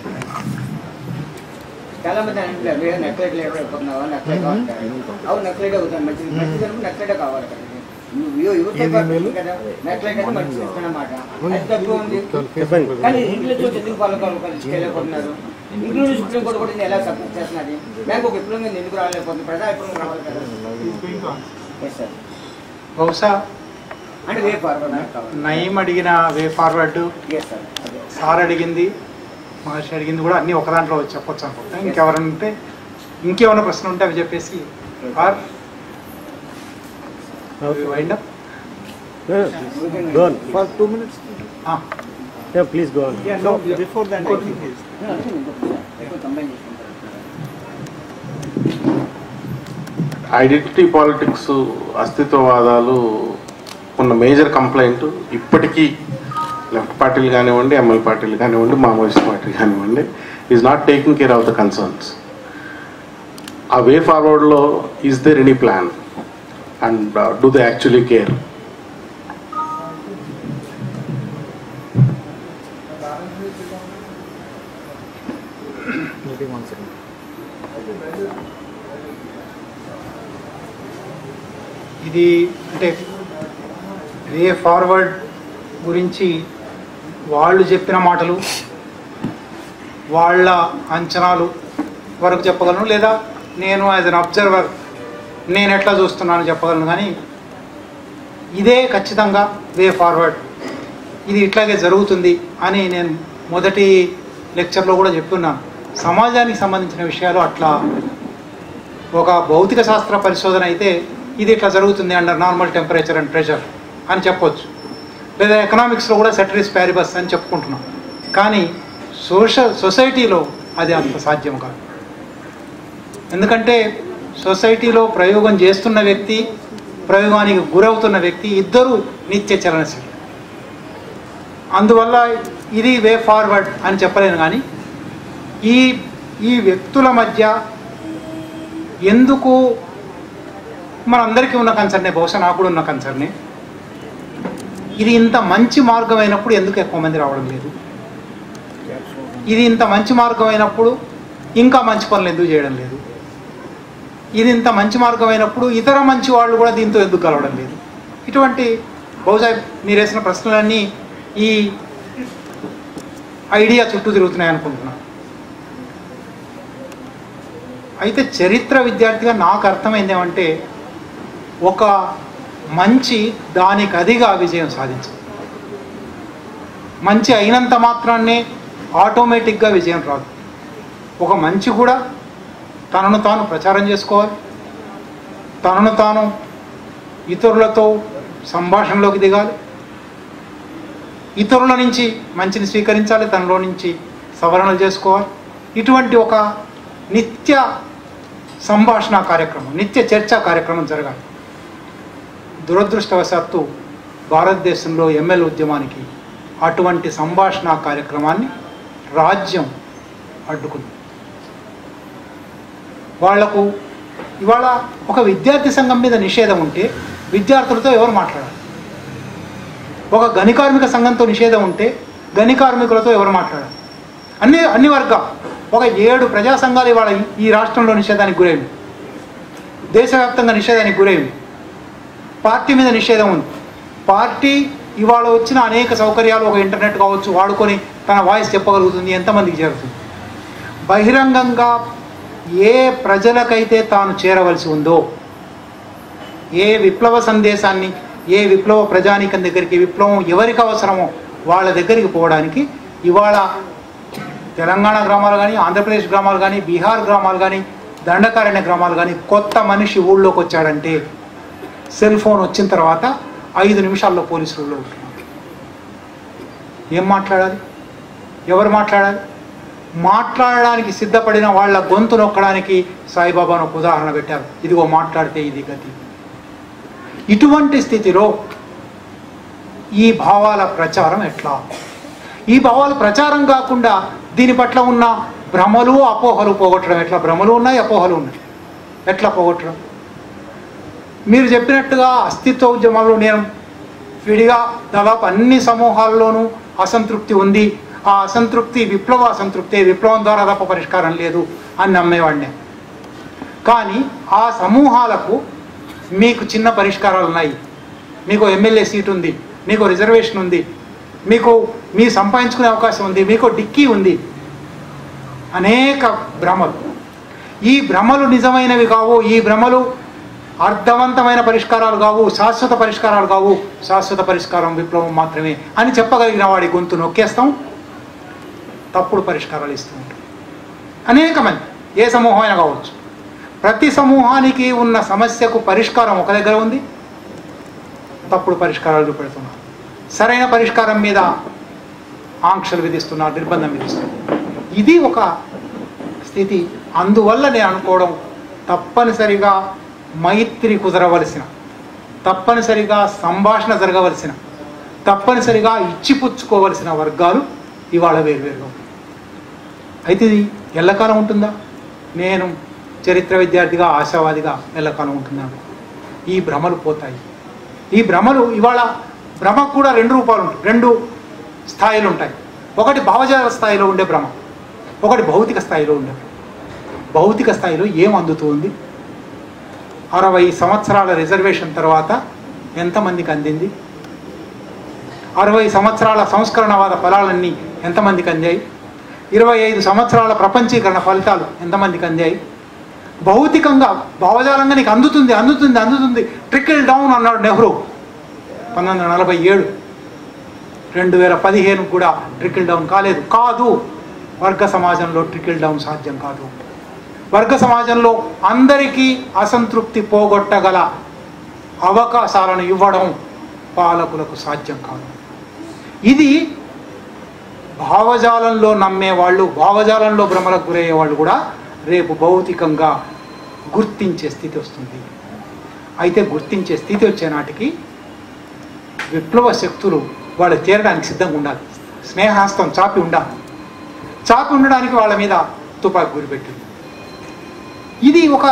చాలా మంది అంటారు నక్లెట్ లేకపోతున్నావా నక్లెట్ అవును నక్లెట్ అవుతాను మంచిది మంచిది నక్లెట్ కావాలి కదా యువత కదా నక్లెట్ అంటే మంచి అన్నమాట అది తక్కువ ఉంది కానీ ఇంగ్లీష్ లో ఎందుకు ఫాలో చేయలేకపోతున్నారు ఇంగ్లీష్ సుప్రీం కోర్టు కూడా ఎలా సపోర్ట్ చేస్తున్నది బ్యాంక్ ఒక విప్లవం ఎందుకు రాలేకపోతుంది ప్రజా విప్లవం రావాలి కదా ఎస్ సార్ బహుశా అంటే వే ఫార్వర్డ్ కావాలి నయం అడిగిన వే ఫార్వర్డ్ ఎస్ సార్ అదే సార్ అడిగింది మహర్షి అడిగింది కూడా అన్ని ఒక దాంట్లో చెప్పొచ్చు అనుకుంటా ఇంకెవరైనా ఉంటే ఇంకేమైనా ప్రశ్న ఉంటే అవి చెప్పేసి or wind up Go on. For two minutes Yeah, please go on. Before that ఎక్కువ కంబైన్ చేసుకుంటారు ఐడెంటిటీ పాలిటిక్స్ అస్తిత్వవాదాలు ఉన్న మేజర్ కంప్లైంట్ ఇప్పటికీ లెఫ్ట్ పార్టీలు కానివ్వండి ఎంఎల్ పార్టీలు కానివ్వండి మావోయిస్ట్ పార్టీ కానివ్వండి is not taking care of the concerns ఆ వే ఫార్వర్డ్లో is there any plan and do they actually care ఇది అంటే వే ఫార్వర్డ్ గురించి వాళ్ళు చెప్పిన మాటలు వాళ్ళ అంచనాలు వరకు చెప్పగలను లేదా నేను యాజ్ అన్ అబ్జర్వర్ నేను ఎట్లా చూస్తున్నాను చెప్పగలను కానీ ఇదే ఖచ్చితంగా వే ఫార్వర్డ్ ఇది ఇట్లాగే జరుగుతుంది అని నేను మొదటి లెక్చర్లో కూడా చెప్తున్నాను సమాజానికి సంబంధించిన విషయాలు అట్లా ఒక భౌతిక శాస్త్ర పరిశోధన అయితే ఇది ఇట్లా జరుగుతుంది under normal temperature and pressure అని చెప్పొచ్చు లేదా ఎకనామిక్స్లో కూడా సెటరీస్ ప్యారిబస్ అని చెప్పుకుంటున్నాం కానీ సోషల్ సొసైటీలో అది అంత సాధ్యం కాదు ఎందుకంటే సొసైటీలో ప్రయోగం చేస్తున్న వ్యక్తి ప్రయోగానికి గురవుతున్న వ్యక్తి ఇద్దరు నిత్య చలనశీలు అందువల్ల ఇది వే ఫార్వర్డ్ అని చెప్పలేను కానీ ఈ ఈ వ్యక్తుల మధ్య ఎందుకు మనందరికీ ఉన్న కన్సర్నే బహుశా నాకు కూడా ఉన్న కన్సర్నే ఇది ఇంత మంచి మార్గం అయినప్పుడు ఎందుకు ఎక్కువ మంది రావడం లేదు ఇది ఇంత మంచి మార్గం అయినప్పుడు ఇంకా మంచి పనులు ఎందుకు చేయడం లేదు ఇది ఇంత మంచి మార్గం అయినప్పుడు ఇతర మంచి వాళ్ళు కూడా దీంతో ఎందుకు కలవడం లేదు ఇటువంటి బహుశా మీరు వేసిన ప్రశ్నలన్నీ ఈ ఐడియా చుట్టూ తిరుగుతున్నాయి అనుకుంటున్నాను అయితే చరిత్ర విద్యార్థిగా నాకు అర్థమైంది ఏమంటే ఒక మంచి దానికి అదిగా విజయం సాధించదు మంచి అయినంత మాత్రాన్నే ఆటోమేటిక్గా విజయం రాదు ఒక మంచి కూడా తనను తాను ప్రచారం చేసుకోవాలి తనను తాను ఇతరులతో సంభాషణలోకి దిగాలి ఇతరుల నుంచి మంచిని స్వీకరించాలి తనలో నుంచి సవరణలు చేసుకోవాలి ఇటువంటి ఒక నిత్య సంభాషణ కార్యక్రమం నిత్య చర్చా కార్యక్రమం జరగాలి దురదృష్టవశాత్తు భారతదేశంలో ఎంఎల్ ఉద్యమానికి అటువంటి సంభాషణ కార్యక్రమాన్ని రాజ్యం అడ్డుకుంది వాళ్లకు ఇవాళ ఒక విద్యార్థి సంఘం మీద నిషేధం ఉంటే విద్యార్థులతో ఎవరు మాట్లాడాలి ఒక గని కార్మిక సంఘంతో నిషేధం ఉంటే గని కార్మికులతో ఎవరు మాట్లాడాలి అన్ని అన్ని వర్గాలు ఒక ఏడు ప్రజా సంఘాలు ఇవాళ ఈ- ఈ రాష్ట్రంలో నిషేధానికి గురైంది దేశవ్యాప్తంగా నిషేధానికి గురైంది పార్టీ మీద నిషేధం ఉంది పార్టీ ఇవాళ వచ్చిన అనేక సౌకర్యాలు ఒక ఇంటర్నెట్ కావచ్చు వాడుకొని తన వాయిస్ చెప్పగలుగుతుంది ఎంతమందికి చేరుతుంది బహిరంగంగా ఏ ప్రజలకైతే తాను చేరవలసి ఉందో ఏ విప్లవ సందేశాన్ని ఏ విప్లవ ప్రజానీకం దగ్గరికి విప్లవం ఎవరికి అవసరమో వాళ్ళ దగ్గరికి పోవడానికి ఇవాళ తెలంగాణ గ్రామాలు కానీ ఆంధ్రప్రదేశ్ గ్రామాలు కానీ బీహార్ గ్రామాలు కానీ దండకారణ్య గ్రామాలు కానీ కొత్త మనిషి ఊళ్ళోకి వచ్చాడంటే సెల్ ఫోన్ వచ్చిన తర్వాత ఐదు నిమిషాల్లో పోలీసులలో ఉంటున్నారు ఏం మాట్లాడాలి ఎవరు మాట్లాడాలి మాట్లాడడానికి సిద్ధపడిన వాళ్ళ గొంతు నొక్కడానికి సాయిబాబాను ఒక ఉదాహరణ పెట్టారు ఇదిగో మాట్లాడితే ఇది గతి ఇటువంటి స్థితిలో ఈ భావాల ప్రచారం ఎట్లా ఈ భావాల ప్రచారం కాకుండా దీని పట్ల ఉన్న భ్రమలు అపోహలు పోగొట్టడం ఎట్లా భ్రమలు ఉన్నాయి అపోహలు ఉన్నాయి ఎట్లా పోగొట్టడం మీరు చెప్పినట్టుగా అస్తిత్వ ఉద్యమంలో నేను విడిగా దాదాపు అన్ని సమూహాల్లోనూ అసంతృప్తి ఉంది ఆ అసంతృప్తి విప్లవ అసంతృప్తి విప్లవం ద్వారా తప్ప పరిష్కారం లేదు అని నమ్మేవాడిని కానీ ఆ సమూహాలకు మీకు చిన్న పరిష్కారాలు ఉన్నాయి మీకు ఎమ్మెల్యే సీట్ ఉంది మీకు రిజర్వేషన్ ఉంది మీకు మీ సంపాదించుకునే అవకాశం ఉంది మీకు డిక్కీ ఉంది అనేక భ్రమలు ఈ భ్రమలు నిజమైనవి కావు ఈ భ్రమలు అర్థవంతమైన పరిష్కారాలు కావు శాశ్వత పరిష్కారాలు కావు శాశ్వత పరిష్కారం విప్లవం మాత్రమే అని చెప్పగలిగిన వాడి గొంతు నొక్కేస్తాం తప్పుడు పరిష్కారాలు ఇస్తూ ఉంటాం అనేక మంది ఏ సమూహం అయినా కావచ్చు ప్రతి సమూహానికి ఉన్న సమస్యకు పరిష్కారం ఒక దగ్గర ఉంది తప్పుడు పరిష్కారాలు చూపెడుతున్నారు సరైన పరిష్కారం మీద ఆంక్షలు విధిస్తున్నారు నిర్బంధం విధిస్తున్నారు ఇది ఒక స్థితి అందువల్ల నేను అనుకోవడం తప్పనిసరిగా మైత్రి కుదరవలసిన తప్పనిసరిగా సంభాషణ జరగవలసిన తప్పనిసరిగా ఇచ్చిపుచ్చుకోవలసిన వర్గాలు ఇవాళ వేరువేరుగా ఉన్నాయి. అయితే ఇది ఎల్లకాలం ఉంటుందా నేను చరిత్ర విద్యార్థిగా ఆశావాదిగా ఎల్లకాలం ఉంటున్నాను ఈ భ్రమలు పోతాయి ఈ భ్రమలు ఇవాళ భ్రమకు కూడా రెండు రూపాలు ఉంటాయి రెండు స్థాయిలు ఉంటాయి ఒకటి భావజాల స్థాయిలో ఉండే భ్రమ ఒకటి భౌతిక స్థాయిలో ఉండే భ్రమ. భౌతిక స్థాయిలో ఏం అందుతుంది అరవై సంవత్సరాల రిజర్వేషన్ తర్వాత ఎంతమందికి అందింది అరవై సంవత్సరాల సంస్కరణవాద ఫలాలన్నీ ఎంతమందికి అందాయి ఇరవై ఐదు సంవత్సరాల ప్రపంచీకరణ ఫలితాలు ఎంతమందికి అందాయి భౌతికంగా భావజాలంగా నీకు అందుతుంది అందుతుంది అందుతుంది ట్రికిల్ డౌన్ అన్నాడు నెహ్రూ పంతొమ్మిది వందల నలభై ఏడు రెండు వేల పదిహేను కూడా ట్రికిల్ డౌన్ కాలేదు కాదు వర్గ సమాజంలో ట్రికిల్ డౌన్ సాధ్యం కాదు వర్గ సమాజంలో అందరికీ అసంతృప్తి పోగొట్టగల అవకాశాలను ఇవ్వడం పాలకులకు సాధ్యం కాదు ఇది భావజాలంలో నమ్మేవాళ్ళు భావజాలంలో భ్రమలకు గురయ్యే వాళ్ళు కూడా రేపు భౌతికంగా గుర్తించే స్థితి వస్తుంది అయితే గుర్తించే స్థితి వచ్చే నాటికి విప్లవ శక్తులు వాళ్ళు చేరడానికి సిద్ధంగా ఉండాలి స్నేహాస్తం చాపి ఉండాలి చాపి ఉండడానికి వాళ్ళ మీద తుపాకీ గురిపెట్టింది ఇది ఒక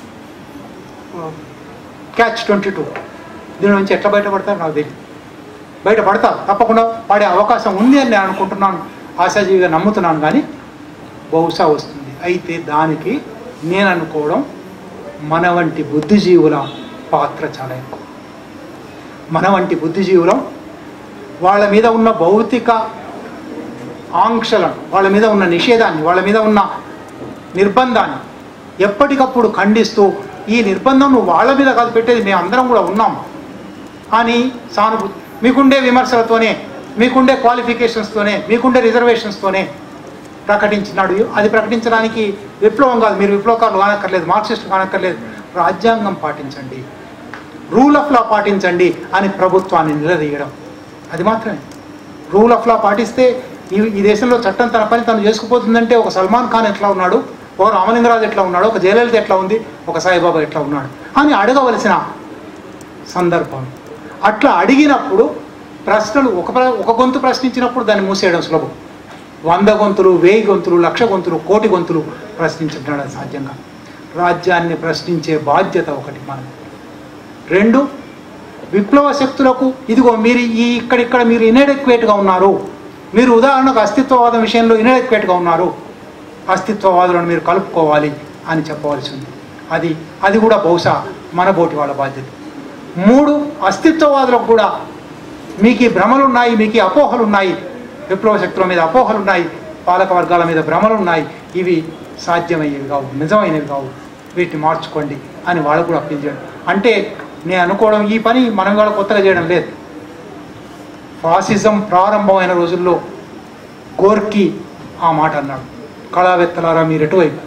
క్యాచ్ ట్వంటీ టూ దీని నుంచి ఎట్లా బయటపడతారు నాకు తెలియదు బయటపడతారు తప్పకుండా పడే అవకాశం ఉంది అని నేను అనుకుంటున్నాను ఆశాజీవిగా నమ్ముతున్నాను కానీ బహుశా వస్తుంది అయితే దానికి నేను అనుకోవడం మన వంటి బుద్ధిజీవుల పాత్ర చాలా ఎక్కువ మన వంటి బుద్ధిజీవులం వాళ్ళ మీద ఉన్న భౌతిక ఆంక్షలను వాళ్ళ మీద ఉన్న నిషేధాన్ని వాళ్ళ మీద ఉన్న నిర్బంధాన్ని ఎప్పటికప్పుడు ఖండిస్తూ ఈ నిర్బంధం నువ్వు వాళ్ళ మీద కాదు పెట్టేది మేము అందరం కూడా ఉన్నాం అని సానుభూతి మీకుండే విమర్శలతోనే మీకుండే క్వాలిఫికేషన్స్తోనే మీకుండే రిజర్వేషన్స్తోనే ప్రకటించినాడు అది ప్రకటించడానికి విప్లవం కాదు మీరు విప్లవకారులు కానక్కర్లేదు మార్క్సిస్టులు కానక్కర్లేదు రాజ్యాంగం పాటించండి రూల్ ఆఫ్ లా పాటించండి అని ప్రభుత్వాన్ని నిలదీయడం అది మాత్రమే రూల్ ఆఫ్ లా పాటిస్తే ఈ ఈ దేశంలో చట్టం తన పని తను చేసుకుపోతుందంటే ఒక సల్మాన్ ఖాన్ ఎట్లా ఉన్నాడు ఒక రామలింగరాజు ఎట్లా ఉన్నాడు ఒక జయలలిత ఎట్లా ఉంది ఒక సాయిబాబా ఎట్లా ఉన్నాడు అని అడగవలసిన సందర్భం అట్లా అడిగినప్పుడు ప్రశ్నలు ఒక ప్ర- ఒక గొంతు ప్రశ్నించినప్పుడు దాన్ని మూసేయడం సులభం వంద గొంతులు వెయ్యి గొంతులు లక్ష గొంతులు కోటి గొంతులు ప్రశ్నించడం అది సాధ్యంగా రాజ్యాన్ని ప్రశ్నించే బాధ్యత ఒకటి మనం రెండు విప్లవ శక్తులకు ఇదిగో మీరు ఈ ఇక్కడిక్కడ మీరు ఇన్ఎడెక్వేట్గా ఉన్నారు మీరు ఉదాహరణకు అస్తిత్వవాదం విషయంలో ఇన్ఎడెక్వేట్గా ఉన్నారు అస్తిత్వవాదులను మీరు కలుపుకోవాలి అని చెప్పవలసి ఉంది అది అది కూడా బహుశా మన బోటి వాళ్ళ బాధ్యత మూడు అస్తిత్వవాదులకు కూడా మీకు ఈ భ్రమలు ఉన్నాయి మీకు ఈ అపోహలు ఉన్నాయి విప్లవ శక్తుల మీద అపోహలు ఉన్నాయి పాలక వర్గాల మీద భ్రమలు ఉన్నాయి ఇవి సాధ్యమయ్యేవి కావు నిజమైనవి కావు వీటిని మార్చుకోండి అని వాళ్ళకు కూడా అప్పీల్ చేయడం అంటే నేను అనుకోవడం ఈ పని మనం కూడా కొత్తగా చేయడం లేదు ఫాసిజం ప్రారంభమైన రోజుల్లో గోర్కి ఆ మాట అన్నాడు కళావేత్తలారా మీరు ఎటువైపు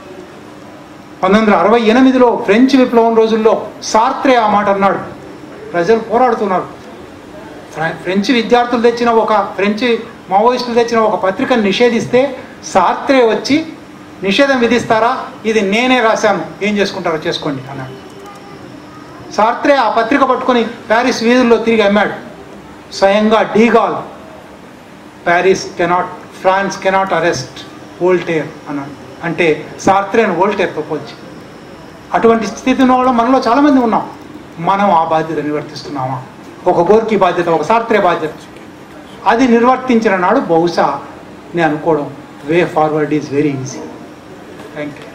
పంతొమ్మిది వందల అరవై ఎనిమిదిలో ఫ్రెంచ్ విప్లవం రోజుల్లో సార్త్రే ఆ మాట అన్నాడు ప్రజలు పోరాడుతున్నారు ఫ్ర- ఫ్రెంచ్ విద్యార్థులు తెచ్చిన ఒక ఫ్రెంచ్ మావోయిస్టులు తెచ్చిన ఒక పత్రికను నిషేధిస్తే సార్త్రే వచ్చి నిషేధం విధిస్తారా ఇది నేనే రాశాను ఏం చేసుకుంటారో చేసుకోండి అన్నాడు సార్త్రే ఆ పత్రిక పట్టుకొని ప్యారిస్ వీధుల్లో తిరిగి అమ్మాడు స్వయంగా de Gaulle Paris cannot France cannot arrest Voltaire అన్నాడు అంటే సార్త్రేను వోల్టేర్తో పోల్చి అటువంటి స్థితి ఉన్న వాళ్ళు మనలో చాలామంది ఉన్నాం మనం ఆ బాధ్యత నిర్వర్తిస్తున్నామా ఒక గోర్కి బాధ్యత ఒక సార్త్రే బాధ్యత అది నిర్వర్తించిన నాడు బహుశా నేను అనుకోవడం way forward is very easy thank you